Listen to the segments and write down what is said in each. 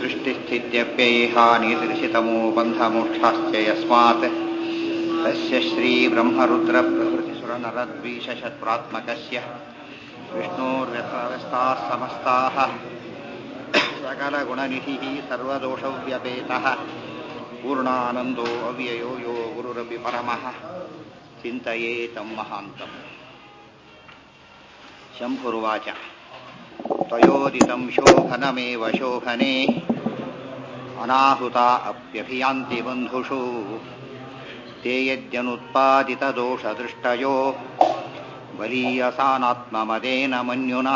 सृष्टिस्थित्यप्ययेहानिदृशितमो बन्धमोक्षाश्च यस्मात् तस्य श्रीब्रह्मरुद्रप्रभृतिसुरनरद्वीषशत्प्रात्मकस्य विष्णोर्व्यवस्थाः समस्ताः सकलगुणनिधिः सर्वदोषव्यपेतः पूर्णानन्दो अव्ययो यो गुरुरपि परमः चिन्तयेतं महान्तम् शम्भुर्वाच त्वयोदितं शोभनमेव शोभने अनाहुता अप्यभियान्ति बन्धुषु ते यद्यनुत्पादितदोषदृष्टयो बलीयसानात्ममदेन मन्युना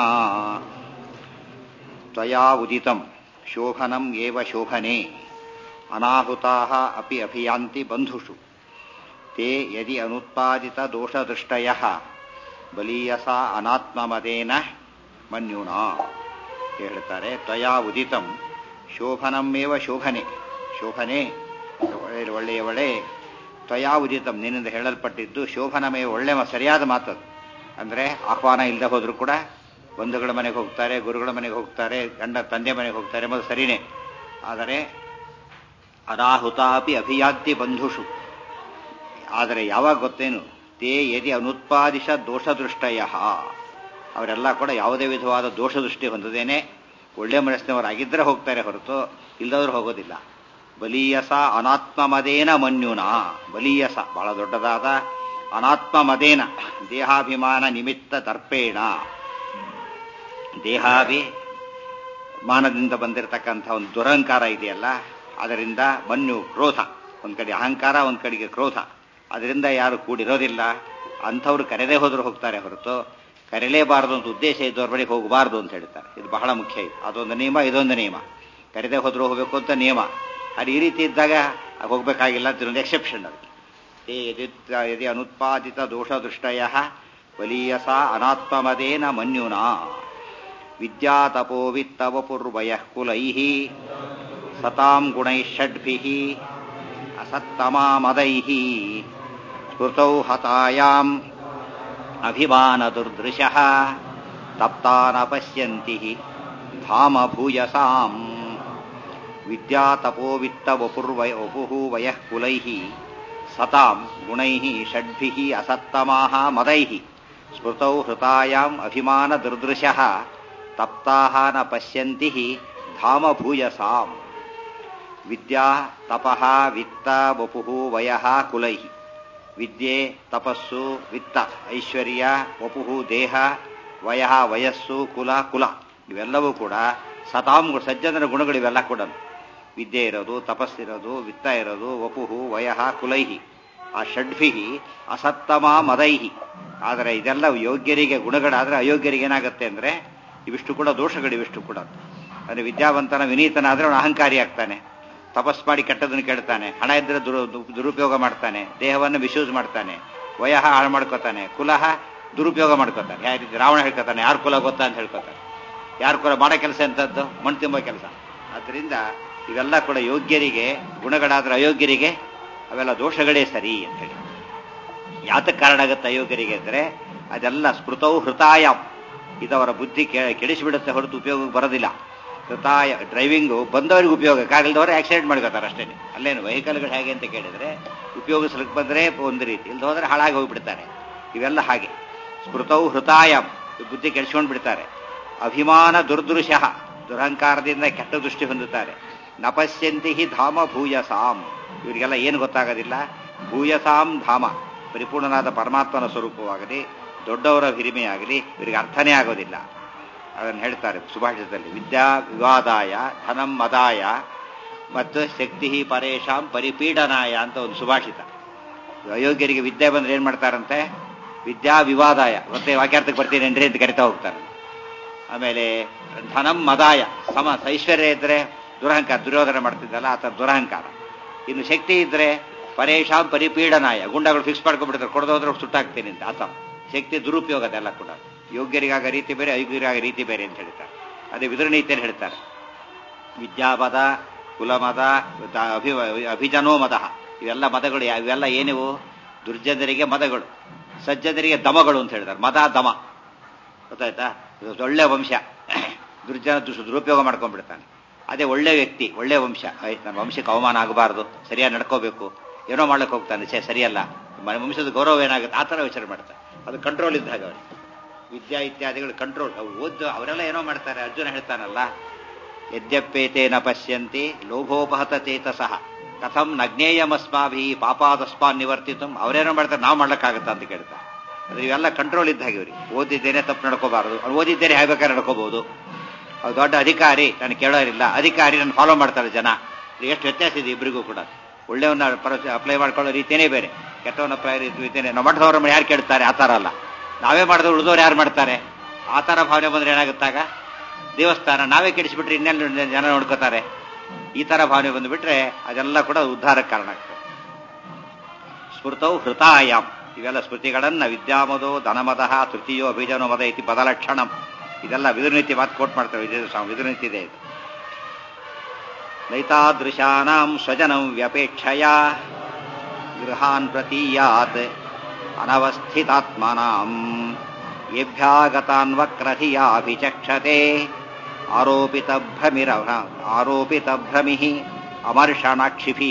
त्वया उदितं शोभनम् एव शोभने अनाहुताः अपि अभियान्ति बन्धुषु ते यदि अनुत्पादितदोषदृष्टयः ಬಲೀಯಸ ಅನಾತ್ಮಮದೇನ ಮನ್ಯುನ ಹೇಳ್ತಾರೆ ತ್ವಯಾ ಉದಿತಂ ಶೋಭನಮೇವ ಶೋಭನೆ ಶೋಭನೆ ಒಳ್ಳೆಯ ಒಳ್ಳೆ ತ್ವಯಾ ಉದಿತಂ ನಿನ್ನಿಂದ ಹೇಳಲ್ಪಟ್ಟಿದ್ದು ಶೋಭನಮೇವ ಒಳ್ಳೆ ಸರಿಯಾದ ಮಾತದು ಅಂದರೆ ಆಹ್ವಾನ ಇಲ್ಲದೆ ಹೋದರೂ ಕೂಡ ಬಂಧುಗಳ ಮನೆಗೆ ಹೋಗ್ತಾರೆ ಗುರುಗಳ ಮನೆಗೆ ಹೋಗ್ತಾರೆ ಗಂಡ ತಂದೆ ಮನೆಗೆ ಹೋಗ್ತಾರೆ ಮತ್ತು ಸರಿನೇ ಆದರೆ ಅನಾಹುತ ಅಪಿ ಅಭಿಯಾದ್ಯ ಬಂಧುಷು ಆದರೆ ಯಾವಾಗ ಗೊತ್ತೇನು ತೇ ಯದಿ ಅನುತ್ಪಾದಿಸ ದೋಷದೃಷ್ಟಯ ಅವರೆಲ್ಲ ಕೂಡ ಯಾವುದೇ ವಿಧವಾದ ದೋಷದೃಷ್ಟಿ ಹೊಂದದೇನೆ ಒಳ್ಳೆ ಮನಸ್ಸಿನವರಾಗಿದ್ದರೆ ಹೋಗ್ತಾರೆ ಹೊರತು ಇಲ್ಲದವ್ರು ಹೋಗೋದಿಲ್ಲ ಬಲೀಯಸ ಅನಾತ್ಮಮದೇನ ಮನ್ಯುನ ಬಲೀಯಸ ಬಹಳ ದೊಡ್ಡದಾದ ಅನಾತ್ಮಮದೇನ ದೇಹಾಭಿಮಾನ ನಿಮಿತ್ತ ದರ್ಪೇಣ ದೇಹಾಭಿಮಾನದಿಂದ ಬಂದಿರತಕ್ಕಂಥ ಒಂದು ದುರಹಂಕಾರ ಇದೆಯಲ್ಲ ಅದರಿಂದ ಮನ್ಯು ಕ್ರೋಧ ಒಂದು ಕಡೆ ಅಹಂಕಾರ ಒಂದು ಕಡೆಗೆ ಕ್ರೋಧ ಅದರಿಂದ ಯಾರು ಕೂಡಿರೋದಿಲ್ಲ ಅಂಥವ್ರು ಕರೆದೇ ಹೋದ್ರು ಹೋಗ್ತಾರೆ ಹೊರತು ಕರೆಯಲೇಬಾರದು ಅಂತ ಉದ್ದೇಶ ಇದ್ದವ್ರ ಬಳಿಗೆ ಹೋಗಬಾರ್ದು ಅಂತ ಹೇಳ್ತಾರೆ ಇದು ಬಹಳ ಮುಖ್ಯ ಇದು ಅದೊಂದು ನಿಯಮ ಇದೊಂದು ನಿಯಮ ಕರೆದೇ ಹೋದ್ರು ಹೋಗಬೇಕು ಅಂತ ನಿಯಮ ಅದು ಈ ರೀತಿ ಇದ್ದಾಗ ಹೋಗಬೇಕಾಗಿಲ್ಲ ಅಂತ ಒಂದು ಎಕ್ಸೆಪ್ಷನ್ ಅದು ಯದಿ ಅನುತ್ಪಾದಿತ ದೋಷದೃಷ್ಟಯ ಬಲೀಯಸ ಅನಾತ್ಮಮದೇನ ಮನ್ಯುನಾ ವಿದ್ಯಾತಪೋ ವಿತ್ತವಪುರ್ವಯ ಕುಲೈ ಸತಾಂ ಗುಣೈ ಷಡ್ಭಿ ಅಸತ್ತಮಾಮದೈ ಸ್ಮೃತೌ ಹತಾಯಾಂ ಅಭಿಮಾನದುರ್ದೃಶಃ ತಪ್ತಾನ ಪಶ್ಯಂತಿ ಧಾಮ ಭೂಯಸಾಂ ವಿದ್ಯಾತಪೋ ವಿತ್ತವಪುರ್ವಯ ವಪುಃ ವಯಃ ಕುಲೈಃ ಸತಾಂ ಗುಣೈಃ ಷಡ್ಭಿಃ ಅಸತ್ತಮಾಃ ಮದೈಃ ಸ್ಮೃತೌ ಹೃತಾಯಾಂ ಅಭಿಮಾನದುರ್ದೃಶಃ ತಪ್ತಾಃ ನ ಪಶ್ಯಂತಿ ಧಾಮ ಭೂಯಸಾಂ ವಿದ್ಯಾ ತಪಃ ವಿತ್ತ ವಪುಃ ವಯಃ ಕುಲೈಃ ವಿದ್ಯೆ ತಪಸ್ಸು ವಿತ್ತ ಐಶ್ವರ್ಯ ವಪುಃ ದೇಹ ವಯಃ ವಯಸ್ಸು ಕುಲ ಕುಲ ಇವೆಲ್ಲವೂ ಕೂಡ ಸತಾಂ ಸಜ್ಜನರ ಗುಣಗಳು ಇವೆಲ್ಲ ಕೂಡ ವಿದ್ಯೆ ಇರೋದು ತಪಸ್ಸಿರೋದು ವಿತ್ತ ಇರೋದು ವಪುಃ ವಯಃ ಕುಲೈಹಿ ಆ ಷಡ್ಭಿ ಅಸತ್ತಮ ಮದೈಹಿ ಆದರೆ ಇದೆಲ್ಲ ಯೋಗ್ಯರಿಗೆ ಗುಣಗಳಾದರೆ ಅಯೋಗ್ಯರಿಗೆ ಏನಾಗುತ್ತೆ ಅಂದರೆ ಇವಿಷ್ಟು ಕೂಡ ದೋಷಗಳು ಇವಿಷ್ಟು ಕೂಡ ಅಂದರೆ ವಿದ್ಯಾವಂತನ ವಿನೀತನಾದರೆ ಅವನು ಅಹಂಕಾರಿ ಆಗ್ತಾನೆ ತಪಸ್ ಮಾಡಿ ಕೆಟ್ಟದನ್ನು ಕೇಳ್ತಾನೆ ಹಣ ಇದ್ದರೆ ದುರು ದುರುಪಯೋಗ ಮಾಡ್ತಾನೆ ದೇಹವನ್ನು ಮಿಸ್ಯೂಸ್ ಮಾಡ್ತಾನೆ ವಯಃ ಹಾಳು ಮಾಡ್ಕೋತಾನೆ ಕುಲಹ ದುರುಪಯೋಗ ಮಾಡ್ಕೋತಾನೆ ಯಾವ ರೀತಿ ರಾವಣ ಹೇಳ್ಕೊತಾನೆ ಯಾರು ಕುಲ ಗೊತ್ತಾ ಅಂತ ಹೇಳ್ಕೊತಾನೆ ಯಾರು ಕುಲ ಮಾಡೋ ಕೆಲಸ ಎಂಥದ್ದು ಮಣ್ಣು ತುಂಬೋ ಕೆಲಸ ಆದ್ದರಿಂದ ಇವೆಲ್ಲ ಕೂಡ ಯೋಗ್ಯರಿಗೆ ಗುಣಗಳಾದ್ರೆ ಅಯೋಗ್ಯರಿಗೆ ಅವೆಲ್ಲ ದೋಷಗಳೇ ಸರಿ ಅಂತ ಹೇಳಿ ಯಾತಕ್ಕೆ ಕಾರಣ ಆಗುತ್ತೆ ಅಯೋಗ್ಯರಿಗೆ ಅಂದರೆ ಅದೆಲ್ಲ ಸ್ಮೃತೌ ಹೃತಾಯಂ ಇದವರ ಬುದ್ಧಿ ಕೆಡಿಸಿಬಿಡುತ್ತೆ ಹೊರತು ಉಪಯೋಗಕ್ಕೆ ಬರೋದಿಲ್ಲ ಹೃತಾಯ ಡ್ರೈವಿಂಗು ಬಂದವರಿಗೆ ಉಪಯೋಗ ಕಾರಿಲ್ದವರು ಆಕ್ಸಿಡೆಂಟ್ ಮಾಡ್ಕೋತಾರೆ ಅಷ್ಟೇ ಅಲ್ಲೇನು ವೆಹಿಕಲ್ಗಳು ಹೇಗೆ ಅಂತ ಕೇಳಿದರೆ ಉಪಯೋಗಿಸ್ಲಿಕ್ಕೆ ಬಂದರೆ ಒಂದು ರೀತಿ ಇಲ್ದ ಹೋದರೆ ಹಾಳಾಗಿ ಹೋಗಿಬಿಡ್ತಾರೆ ಇವೆಲ್ಲ ಹಾಗೆ ಸ್ಮೃತೌ ಹೃತಾಯಂ ಬುದ್ಧಿ ಕೆಡಿಸ್ಕೊಂಡು ಬಿಡ್ತಾರೆ ಅಭಿಮಾನ ದುರ್ದೃಶಃ ದುರಹಂಕಾರದಿಂದ ಕೆಟ್ಟ ದೃಷ್ಟಿ ಹೊಂದುತ್ತಾರೆ ನಪಶ್ಯಂತಿ ಧಾಮ ಭೂಯಸಾಂ ಇವರಿಗೆಲ್ಲ ಏನು ಗೊತ್ತಾಗೋದಿಲ್ಲ ಭೂಯಸಾಂ ಧಾಮ ಪರಿಪೂರ್ಣನಾದ ಪರಮಾತ್ಮನ ಸ್ವರೂಪವಾಗಲಿ ದೊಡ್ಡವರ ಹಿರಿಮೆಯಾಗಲಿ ಇವರಿಗೆ ಅರ್ಥನೇ ಆಗೋದಿಲ್ಲ ಅದನ್ನು ಹೇಳ್ತಾರೆ ಸುಭಾಷಿತದಲ್ಲಿ ವಿದ್ಯಾ ವಿವಾದಾಯ ಧನಂ ಮದಾಯ ಮತ್ತು ಶಕ್ತಿ ಪರೇಶಾಂ ಪರಿಪೀಡನಾಯ ಅಂತ ಒಂದು ಸುಭಾಷಿತ ಅಯೋಗ್ಯರಿಗೆ ವಿದ್ಯೆ ಬಂದ್ರೆ ಏನು ಮಾಡ್ತಾರಂತೆ ವಿದ್ಯಾ ವಿವಾದಾಯ ಮತ್ತೆ ವಾಕ್ಯಾರ್ಥಕ್ಕೆ ಬರ್ತೀನೇನ್ರಿ ಅಂತ ಕರಿತಾ ಹೋಗ್ತಾರೆ ಆಮೇಲೆ ಧನಂ ಮದಾಯ ಸಮ ಐಶ್ವರ್ಯ ಇದ್ರೆ ದುರಹಂಕಾರ ದುರ್ಯೋಧನ ಮಾಡ್ತಿದ್ದಲ್ಲ ಆತ ದುರಹಂಕಾರ ಇನ್ನು ಶಕ್ತಿ ಇದ್ರೆ ಪರೇಶಾಂ ಪರಿಪೀಡನಾಯ ಗುಂಡಗಳು ಫಿಕ್ಸ್ ಮಾಡ್ಕೊಂಡ್ಬಿಡ್ತಾರೆ ಕೊಡದೋದ್ರೆ ಸುಟ್ಟಾಗ್ತೀನಿ ಅಂತ ಆತ ಶಕ್ತಿ ದುರುಪಯೋಗ ಅದೆಲ್ಲ ಕೂಡ ಯೋಗ್ಯರಿಗಾಗ ರೀತಿ ಬೇರೆ ಅಯೋಗ್ಯರಿಗಾಗ ರೀತಿ ಬೇರೆ ಅಂತ ಹೇಳ್ತಾರೆ ಅದೇ ವಿದುರನೀತಿಯಲ್ಲಿ ಹೇಳ್ತಾರೆ ವಿದ್ಯಾಪದ ಕುಲಮದ ಅಭಿ ಅಭಿಜನೋ ಮದ ಇವೆಲ್ಲ ಮದಗಳು ಇವೆಲ್ಲ ಏನಿವು ದುರ್ಜನರಿಗೆ ಮದಗಳು ಸಜ್ಜನರಿಗೆ ದಮಗಳು ಅಂತ ಹೇಳ್ತಾರೆ ಮದ ದಮ ಗೊತ್ತಾಯ್ತಾ ಇದು ಒಳ್ಳೆ ವಂಶ ದುರ್ಜನ ದುಷ ದುರುಪಯೋಗ ಮಾಡ್ಕೊಂಡ್ಬಿಡ್ತಾನೆ ಅದೇ ಒಳ್ಳೆ ವ್ಯಕ್ತಿ ಒಳ್ಳೆ ವಂಶ ಆಯ್ತು ನನ್ನ ವಂಶಕ್ಕೆ ಅವಮಾನ ಆಗಬಾರ್ದು ಸರಿಯಾಗಿ ನಡ್ಕೋಬೇಕು ಏನೋ ಮಾಡ್ಲಿಕ್ಕೆ ಹೋಗ್ತಾನೆ ಛೇ ಸರಿಯಲ್ಲ ಮ- ವಂಶದ ಗೌರವ ಏನಾಗುತ್ತೆ ಆ ಥರ ವಿಚಾರ ಮಾಡ್ತಾರೆ ಅದು ಕಂಟ್ರೋಲ್ ಇದ್ದಾಗ ಅವ್ರಿಗೆ ವಿದ್ಯಾ ಇತ್ಯಾದಿಗಳು ಕಂಟ್ರೋಲ್ ಅವು ಓದ್ದು ಅವರೆಲ್ಲ ಏನೋ ಮಾಡ್ತಾರೆ ಅರ್ಜುನ ಹೇಳ್ತಾನಲ್ಲ ಯದ್ಯಪ್ಪೇತೆ ನ ಪಶ್ಯಂತಿ ಲೋಭೋಪಹತ ಚೇತಸಃ ಕಥಂ ನಜ್ಞೇಯಮಸ್ಮಾಭಿ ಪಾಪಾದಸ್ಮಾನ್ ನಿವರ್ತಿತು ಅವರೇನೋ ಮಾಡ್ತಾರೆ ನಾವು ಮಾಡ್ಲಿಕ್ಕಾಗತ್ತಾ ಅಂತ ಕೇಳ್ತಾರೆ ಅಂದ್ರೆ ಇವೆಲ್ಲ ಕಂಟ್ರೋಲ್ ಇದ್ದ ಹಾಗೆ ಇವ್ರಿಗೆ ಓದಿದ್ದೇನೆ ತಪ್ಪು ನಡ್ಕೋಬಾರದು ಅವ್ರು ಓದಿದ್ದೇನೆ ಹೇಳ್ಬೇಕಾದ್ರೆ ನಡ್ಕೋಬಹುದು ಅವ್ರು ದೊಡ್ಡ ಅಧಿಕಾರಿ ನಾನು ಕೇಳೋರಿಲ್ಲ ಅಧಿಕಾರಿ ನಾನು ಫಾಲೋ ಮಾಡ್ತಾರೆ ಜನ ಇದು ಎಷ್ಟು ವ್ಯತ್ಯಾಸ ಇದೆ ಇಬ್ಬರಿಗೂ ಕೂಡ ಒಳ್ಳೆಯವನ್ನ ಅಪ್ಲೈ ಮಾಡ್ಕೊಳ್ಳೋ ರೀತಿಯೇ ಬೇರೆ ಕೆಟ್ಟವನ್ನ ಅಪ್ಲೈ ರೀತಿಯೇ ನಮ್ಮ ಮಠದವ್ರ ಯಾರು ಕೇಳ್ತಾರೆ ಆ ಥರ ಅಲ್ಲ ನಾವೇ ಮಾಡಿದ್ರೆ ಉಳಿದವ್ರು ಯಾರು ಮಾಡ್ತಾರೆ ಆ ಥರ ಭಾವನೆ ಬಂದ್ರೆ ಏನಾಗುತ್ತಾಗ ದೇವಸ್ಥಾನ ನಾವೇ ಕೆಡಿಸಿಬಿಟ್ರೆ ಇನ್ನೆಲ್ಲ ಜನ ನೋಡ್ಕೋತಾರೆ ಈ ಥರ ಭಾವನೆ ಬಂದುಬಿಟ್ರೆ ಅದೆಲ್ಲ ಕೂಡ ಉದ್ಧಾರಕ್ಕೆ ಕಾರಣ ಆಗ್ತದೆ ಸ್ಮೃತೌ ಹೃತಾಯಾಮ್ ಇವೆಲ್ಲ ಸ್ಮೃತಿಗಳನ್ನ ವಿದ್ಯಾಮದೋ ಧನಮದಃ ತೃತೀಯೋ ಅಭಿಜನೋ ಮದ ಇತಿ ಪದಲಕ್ಷಣಂ ಇದೆಲ್ಲ ವಿದುರ್ನೀತಿ ಮಾತು ಕೋಟ್ ಮಾಡ್ತಾರೆ ವಿಜಯ ಸ್ವಾಮಿ ವಿದುರ್ನೀತಿ ಇದೆ ಇದು ನೈತಾದೃಶಾನಾಂ ಸ್ವಜನಂ ವ್ಯಪೇಕ್ಷಯ ಗೃಹಾನ್ ಪ್ರತೀಯಾತ್ ಅನವಸ್ಥಿತಾತ್ಮನಾಂ ಯೇಭ್ಯಾಗತಾನ್ ವಕ್ರಧಿಯಾಭಿಚಕ್ಷತೆ ಆರೋಪಿತ ಭ್ರಮಿರ ಆರೋಪಿತ ಭ್ರಮಿ ಅಮರ್ಷಣಾಕ್ಷಿಭಿ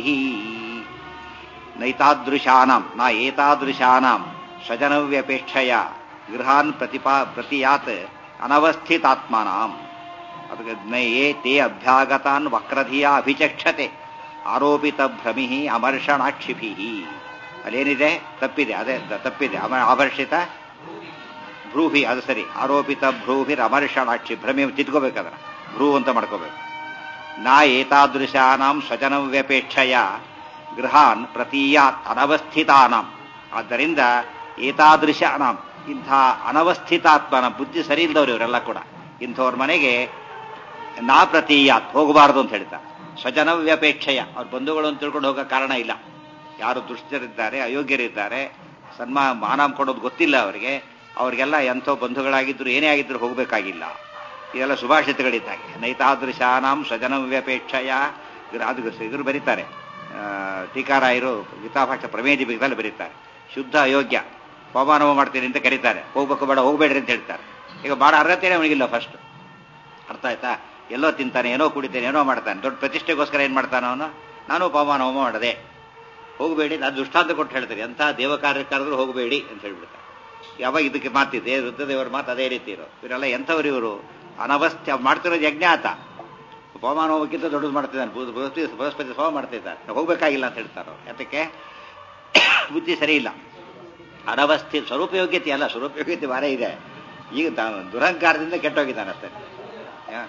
ನೈತಾದೃಶಾನಾಂ ನ ಏತಾದೃಶಾನಾಂ ಸ್ವಜನವ್ಯಪೇಕ್ಷಯ ಗೃಹಾನ್ ಪ್ರತಿಪಾ ಪ್ರತಿಯಾತ್ ಅನವಸ್ಥಿತಾತ್ಮನಾಂ ಅದಕ್ಕೆ ನಯೇ ತೇ ಅಭ್ಯಾಗತಾನ್ ವಕ್ರಧಿಯ ಅಭಿಚಕ್ಷತೆ ಆರೋಪಿತ ಭ್ರಮಿ ಅಮರ್ಷಣಾಕ್ಷಿಭಿ ಅಲ್ಲೇನಿದೆ ತಪ್ಪಿದೆ ಅದೇ ದ- ತಪ್ಪಿದೆ ಅಮ ಆಭರ್ಷಿತ ಭ್ರೂಹಿ ಅದು ಸರಿ ಆರೋಪಿತ ಭ್ರೂಹಿರ್ ಅಮರ್ಷಣಾಕ್ಷಿ ಭ್ರಮೆ ತಿದ್ಕೋಬೇಕದ್ರ ಭ್ರೂ ಅಂತ ಮಾಡ್ಕೋಬೇಕು ನಾ ಏತಾದೃಶಾನಾಂ ಸ್ವಜನವ್ಯಪೇಕ್ಷಯ ಗೃಹಾನ್ ಪ್ರತೀಯಾತ್ ಅನವಸ್ಥಿತಾನಾಂ ಆದ್ದರಿಂದ ಏತಾದೃಶಾನಾಂ ಇಂಥ ಅನವಸ್ಥಿತಾತ್ಮನ ಬುದ್ಧಿ ಸರಿ ಇಲ್ದವ್ರು ಇವರೆಲ್ಲ ಕೂಡ ಇಂಥವ್ರ ಮನೆಗೆ ನಾ ಪ್ರತೀಯಾತ್ ಹೋಗಬಾರದು ಅಂತ ಹೇಳ್ತಾರೆ ಸ್ವಜನವ್ಯಪೇಕ್ಷೆಯ ಅವ್ರ ಬಂಧುಗಳು ಅಂತ ತಿಳ್ಕೊಂಡು ಹೋಗೋ ಕಾರಣ ಇಲ್ಲ ಯಾರು ದುಷ್ಟರಿದ್ದಾರೆ ಅಯೋಗ್ಯರಿದ್ದಾರೆ ಸನ್ಮಾ ಮಾನ ಕೊಡೋದು ಗೊತ್ತಿಲ್ಲ ಅವರಿಗೆ ಅವ್ರಿಗೆಲ್ಲ ಎಂಥೋ ಬಂಧುಗಳಾಗಿದ್ರು ಏನೇ ಆಗಿದ್ರು ಹೋಗಬೇಕಾಗಿಲ್ಲ ಇದೆಲ್ಲ ಸುಭಾಷಿತಗಳಿದ್ದಾಗೆ ನೈತಾದೃಶಾನಾಂ ಸ್ವಜನವ್ಯಪೇಕ್ಷೆಯ ಇದ್ರ- ಅದು ಇದ್ರು ಬರೀತಾರೆ ಆ, ಟೀಕಾರಾಯರು ಗೀತಾಭಾಷೆ ಪ್ರಮೇದಿ ಬಿಗದಲ್ಲಿ ಬರೀತಾರೆ ಶುದ್ಧ ಅಯೋಗ್ಯ ಹೋಮಾನವ ಮಾಡ್ತೀನಿ ಅಂತ ಕರೀತಾರೆ ಹೋಗ್ಬೇಕು ಬೇಡ ಹೋಗ್ಬೇಡ್ರಿ ಅಂತ ಹೇಳ್ತಾರೆ ಈಗ ಭಾಳ ಅರ್ಹತೆನೇ ಅವನಿಗಿಲ್ಲ ಫಸ್ಟ್ ಅರ್ಥ ಆಯ್ತಾ ಎಲ್ಲೋ ತಿಂತಾನೆ ಏನೋ ಕುಡಿತಾನೆ ಏನೋ ಮಾಡ್ತಾನೆ ದೊಡ್ಡ ಪ್ರತಿಷ್ಠೆಗೋಸ್ಕರ ಏನ್ ಮಾಡ್ತಾನೆ ಅವನು ನಾನು ಪವಮಾನ ಹೋಮ ಮಾಡದೆ ಹೋಗಬೇಡಿ ನಾನು ದುಷ್ಟಾಂತ ಕೊಟ್ಟು ಹೇಳ್ತಾರೆ ಎಂಥ ದೇವ ಕಾರ್ಯ ಕರೆದ್ರು ಹೋಗಬೇಡಿ ಅಂತ ಹೇಳ್ಬಿಡ್ತಾರೆ ಯಾವಾಗ ಇದಕ್ಕೆ ಮಾತಿದೆ ರುದ್ರದೇವರ ಮಾತು ಅದೇ ರೀತಿ ಇರೋ ಇವರೆಲ್ಲ ಎಂಥವ್ರು ಇವರು ಅನವಸ್ಥೆ ಅವ್ರು ಮಾಡ್ತಿರೋದು ಯಜ್ಞ ಆತ ಪವಮಾನ ಹೋಮಕ್ಕಿಂತ ದೊಡ್ಡದು ಮಾಡ್ತಿದ್ದಾನೆ ಬೃಹಸ್ಪತಿ ಬೃಹಸ್ಪತಿ ಬೃಹಸ್ಪತಿ ಹೋಮ ಮಾಡ್ತಿದ್ದಾರೆ ನಾವು ಹೋಗ್ಬೇಕಾಗಿಲ್ಲ ಅಂತ ಹೇಳ್ತಾರೆ ಅವ್ರು ಯಾತಕ್ಕೆ ಬುದ್ಧಿ ಸರಿ ಇಲ್ಲ ಅನವಸ್ಥಿ ಸ್ವರೂಪಯೋಗ್ಯತೆ ಅಲ್ಲ ಸ್ವರೂಪಯೋಗ್ಯತೆ ಭಾರ ಇದೆ ಈಗ ದ- ದುರಹಂಕಾರದಿಂದ ಕೆಟ್ಟೋಗಿದ್ದಾನೆ ಅಷ್ಟೇ ಯಾ-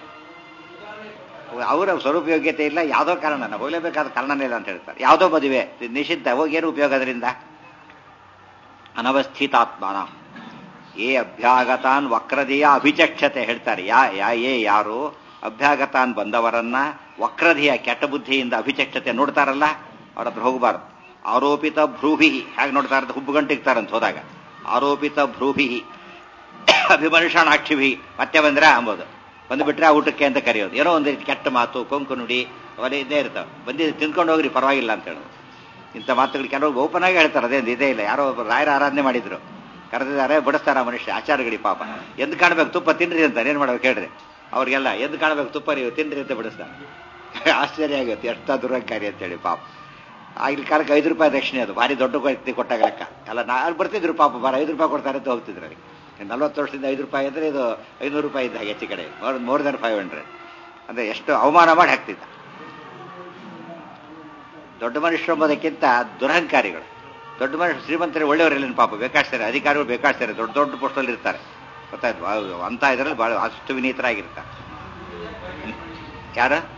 ಅವರ ಸ್ವರೂಪಯೋಗ್ಯತೆ ಇಲ್ಲ ಯಾವುದೋ ಕಾರಣ ನಾವು ಹೋಗ್ಲೇಬೇಕಾದ ಕಾರಣನೇ ಇಲ್ಲ ಅಂತ ಹೇಳ್ತಾರೆ ಯಾವುದೋ ಮದುವೆ ಇದು ನಿಷಿದ್ಧ ಹೋಗಿ ಏನು ಉಪಯೋಗ ಅದರಿಂದ ಅನವಸ್ಥಿತಾತ್ಮನ ಏ ಅಭ್ಯಾಗತಾನ್ ವಕ್ರದೆಯ ಅಭಿಚಕ್ಷತೆ ಹೇಳ್ತಾರೆ ಯಾ ಯಾ ಏ ಯಾರು ಅಭ್ಯಾಗತಾನ್ ಬಂದವರನ್ನ ವಕ್ರದೆಯ ಕೆಟ್ಟ ಬುದ್ಧಿಯಿಂದ ಅಭಿಚಕ್ಷತೆ ನೋಡ್ತಾರಲ್ಲ ಅವ್ರ ಹತ್ರ ಹೋಗಬಾರ್ದು ಆರೋಪಿತ ಭ್ರೂಭಿ ಹೇಗೆ ನೋಡ್ತಾ ಇರೋದು ಹುಬ್ಬುಗಂಟಿಗ್ತಾರಂತ ಹೋದಾಗ ಆರೋಪಿತ ಭ್ರೂಭಿ ಅಭಿಮನುಷಾಣಾಕ್ಷಿಭಿ ಮತ್ತೆ ಬಂದ್ರೆ ಅಂಬೋದು ಬಂದುಬಿಟ್ರೆ ಆ ಊಟಕ್ಕೆ ಅಂತ ಕರೆಯೋದು ಏನೋ ಒಂದು ರೀತಿ ಕೆಟ್ಟ ಮಾತು ಕೊಂಕು ನುಡಿ ಅವೆಲ್ಲ ಇದ್ದೇ ಇರ್ತಾವೆ ಬಂದಿದ್ದು ತಿನ್ಕೊಂಡು ಹೋಗ್ರಿ ಪರವಾಗಿಲ್ಲ ಅಂತ ಹೇಳೋದು ಇಂಥ ಮಾತುಗಳು ಕೆಲವರು ಓಪನ್ ಆಗಿ ಹೇಳ್ತಾರೆ ಅದೇನು ಇದೇ ಇಲ್ಲ ಯಾರೋ ಒಬ್ಬರು ರಾಯರ ಆರಾಧನೆ ಮಾಡಿದ್ರು ಕರೆದಿದ್ದಾರೆ ಬಡಿಸ್ತಾರ ಮನುಷ್ಯ ಆಚಾರಗಳಿ ಪಾಪ ಎದ್ದು ಕಾಣ್ಬೇಕು ತುಪ್ಪ ತಿನ್ರಿ ಅಂತ ಏನ್ ಮಾಡ್ಬೇಕು ಹೇಳ್ರಿ ಅವ್ರಿಗೆಲ್ಲ ಎದ್ದು ಕಾಣ್ಬೇಕು ತುಪ್ಪ ನೀವು ತಿನ್ರಿ ಅಂತ ಬಿಡಿಸ್ತಾರೆ ಆಶ್ಚರ್ಯ ಆಗುತ್ತೆ ಎಷ್ಟ ದುರಂಕಾರಿ ಅಂತೇಳಿ ಪಾಪ ಆಗಿನ ಕಾಲಕ್ಕೆ ಐದು ರೂಪಾಯಿ ದಕ್ಷಿಣೆ ಅದು ಭಾರಿ ದೊಡ್ಡ ವ್ಯಕ್ತಿ ಕೊಟ್ಟಾಗ ಲೆಕ್ಕ ಅಲ್ಲ ನಾ ಅಲ್ಲಿ ಬರ್ತಿದ್ರು ಪಾಪ ಬಾರ ಐದು ರೂಪಾಯಿ ಕೊಡ್ತಾರೆ ಅಂತ ಹೋಗ್ತಿದ್ರು ಅಲ್ಲಿ ನಲ್ವತ್ತು ವರ್ಷದಿಂದ ಐದು ರೂಪಾಯಿ ಅಂದ್ರೆ ಇದು ಐನೂರು ರೂಪಾಯಿ ಇದ್ದ ಹಾಗೆ ಹೆಚ್ಚು ಕಡೆ more more than five hundred ಅಂದ್ರೆ ಎಷ್ಟು ಅವಮಾನ ಮಾಡಿ ಹಾಕ್ತಿದ್ದ ದೊಡ್ಡ ಮನುಷ್ಯರು ಎಂಬುದಕ್ಕಿಂತ ದುರಹಂಕಾರಿಗಳು ದೊಡ್ಡ ಮನುಷ್ಯ ಶ್ರೀಮಂತರು ಒಳ್ಳೆಯವರೆಲ್ಲ ಪಾಪ ಬೇಕಾಡ್ತಾರೆ ಅಧಿಕಾರಿಗಳು ಬೇಕಾಡ್ತಾರೆ ದೊಡ್ಡ ದೊಡ್ಡ ಪೋಸ್ಟಲ್ಲಿ ಇರ್ತಾರೆ ಗೊತ್ತಾಯ್ತು ಬಾ- ಅಂತ ಇದರಲ್ಲಿ ಬಹಳ ಅಷ್ಟು ವಿನೀತರಾಗಿರ್ತಾರೆ ಯಾರು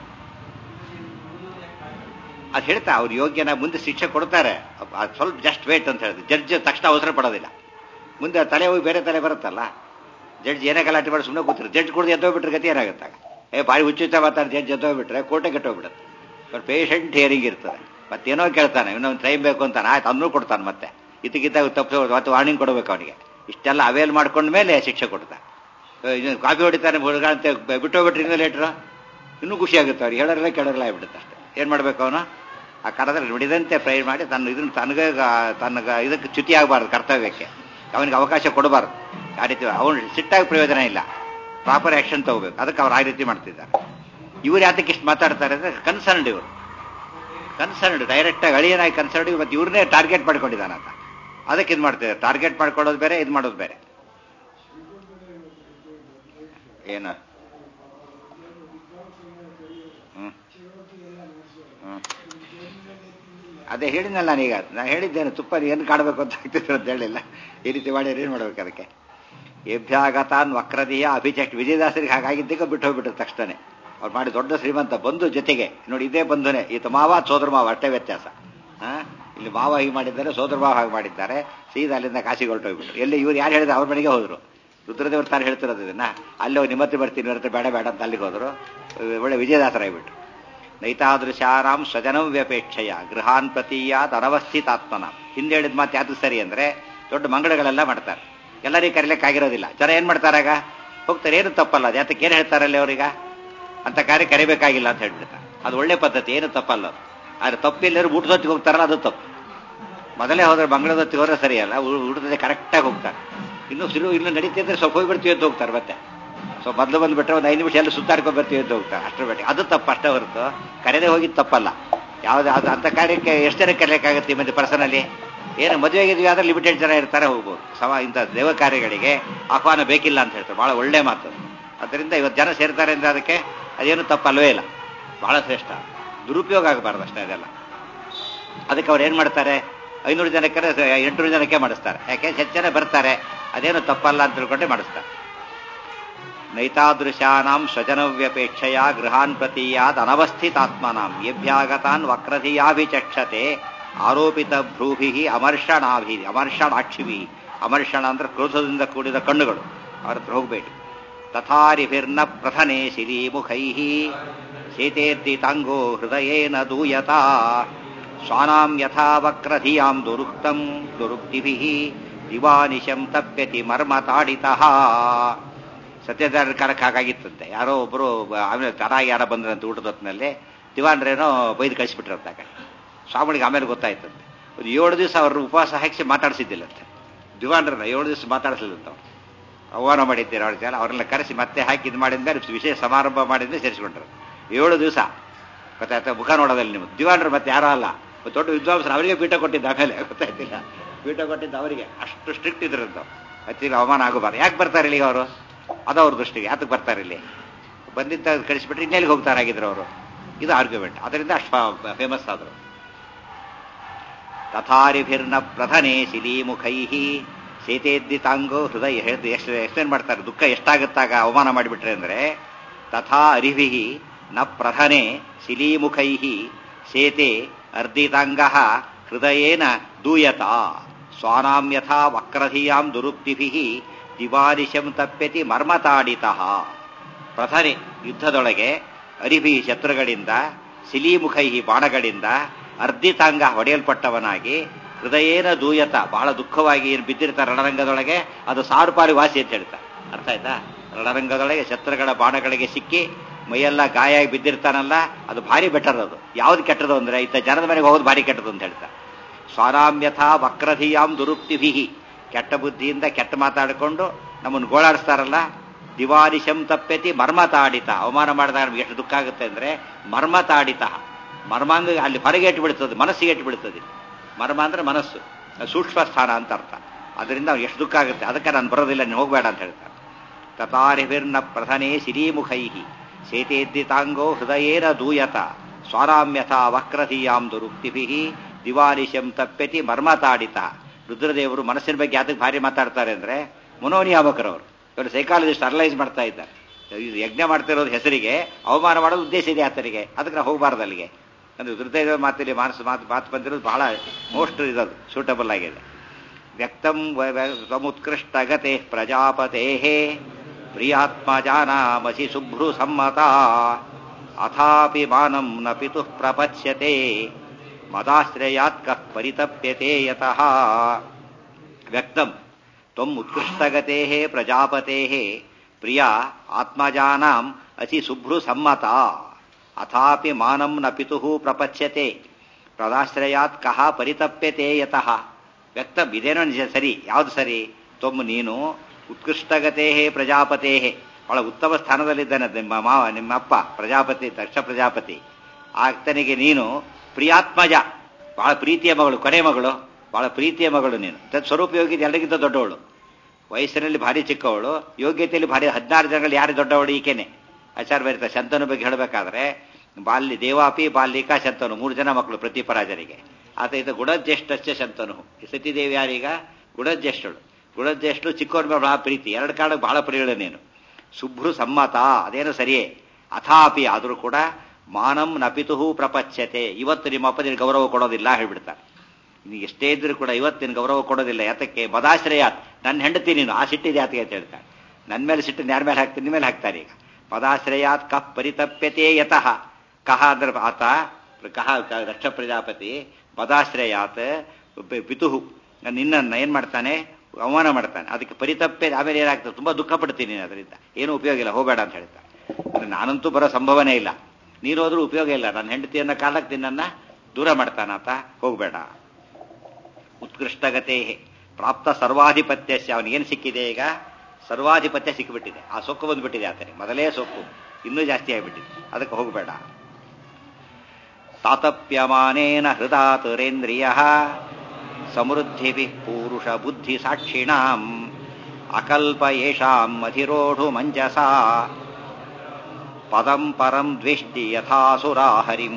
ಅದು ಹೇಳ್ತಾ ಅವ್ರು ಯೋಗ್ಯನ ಮುಂದೆ ಶಿಕ್ಷೆ ಕೊಡ್ತಾರೆ ಅದ್ ಸ್ವಲ್ಪ ಜಸ್ಟ್ ವೇಟ್ ಅಂತ ಹೇಳಿದ್ರು ಜಡ್ಜ್ ತಕ್ಷಣ ಅವಸರ ಪಡೋದಿಲ್ಲ ಮುಂದೆ ತಲೆ ಹೋಗಿ ಬೇರೆ ತಲೆ ಬರುತ್ತಲ್ಲ ಜಡ್ಜ್ ಏನೇ ಗಲಾಟೆ ಮಾಡಿ ಸುಮ್ಮನೆ ಕೂತಿರು ಜಡ್ಜ್ ಕುಡ್ದು ಎದ್ದೋಗ್ಬಿಟ್ರೆ ಗತಿ ಏನಾಗುತ್ತಾಗ ಏ ಭಾರಿ ಹುಚ್ಚುಚ್ಚ ಮಾತಾಡಿ ಜಡ್ಜ್ ಎದ್ದೋಗ್ಬಿಟ್ರೆ ಕೋಟೆ ಕೆಟ್ಟೋಗ್ಬಿಡುತ್ತೆ ಬಟ್ ಪೇಷಂಟ್ ಹಿಯರಿಂಗ್ ಇರ್ತದೆ ಮತ್ತೇನೋ ಕೇಳ್ತಾನೆ ಇನ್ನೊಂದು ಟೈಮ್ ಬೇಕು ಅಂತಾನೆ ಆಯ್ತು ಅನ್ನೂ ಕೊಡ್ತಾನೆ ಮತ್ತೆ ಇದಕ್ಕಿದ್ದಾಗ ತಪ್ಪು ಮತ್ತೆ ವಾರ್ನಿಂಗ್ ಕೊಡಬೇಕು ಅವನಿಗೆ ಇಷ್ಟೆಲ್ಲ ಅವೇಲ್ ಮಾಡ್ಕೊಂಡ ಮೇಲೆ ಶಿಕ್ಷೆ ಕೊಡ್ತಾನೆ ಕಾಫಿ ಹೊಡಿತಾನೆ ಹುಡುಗ ಅಂತ ಬಿಟ್ಟೋಗ್ಬಿಟ್ರೆ ಇನ್ನೂ ಲೇಟ್ರು ಇನ್ನೂ ಖುಷಿ ಆಗುತ್ತೆ ಅವ್ರಿಗೆ ಹೇಳೋರೆಲ್ಲ ಕೇಳೋರೆಲ್ಲ ಆಗ್ಬಿಡುತ್ತೆ ಅಷ್ಟೇ ಏನು ಮಾಡ್ಬೇಕು ಅವನು ಆ ಕಡದಲ್ಲಿ ನುಡಿದಂತೆ ಪ್ರೈ ಮಾಡಿ ತನ್ನ ಇದನ್ನ ತನಗ ತನಗ ಇದಕ್ಕೆ ಚ್ಯುತಿ ಆಗಬಾರ್ದು ಕರ್ತವ್ಯಕ್ಕೆ ಅವನಿಗೆ ಅವಕಾಶ ಕೊಡಬಾರ್ದು ಆ ರೀತಿ ಅವನು ಸಿಟ್ಟಾಗಿ ಪ್ರಯೋಜನ ಇಲ್ಲ ಪ್ರಾಪರ್ ಆಕ್ಷನ್ ತಗೋಬೇಕು ಅದಕ್ಕೆ ಅವ್ರು ಆ ರೀತಿ ಮಾಡ್ತಿದ್ದಾರೆ ಇವ್ರು ಯಾತಕ್ಕೆ ಇಷ್ಟು ಮಾತಾಡ್ತಾರೆ ಅಂದ್ರೆ ಕನ್ಸರ್ನ್ಡ್ ಇವರು ಕನ್ಸರ್ನ್ಡ್ ಡೈರೆಕ್ಟಾಗಿ ಅಳಿಯನಾಗಿ ಕನ್ಸರ್ನ್ಡ್ ಇವತ್ತು ಇವ್ರನ್ನೇ ಟಾರ್ಗೆಟ್ ಮಾಡ್ಕೊಂಡಿದ್ದಾನಂತ ಅದಕ್ಕೆ ಇದು ಮಾಡ್ತಿದ್ದಾರೆ ಟಾರ್ಗೆಟ್ ಮಾಡ್ಕೊಳ್ಳೋದು ಬೇರೆ ಇದು ಮಾಡೋದು ಬೇರೆ ಏನು ಹ್ಮ್ ಹ್ಮ್ ಅದೇ ಹೇಳಿದ್ನಲ್ಲ ನಾನೀಗ ನಾನು ಹೇಳಿದ್ದೇನೆ ತುಪ್ಪ ಏನು ಕಾಣಬೇಕು ಅಂತ ಆಗ್ತಿದ್ರು ಅಂತ ಹೇಳಿಲ್ಲ ಈ ರೀತಿ ಮಾಡಿ ಏನು ಮಾಡ್ಬೇಕು ಅದಕ್ಕೆ ಎಭ್ಯಾಗತಾನ್ ವಕ್ರದೀಯ ಅಭಿಚಕ್ಟ್ ವಿಜಯದಾಸರಿಗೆ ಹಾಗಾಗಿದ್ದಕ್ಕೆ ಬಿಟ್ಟು ಹೋಗ್ಬಿಟ್ರು ತಕ್ಷಣ ಅವ್ರು ಮಾಡಿ ದೊಡ್ಡ ಶ್ರೀಮಂತ ಬಂಧು ಜೊತೆಗೆ ನೋಡಿ ಇದೇ ಬಂಧುನೇ ಈತ ಮಾವ ಸೋದರ ಮಾವ ಅಷ್ಟೇ ವ್ಯತ್ಯಾಸ ಹಾ ಇಲ್ಲಿ ಮಾವ ಹೀಗೆ ಮಾಡಿದ್ದಾರೆ ಸೋದರ ಮಾವ ಹಾಗೆ ಮಾಡಿದ್ದಾರೆ ಸೀದಾ ಅಲ್ಲಿಂದ ಕಾಶಿಗೆ ಹೊರಟೋಗ್ಬಿಟ್ರು ಎಲ್ಲಿ ಇವ್ರು ಯಾರು ಹೇಳಿದ್ರು ಅವ್ರ ಮನೆಗೆ ಹೋದ್ರು ರುದ್ರದೇವ್ರ ತಾನು ಹೇಳ್ತಿರೋದು ಇದನ್ನ ಅಲ್ಲಿ ಹೋಗಿ ನಿಮ್ಮ ಹತ್ರ ಬರ್ತೀನಿ ಇವ್ರ ಹತ್ರ ಬೇಡ ಬೇಡ ಅಂತ ಅಲ್ಲಿಗೆ ಹೋದ್ರು ಒಳ್ಳೆ ವಿಜಯದಾಸರಾಗ್ಬಿಟ್ರು ನೈತಾದೃಶಾರಾಮ್ ಸ್ವಜನಂ ವ್ಯಪೇಕ್ಷೆಯ ಗೃಹಾನ್ ಪ್ರತೀಯಾತ್ ಅನವಸ್ಥಿತಾತ್ಮನ ಹಿಂದೆ ಹೇಳಿದ ಮಾತು ಯಾವುದು ಸರಿ ಅಂದ್ರೆ ದೊಡ್ಡ ಮಂಗಳಗಳೆಲ್ಲ ಮಾಡ್ತಾರೆ ಎಲ್ಲರಿಗೂ ಕರಿಲಿಕ್ಕಾಗಿರೋದಿಲ್ಲ ಜನ ಏನ್ ಮಾಡ್ತಾರಾಗ ಹೋಗ್ತಾರೆ ಏನು ತಪ್ಪಲ್ಲ ಅದು ಯಾತಕ್ಕೆ ಏನು ಹೇಳ್ತಾರಲ್ಲ ಅವ್ರೀಗ ಅಂತ ಕಾರ್ಯ ಕರಿಬೇಕಾಗಿಲ್ಲ ಅಂತ ಹೇಳ್ಬಿಡ್ತಾರೆ ಅದು ಒಳ್ಳೆ ಪದ್ಧತಿ ಏನು ತಪ್ಪಲ್ಲ ಅದು ಆದ್ರೆ ತಪ್ಪಿಲ್ಲರೂ ಊಟದೊತ್ತಿಗೆ ಹೋಗ್ತಾರಲ್ಲ ಅದು ತಪ್ಪು ಮೊದಲೇ ಹೋದ್ರೆ ಮಂಗಳದೊತ್ತಿಗೆ ಹೋದ್ರೆ ಸರಿಯಲ್ಲ ಊಟದ ಕರೆಕ್ಟಾಗಿ ಹೋಗ್ತಾರೆ ಇನ್ನು ಶುರು ಇನ್ನು ನಡೀತಿದ್ರೆ ಸ್ವಲ್ಪ ಹೋಗಿ ಬರ್ತೀವಿ ಅಂತ ಹೋಗ್ತಾರೆ ಮತ್ತೆ ಸೊ ಮೊದಲು ಬಂದ್ಬಿಟ್ರೆ ಒಂದು ಐದು ನಿಮಿಷ ಎಲ್ಲ ಸುತ್ತಾಡ್ಕೊಂಡು ಬರ್ತೀವಿ ಅಂತ ಹೋಗ್ತಾರೆ ಅಷ್ಟರ ಬೇಟೆ ಅದು ತಪ್ಪು ಅಷ್ಟೇ ಹೊರತು ಕರೆದೇ ಹೋಗಿದ್ದು ತಪ್ಪಲ್ಲ ಯಾವ್ದು ಅದು ಅಂತ ಕಾರ್ಯಕ್ಕೆ ಎಷ್ಟು ಜನ ಕರೆಯೋಕ್ಕಾಗುತ್ತೆ ಮತ್ತೆ ಪರ್ಸನಲ್ಲಿ ಏನು ಮದುವೆ ಆಗಿದ್ವಿ ಆದ್ರೆ ಲಿಮಿಟೆಡ್ ಜನ ಇರ್ತಾರೆ ಹೋಗ್ಬೋದು ಸಮ ಇಂಥ ದೇವ ಕಾರ್ಯಗಳಿಗೆ ಆಹ್ವಾನ ಬೇಕಿಲ್ಲ ಅಂತ ಹೇಳ್ತಾರೆ ಬಹಳ ಒಳ್ಳೆ ಮಾತು ಅದರಿಂದ ಇವತ್ತು ಜನ ಸೇರ್ತಾರೆ ಅಂದ್ರೆ ಅದಕ್ಕೆ ಅದೇನು ತಪ್ಪಲ್ವೇ ಇಲ್ಲ ಬಹಳ ಶ್ರೇಷ್ಠ ದುರುಪಯೋಗ ಆಗಬಾರ್ದು ಅಷ್ಟೇ ಅದೆಲ್ಲ ಅದಕ್ಕೆ ಅವ್ರು ಏನ್ ಮಾಡ್ತಾರೆ ಐನೂರು ಜನಕ್ಕೆ ಎಂಟುನೂರು ಜನಕ್ಕೆ ಮಾಡಿಸ್ತಾರೆ ಯಾಕೆ ಹೆಚ್ಚು ಜನ ಬರ್ತಾರೆ ಅದೇನು ತಪ್ಪಲ್ಲ ಅಂತ ತಿಳ್ಕೊಂಡೆ ಮಾಡಿಸ್ತಾರೆ ನೈತಾದೃಶಾನಾಂ ಸ್ವಜನವ್ಯಪೇಕ್ಷೆಯ ಗೃಹಾನ್ ಪ್ರತೀಯಾದ್ ಅನವಸ್ಥಿತಾತ್ಮನಾಂ ಯಭ್ಯಾಗತಾನ್ ವಕ್ರಧಿಯಾಭಿಚಕ್ಷತೆ ಆರೋಪಿತ ಭ್ರೂಭಿ ಅಮರ್ಷಣಾಭಿ ಅಮರ್ಷಣಾಕ್ಷಿಭಿ ಅಮರ್ಷಣ ಅಂದ್ರೆ ಕ್ರೋಧದಿಂದ ಕೂಡಿದ ಕಣ್ಣುಗಳು ಅವ್ರ ಹತ್ರ ಹೋಗ್ಬೇಡಿ ತಥಾರಿಭಿರ್ನ ಪ್ರಥನೆ ಶಿಲೀಮುಖೈ ಶೇತೇರ್ದಿತಾಂಗೋ ಹೃದಯೇನ ದೂಯತಾ ಸ್ವಾನಾಂ ಯಥಾ ವಕ್ರಧಿಯಾಂ ದುರುಕ್ತಂ ದುರುಕ್ತಿಭಿ ದಿವಾನಿಶಂ ತಪ್ಯತಿ ಮರ್ಮ ತಾಡಿತಃ ಸತ್ಯದಾರ ಕಾಲಕ್ಕೆ ಹಾಗಾಗಿತ್ತಂತೆ ಯಾರೋ ಒಬ್ಬರು ಆಮೇಲೆ ತರಾಗಿ ಯಾರ ಬಂದ್ರಂತೆ ಊಟದ ಹೊತ್ತಿನಲ್ಲಿ ದಿವಾನ್ರೇನೋ ಬೈದು ಕಳಿಸ್ಬಿಟ್ರಂತೆ ಆ ಕಡೆ ಸ್ವಾಮಿಗೆ ಆಮೇಲೆ ಗೊತ್ತಾಯ್ತಂತೆ ಒಂದು ಏಳು ದಿವಸ ಅವ್ರ ಉಪವಾಸ ಹಾಕಿಸಿ ಮಾತಾಡಿಸಿದ್ದಿಲ್ಲಂತೆ ದಿವಾನ್ರನ್ನ ಏಳು ದಿವಸ ಮಾತಾಡಿಸಲಿಲ್ಲಂತ ಅವ್ರು ಆಹ್ವಾನ ಮಾಡಿದ್ದೀರ ಅವ್ರ ಜನ ಅವ್ರನ್ನ ಕರೆಸಿ ಮತ್ತೆ ಹಾಕಿ ಇದು ಮಾಡಿದ್ಮೇಲೆ ವಿಶೇಷ ಸಮಾರಂಭ ಮಾಡಿದ್ಮೇಲೆ ಸೇರಿಸ್ಕೊಂಡ್ರು ಏಳು ದಿವಸ ಗೊತ್ತಾಯ್ತಾ ಮುಖ ನೋಡೋದಲ್ಲಿ ನೀವು ದಿವಾನ್ರು ಮತ್ತೆ ಯಾರೋ ಅಲ್ಲ ದೊಡ್ಡ ವಿದ್ವಾಂಸರು ಅವರಿಗೆ ಪೀಠ ಕೊಟ್ಟಿದ್ದ ಆಮೇಲೆ ಗೊತ್ತಾಯ್ತಿಲ್ಲ ಪೀಠ ಕೊಟ್ಟಿದ್ದ ಅವರಿಗೆ ಅಷ್ಟು ಸ್ಟ್ರಿಕ್ಟ್ ಇದ್ರಂತ ಅತ್ತಿಗೆ ಅವಮಾನ ಆಗಬಾರ್ದು ಯಾಕೆ ಬರ್ತಾರೆ ಇಲ್ಲಿ ಅವರು ಅದು ಅವ್ರ ದೃಷ್ಟಿಗೆ ಯಾತಕ್ಕೆ ಬರ್ತಾರೆ ಇಲ್ಲಿ ಬಂದಿದ್ದ ಕಳಿಸ್ಬಿಟ್ರೆ ಇನ್ನೆಲ್ಲಿಗೆ ಹೋಗ್ತಾರಾಗಿದ್ರು ಅವರು ಇದು ಆರ್ಗ್ಯುಮೆಂಟ್ ಅದರಿಂದ ಅಷ್ಟು ಫೇಮಸ್ ಆದರು ತಥಾರಿಭಿರ್ನ ಪ್ರಧನೆ ಶಿಲೀಮುಖೈ ಶೇತೇದ್ದಿತಾಂಗೋ ಹೃದಯ ಹೇಳ್ದು ಎಷ್ಟು ಎಕ್ಸ್ಪ್ಲೇನ್ ಮಾಡ್ತಾರೆ ದುಃಖ ಎಷ್ಟಾಗುತ್ತಾಗ ಅವಮಾನ ಮಾಡಿಬಿಟ್ರೆ ಅಂದ್ರೆ ತಥಾ ಅರಿಭಿ ನ ಪ್ರಧನೆ ಶಿಲೀಮುಖೈ ಶೇತೆ ಅರ್ಧಿತಾಂಗ ಹೃದಯೇನ ದೂಯತ ಸ್ವಾನಾಂ ಯಥಾ ವಕ್ರಧಿಯಾಂ ದುರುಕ್ತಿಭಿ ದಿವಾನಿಶಂ ತಪ್ಯತಿ ಮರ್ಮತಾಡಿತಃ ಪ್ರಥನೆ ಯುದ್ಧದೊಳಗೆ ಅರಿಭಿ ಶತ್ರುಗಳಿಂದ ಶಿಲೀಮುಖೈ ಬಾಣಗಳಿಂದ ಅರ್ಧಿತಾಂಗ ಹೊಡೆಯಲ್ಪಟ್ಟವನಾಗಿ ಹೃದಯೇನ ದೂಯತ ಬಹಳ ದುಃಖವಾಗಿ ಏನು ಬಿದ್ದಿರ್ತಾರೆ ರಣರಂಗದೊಳಗೆ ಅದು ಸಾವಿರ ಪಾರಿ ವಾಸಿ ಅಂತ ಹೇಳ್ತಾರೆ ಅರ್ಥ ಆಯ್ತಾ ರಣರಂಗದೊಳಗೆ ಶತ್ರುಗಳ ಬಾಣಗಳಿಗೆ ಸಿಕ್ಕಿ ಮೈಯೆಲ್ಲ ಗಾಯ ಆಗಿ ಬಿದ್ದಿರ್ತಾನಲ್ಲ ಅದು ಭಾರಿ ಬೆಟರ್ ಅದು ಯಾವ್ದು ಕೆಟ್ಟದು ಅಂದ್ರೆ ಇತ್ತ ಜನದ ಮನೆಗೆ ಹೋಗೋದು ಭಾರಿ ಕೆಟ್ಟದು ಅಂತ ಹೇಳ್ತಾರೆ ಸ್ವಾರಾಮ್ಯಥಾ ವಕ್ರಧಿಯಾಂ ದುರುಕ್ತಿಭಿ ಕೆಟ್ಟ ಬುದ್ಧಿಯಿಂದ ಕೆಟ್ಟ ಮಾತಾಡಿಕೊಂಡು ನಮ್ಮನ್ನು ಗೋಳಾಡಿಸ್ತಾರಲ್ಲ ದಿವಾನಿಶಂ ತಪ್ಪೆತಿ ಮರ್ಮ ತಾಡಿತ ಅವಮಾನ ಮಾಡಿದಾಗ ನಮ್ಗೆ ಎಷ್ಟು ದುಃಖ ಆಗುತ್ತೆ ಅಂದ್ರೆ ಮರ್ಮ ತಾಡಿತ ಮರ್ಮಾಂಗ ಅಲ್ಲಿ ಹೊರಗೆ ಇಟ್ಟು ಬಿಡ್ತದೆ ಮನಸ್ಸಿಗೆ ಇಟ್ಟು ಬಿಡ್ತದೆ ಮರ್ಮ ಅಂದ್ರೆ ಮನಸ್ಸು ಸೂಕ್ಷ್ಮ ಸ್ಥಾನ ಅಂತ ಅರ್ಥ ಅದರಿಂದ ಅವ್ನು ಎಷ್ಟು ದುಃಖ ಆಗುತ್ತೆ ಅದಕ್ಕೆ ನಾನು ಬರೋದಿಲ್ಲ ನೀನು ಹೋಗಬೇಡ ಅಂತ ಹೇಳ್ತಾರೆ ತಥಾರಿಭಿರ್ನ ಪ್ರಧನೆ ಸಿರೀಮುಖೈ ಶೇತೇದ್ದಿತಾಂಗೋ ಹೃದಯೇನ ದೂಯತ ಸ್ವಾರಾಮ್ಯಥಾ ವಕ್ರಧಿಯಾಂ ದುರುಕ್ತಿಭಿ ದಿವಾನಿಶಂ ತಪ್ಪೆತಿ ಮರ್ಮ ತಾಡಿತ ರುದ್ರದೇವರು ಮನಸ್ಸಿನ ಬಗ್ಗೆ ಯಾತಕ್ಕೆ ಭಾರಿ ಮಾತಾಡ್ತಾರೆ ಅಂದ್ರೆ ಮನೋನಿಯಾಮಕರವರು ಇವರು ಸೈಕಾಲಜಿಸ್ಟ್ ಅನಲೈಸ್ ಮಾಡ್ತಾ ಇದ್ದಾರೆ ಇದು ಯಜ್ಞ ಮಾಡ್ತಿರೋದು ಹೆಸರಿಗೆ ಅವಮಾನ ಮಾಡೋದು ಉದ್ದೇಶ ಇದೆ ಆತನಿಗೆ ಅದಕ್ಕೆ ನಾವು ಹೋಗಬಾರ್ದು ಅಲ್ಲಿಗೆ ಅಂದ್ರೆ ರುದ್ರದೇವ ಮಾತಲ್ಲಿ ಮಾನಸ ಮಾತು ಮಾತು ಬಂದಿರೋದು ಬಹಳ ಮೋಸ್ಟ್ ಇದದು ಸೂಟಬಲ್ ಆಗಿದೆ ವ್ಯಕ್ತಂ ಸಮುತ್ಕೃಷ್ಟಗತೆ ಪ್ರಜಾಪತೆ ಪ್ರಿಯಾತ್ಮಜಾನಾಮಸಿ ಶುಭ್ರು ಸಮ್ಮತ ಅಥಾಪಿ ಮಾನಂ ನ ಪಿತುಃ ಪ್ರಪಚ್ಯತೆ ಮದಾಶ್ರಯಾತ್ ಕಃ ಪರಿತಪ್ಯತೆ ಯತಃ ವ್ಯಕ್ತಂ ತ್ವಂ ಉತ್ಕೃಷ್ಟಗತೆ ಪ್ರಜಾಪತೆ ಪ್ರಿಯ ಆತ್ಮಜಾನಾಂ ಅಸಿ ಶುಭ್ರು ಸಮ್ಮತ ಅಥಾಪಿ ಮಾನಂ ನ ಪಿತುಃ ಪ್ರಪಚ್ಯತೆ ಪ್ರದಾಶ್ರಯಾತ್ ಕಹ ಪರಿತಪ್ಯತೆ ಯತಃ ವ್ಯಕ್ತ ಇದೇನೋ ನಿಜ ಸರಿ ಯಾವ್ದು ಸರಿ ತೊಮ್ಮ ನೀನು ಉತ್ಕೃಷ್ಟಗತೆ ಪ್ರಜಾಪತೆ ಬಹಳ ಉತ್ತಮ ಸ್ಥಾನದಲ್ಲಿದ್ದಾನೆ ನಿಮ್ಮ ಮಾವ ನಿಮ್ಮ ಅಪ್ಪ ಪ್ರಜಾಪತಿ ದಕ್ಷ ಪ್ರಜಾಪತಿ ಆತನಿಗೆ ನೀನು ಪ್ರಿಯಾತ್ಮಜ ಬಹಳ ಪ್ರೀತಿಯ ಮಗಳು ಕೊನೆ ಮಗಳು ಬಹಳ ಪ್ರೀತಿಯ ಮಗಳು ನೀನು ತತ್ ಸ್ವರೂಪ ಯೋಗ್ಯತೆ ಎಲ್ಲರಿಗಿಂತ ದೊಡ್ಡವಳು ವಯಸ್ಸಿನಲ್ಲಿ ಭಾರಿ ಚಿಕ್ಕವಳು ಯೋಗ್ಯತೆಯಲ್ಲಿ ಭಾರಿ ಹದಿನಾರು ಜನಗಳು ಯಾರು ದೊಡ್ಡವಳು ಈಕೆನೆ ಆಚಾರ ಬರೀತಾರೆ ಶಂತನು ಬಗ್ಗೆ ಹೇಳಬೇಕಾದ್ರೆ ಬಾಲ್ಯ ದೇವಾಪಿ ಬಾಲ್ಯಿಕ ಶಂತನು ಮೂರು ಜನ ಮಕ್ಕಳು ಪ್ರತಿಪರಾಜರಿಗೆ ಆತ ಈತ ಗುಣಜ್ಯೇಷ್ಠಶ್ಚ ಶಂತನು ಈ ಸತೀದೇವಿ ಯಾರೀಗ ಗುಣಜ್ಯೇಷ್ಠಳು ಗುಣಜ್ಯೇಷ್ಠಳು ಚಿಕ್ಕವ್ರ ಮೇಲೆ ಬಹಳ ಪ್ರೀತಿ ಎರಡು ಕಾಲಕ್ಕೆ ಬಹಳ ಪ್ರಿಯಳು ನೀನು ಶುಭ್ರು ಸಮ್ಮತ ಅದೇನು ಸರಿಯೇ ಅಥಾಪಿ ಆದರೂ ಕೂಡ ಮಾನಂ ನಪಿತು ಪ್ರಪಚ್ಯತೆ ಇವತ್ತು ನಿಮ್ಮ ಅಪ್ಪ ನಿನಗೆ ಗೌರವ ಕೊಡೋದಿಲ್ಲ ಹೇಳ್ಬಿಡ್ತಾರೆ ನಿನಗೆ ಎಷ್ಟೇ ಇದ್ರೂ ಕೂಡ ಇವತ್ತು ನಿನ್ ಗೌರವ ಕೊಡೋದಿಲ್ಲ ಯಾತಕ್ಕೆ ಮದಾಶ್ರಯಾತ್ ನನ್ನ ಹೆಂಡತಿ ನೀನು ಆ ಸಿಟ್ಟಿದೆ ಯಾತಕ್ಕೆ ಅಂತ ಹೇಳ್ತಾರೆ ನನ್ನ ಮೇಲೆ ಸಿಟ್ಟು ಯಾರ ಮೇಲೆ ಹಾಕ್ತೀನಿ ನಿಮ್ಮ ಮೇಲೆ ಹಾಕ್ತಾರೆ ಈಗ ಪದಾಶ್ರಯಾತ್ ಕಃ ಪರಿತಪ್ಯತೆ ಯತಃ ಕಹ ಅಂದ್ರೆ ಆತ ಕಹ ದಕ್ಷ ಪ್ರಜಾಪತಿ ಪದಾಶ್ರಯಾತ್ ಪಿತುಹು ನಿನ್ನನ್ನು ಏನ್ ಮಾಡ್ತಾನೆ ಅವಮಾನ ಮಾಡ್ತಾನೆ ಅದಕ್ಕೆ ಪರಿತಪ್ಪೆ ಆಮೇಲೆ ಏನಾಗ್ತದೆ ತುಂಬಾ ದುಃಖ ಪಡ್ತೀನಿ ಅದರಿಂದ ಏನು ಉಪಯೋಗ ಇಲ್ಲ ಹೋಗಬೇಡ ಅಂತ ಹೇಳ್ತಾನೆ ಅಂದ್ರೆ ನಾನಂತೂ ಬರೋ ಸಂಭವನೇ ಇಲ್ಲ ನೀನು ಹೋದ್ರೂ ಉಪಯೋಗ ಇಲ್ಲ ನನ್ನ ಹೆಂಡತಿಯನ್ನ ಕಾಲಕ್ಕೆ ನಿನ್ನನ್ನ ದೂರ ಮಾಡ್ತಾನಾತ ಹೋಗಬೇಡ ಉತ್ಕೃಷ್ಟಗತೆ ಪ್ರಾಪ್ತ ಸರ್ವಾಧಿಪತ್ಯಸ್ಯ ಅವನಿಗೇನು ಸಿಕ್ಕಿದೆ ಈಗ ಸರ್ವಾಧಿಪತ್ಯ ಸಿಕ್ಕಿಬಿಟ್ಟಿದೆ ಆ ಸೊಕ್ಕು ಬಂದ್ಬಿಟ್ಟಿದೆ ಆತನಿಗೆ ಮೊದಲೇ ಸೊಕ್ಕು ಇನ್ನೂ ಜಾಸ್ತಿ ಆಗಿಬಿಟ್ಟಿದೆ ಅದಕ್ಕೆ ಹೋಗಬೇಡ ತಾತಪ್ಯಮಾನೇನ ಹೃದಾತುರೇಂದ್ರಿಯ ಸಮೃದ್ಧಿ ಪೂರುಷ ಬುದ್ಧಿ ಸಾಕ್ಷಿಣಾಂ ಅಕಲ್ಪ ಯೇಷಾಂ ಅಧಿರೋಢು ಮಂಜಸಾ ಪದಂ ಪರಂ ದ್ವೇಷ್ಟಿ ಯಥಾಸುರಾ ಹರಿಂ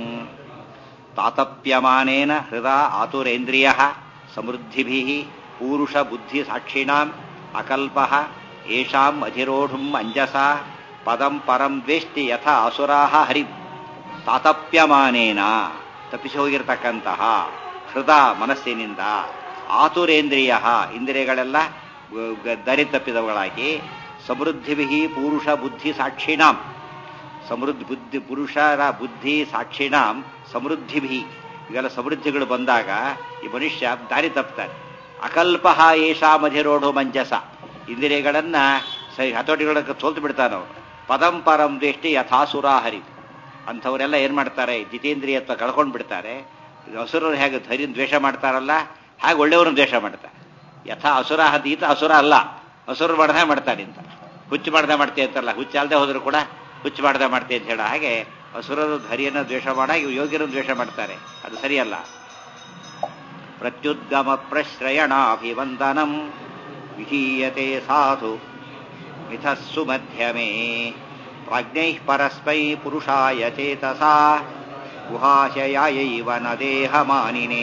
ತಾತಪ್ಯಮಾನೇನ ಹೃದಾ ಆತುರೇಂದ್ರಿಯ ಸಮೃದ್ಧಿಭಿ ಪೂರುಷ ಬುದ್ಧಿ ಸಾಕ್ಷಿಣಾಂ ಅಕಲ್ಪ ಯೇಷಾಂ ಅಧಿರೋಢುಂ ಅಂಜಸಾ ಪದಂ ಪರಂ ದ್ವೇಷ್ಟಿ ಯಥಾ ಅಸುರಾ ಹರಿಂ ತಾತಪ್ಯಮಾನೇನ ತಪ್ಪಿಸಿ ಹೋಗಿರತಕ್ಕಂತಹ ಹೃದ ಮನಸ್ಸಿನಿಂದ ಆತುರೇಂದ್ರಿಯ ಇಂದ್ರಿಯಗಳೆಲ್ಲ ದರಿ ತಪ್ಪಿದವುಗಳಾಗಿ ಸಮೃದ್ಧಿಭಿ ಪುರುಷ ಬುದ್ಧಿ ಸಾಕ್ಷಿಣಾಂ ಸಮೃದ್ಧಿ ಬುದ್ಧಿ ಪುರುಷರ ಬುದ್ಧಿ ಸಾಕ್ಷಿಣಾಂ ಸಮೃದ್ಧಿಭಿ ಇವೆಲ್ಲ ಸಮೃದ್ಧಿಗಳು ಬಂದಾಗ ಈ ಮನುಷ್ಯ ದಾರಿ ತಪ್ತಾನೆ ಅಕಲ್ಪ ಏಷಾ ಮಧಿರೋಢೋ ಮಂಜಸ ಇಂದ್ರಿಯಗಳನ್ನ ಹತೋಟಿಗಳಕ್ಕೆ ಸೋಲ್ತು ಬಿಡ್ತಾನವನು ಪದಂ ಪರಂ ದ್ವೇಷ್ಟಿ ಯಥಾಸುರಾಹರಿ ಅಂಥವರೆಲ್ಲ ಏನ್ ಮಾಡ್ತಾರೆ ಜಿತೇಂದ್ರಿಯತ್ವ ಕಳ್ಕೊಂಡು ಬಿಡ್ತಾರೆ ಹಸುರರು ಹೇಗೆ ಧೈರ್ಯ ದ್ವೇಷ ಮಾಡ್ತಾರಲ್ಲ ಹಾಗೆ ಒಳ್ಳೆಯವ್ರನ್ನ ದ್ವೇಷ ಮಾಡ್ತಾರೆ ಯಥಾ ಅಸುರ ಈತ ಅಸುರ ಅಲ್ಲ ಹಸುರು ಮಾಡ್ದೆ ಮಾಡ್ತಾನೆ ಅಂತ ಹುಚ್ಚು ಮಾಡ್ದೆ ಮಾಡ್ತೀವಿ ಅಂತಲ್ಲ ಹುಚ್ಚು ಅಲ್ಲದೆ ಹೋದ್ರು ಕೂಡ ಹುಚ್ಚು ಮಾಡ್ದೆ ಮಾಡ್ತೀವಿ ಅಂತ ಹೇಳ ಹಾಗೆ ಅಸುರರು ಧರಿಯನ್ನ ದ್ವೇಷ ಮಾಡ ಯೋಗ್ಯರನ್ನು ದ್ವೇಷ ಮಾಡ್ತಾರೆ ಅದು ಸರಿಯಲ್ಲ ಪ್ರತ್ಯುದ್ಗಮ ಪ್ರಶ್ರಯಣಾಭಿವಂದನಂ ವಿಧೀಯತೆ ಸಾಧು ಮಿಥಸ್ಸು ಮಧ್ಯಮೇ ಪ್ರಾಜ್ಞೈಃ ಪರಸ್ಮೈ ಪುರುಷಾಯ ಚೇತಸಾ ಗುಹಾಶಯಾಯೈವ ನ ದೇಹಮಾನಿನೇ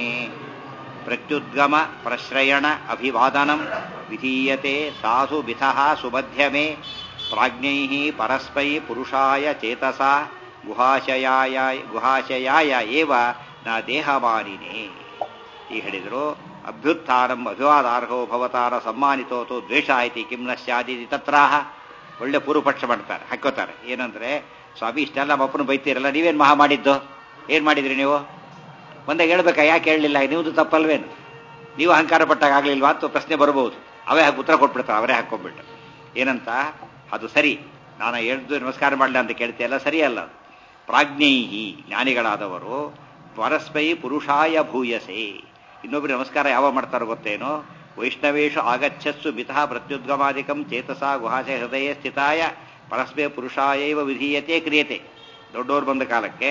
ಪ್ರತ್ಯುದ್ಗಮ ಪ್ರಶ್ರಯಣ ಅಭಿವಾದನಂ ವಿಧೀಯತೆ ಸಾಧು ಮಿಥಃ ಸುಮಧ್ಯಮೇ ಪ್ರಾಜ್ಞೈಃ ಪರಸ್ಮೈ ಪುರುಷಾಯ ಚೇತಸಾ ಗುಹಾಶಯಾಯ ಗುಹಾಶಯಾಯ ಏವ ನ ದೇಹಮಾನಿನೇ ಈ ಹೇಳಿದರು ಅಭ್ಯುತ್ಥಾನಂ ಅಭಿವಾದಾರ್ಹೋ ಭವತಾರ ಸಮ್ಮಾನಿತೋತು ದ್ವೇಷ ಐತಿ ಕಿಂ ನ ಸ್ಯಾದಿತಿ ತತ್ರಾಹ ಒಳ್ಳೆ ಪೂರ್ವಪಕ್ಷ ಮಾಡ್ತಾರೆ ಹಾಕೋತಾರೆ ಏನಂದ್ರೆ ಸ್ವಾಮಿ ಇಷ್ಟೆಲ್ಲ ಅಪ್ಪನ ಬೈತೀರಲ್ಲ ನೀವೇನ್ ಮಹಾ ಮಾಡಿದ್ದು ಏನ್ ಮಾಡಿದ್ರಿ ನೀವು ಒಂದಾಗ ಹೇಳ್ಬೇಕಾ ಯಾಕೆ ಹೇಳಲಿಲ್ಲ ನೀವುದು ತಪ್ಪಲ್ವೇನು ನೀವು ಅಹಂಕಾರ ಪಟ್ಟಾಗ ಆಗ್ಲಿಲ್ವಾ ಅಂತ ಪ್ರಶ್ನೆ ಬರಬಹುದು ಅವೇ ಹಾಗೆ ಉತ್ತರ ಕೊಟ್ಬಿಡ್ತಾರೆ ಅವರೇ ಹಾಕೊಂಡ್ಬಿಟ್ಟು ಏನಂತ ಅದು ಸರಿ ನಾನು ಹೇಳ್ದು ನಮಸ್ಕಾರ ಮಾಡಲ ಅಂತ ಕೇಳ್ತೀಯಲ್ಲ ಸರಿಯಲ್ಲ ಪ್ರಾಜ್ಞೈಹಿ ಜ್ಞಾನಿಗಳಾದವರು ಪರಸ್ಮೈ ಪುರುಷಾಯ ಭೂಯಸೆ ಇನ್ನೊಬ್ರು ನಮಸ್ಕಾರ ಯಾವ ಮಾಡ್ತಾರೋ ಗೊತ್ತೇನೋ ವೈಷ್ಣವೇಶು ಆಗಚ್ಚಸ್ಸು ಮಿತಃ ಪ್ರತ್ಯುದ್ಗಮಾದಿಕಂ ಚೇತಸಾ ಗುಹಾಶ ಹೃದಯ ಸ್ಥಿತಾಯ ಪರಸ್ಮೈ ಪುರುಷಾಯೈವ ವಿಧೀಯತೆ ಕ್ರಿಯತೆ ದೊಡ್ಡವರು ಬಂದ ಕಾಲಕ್ಕೆ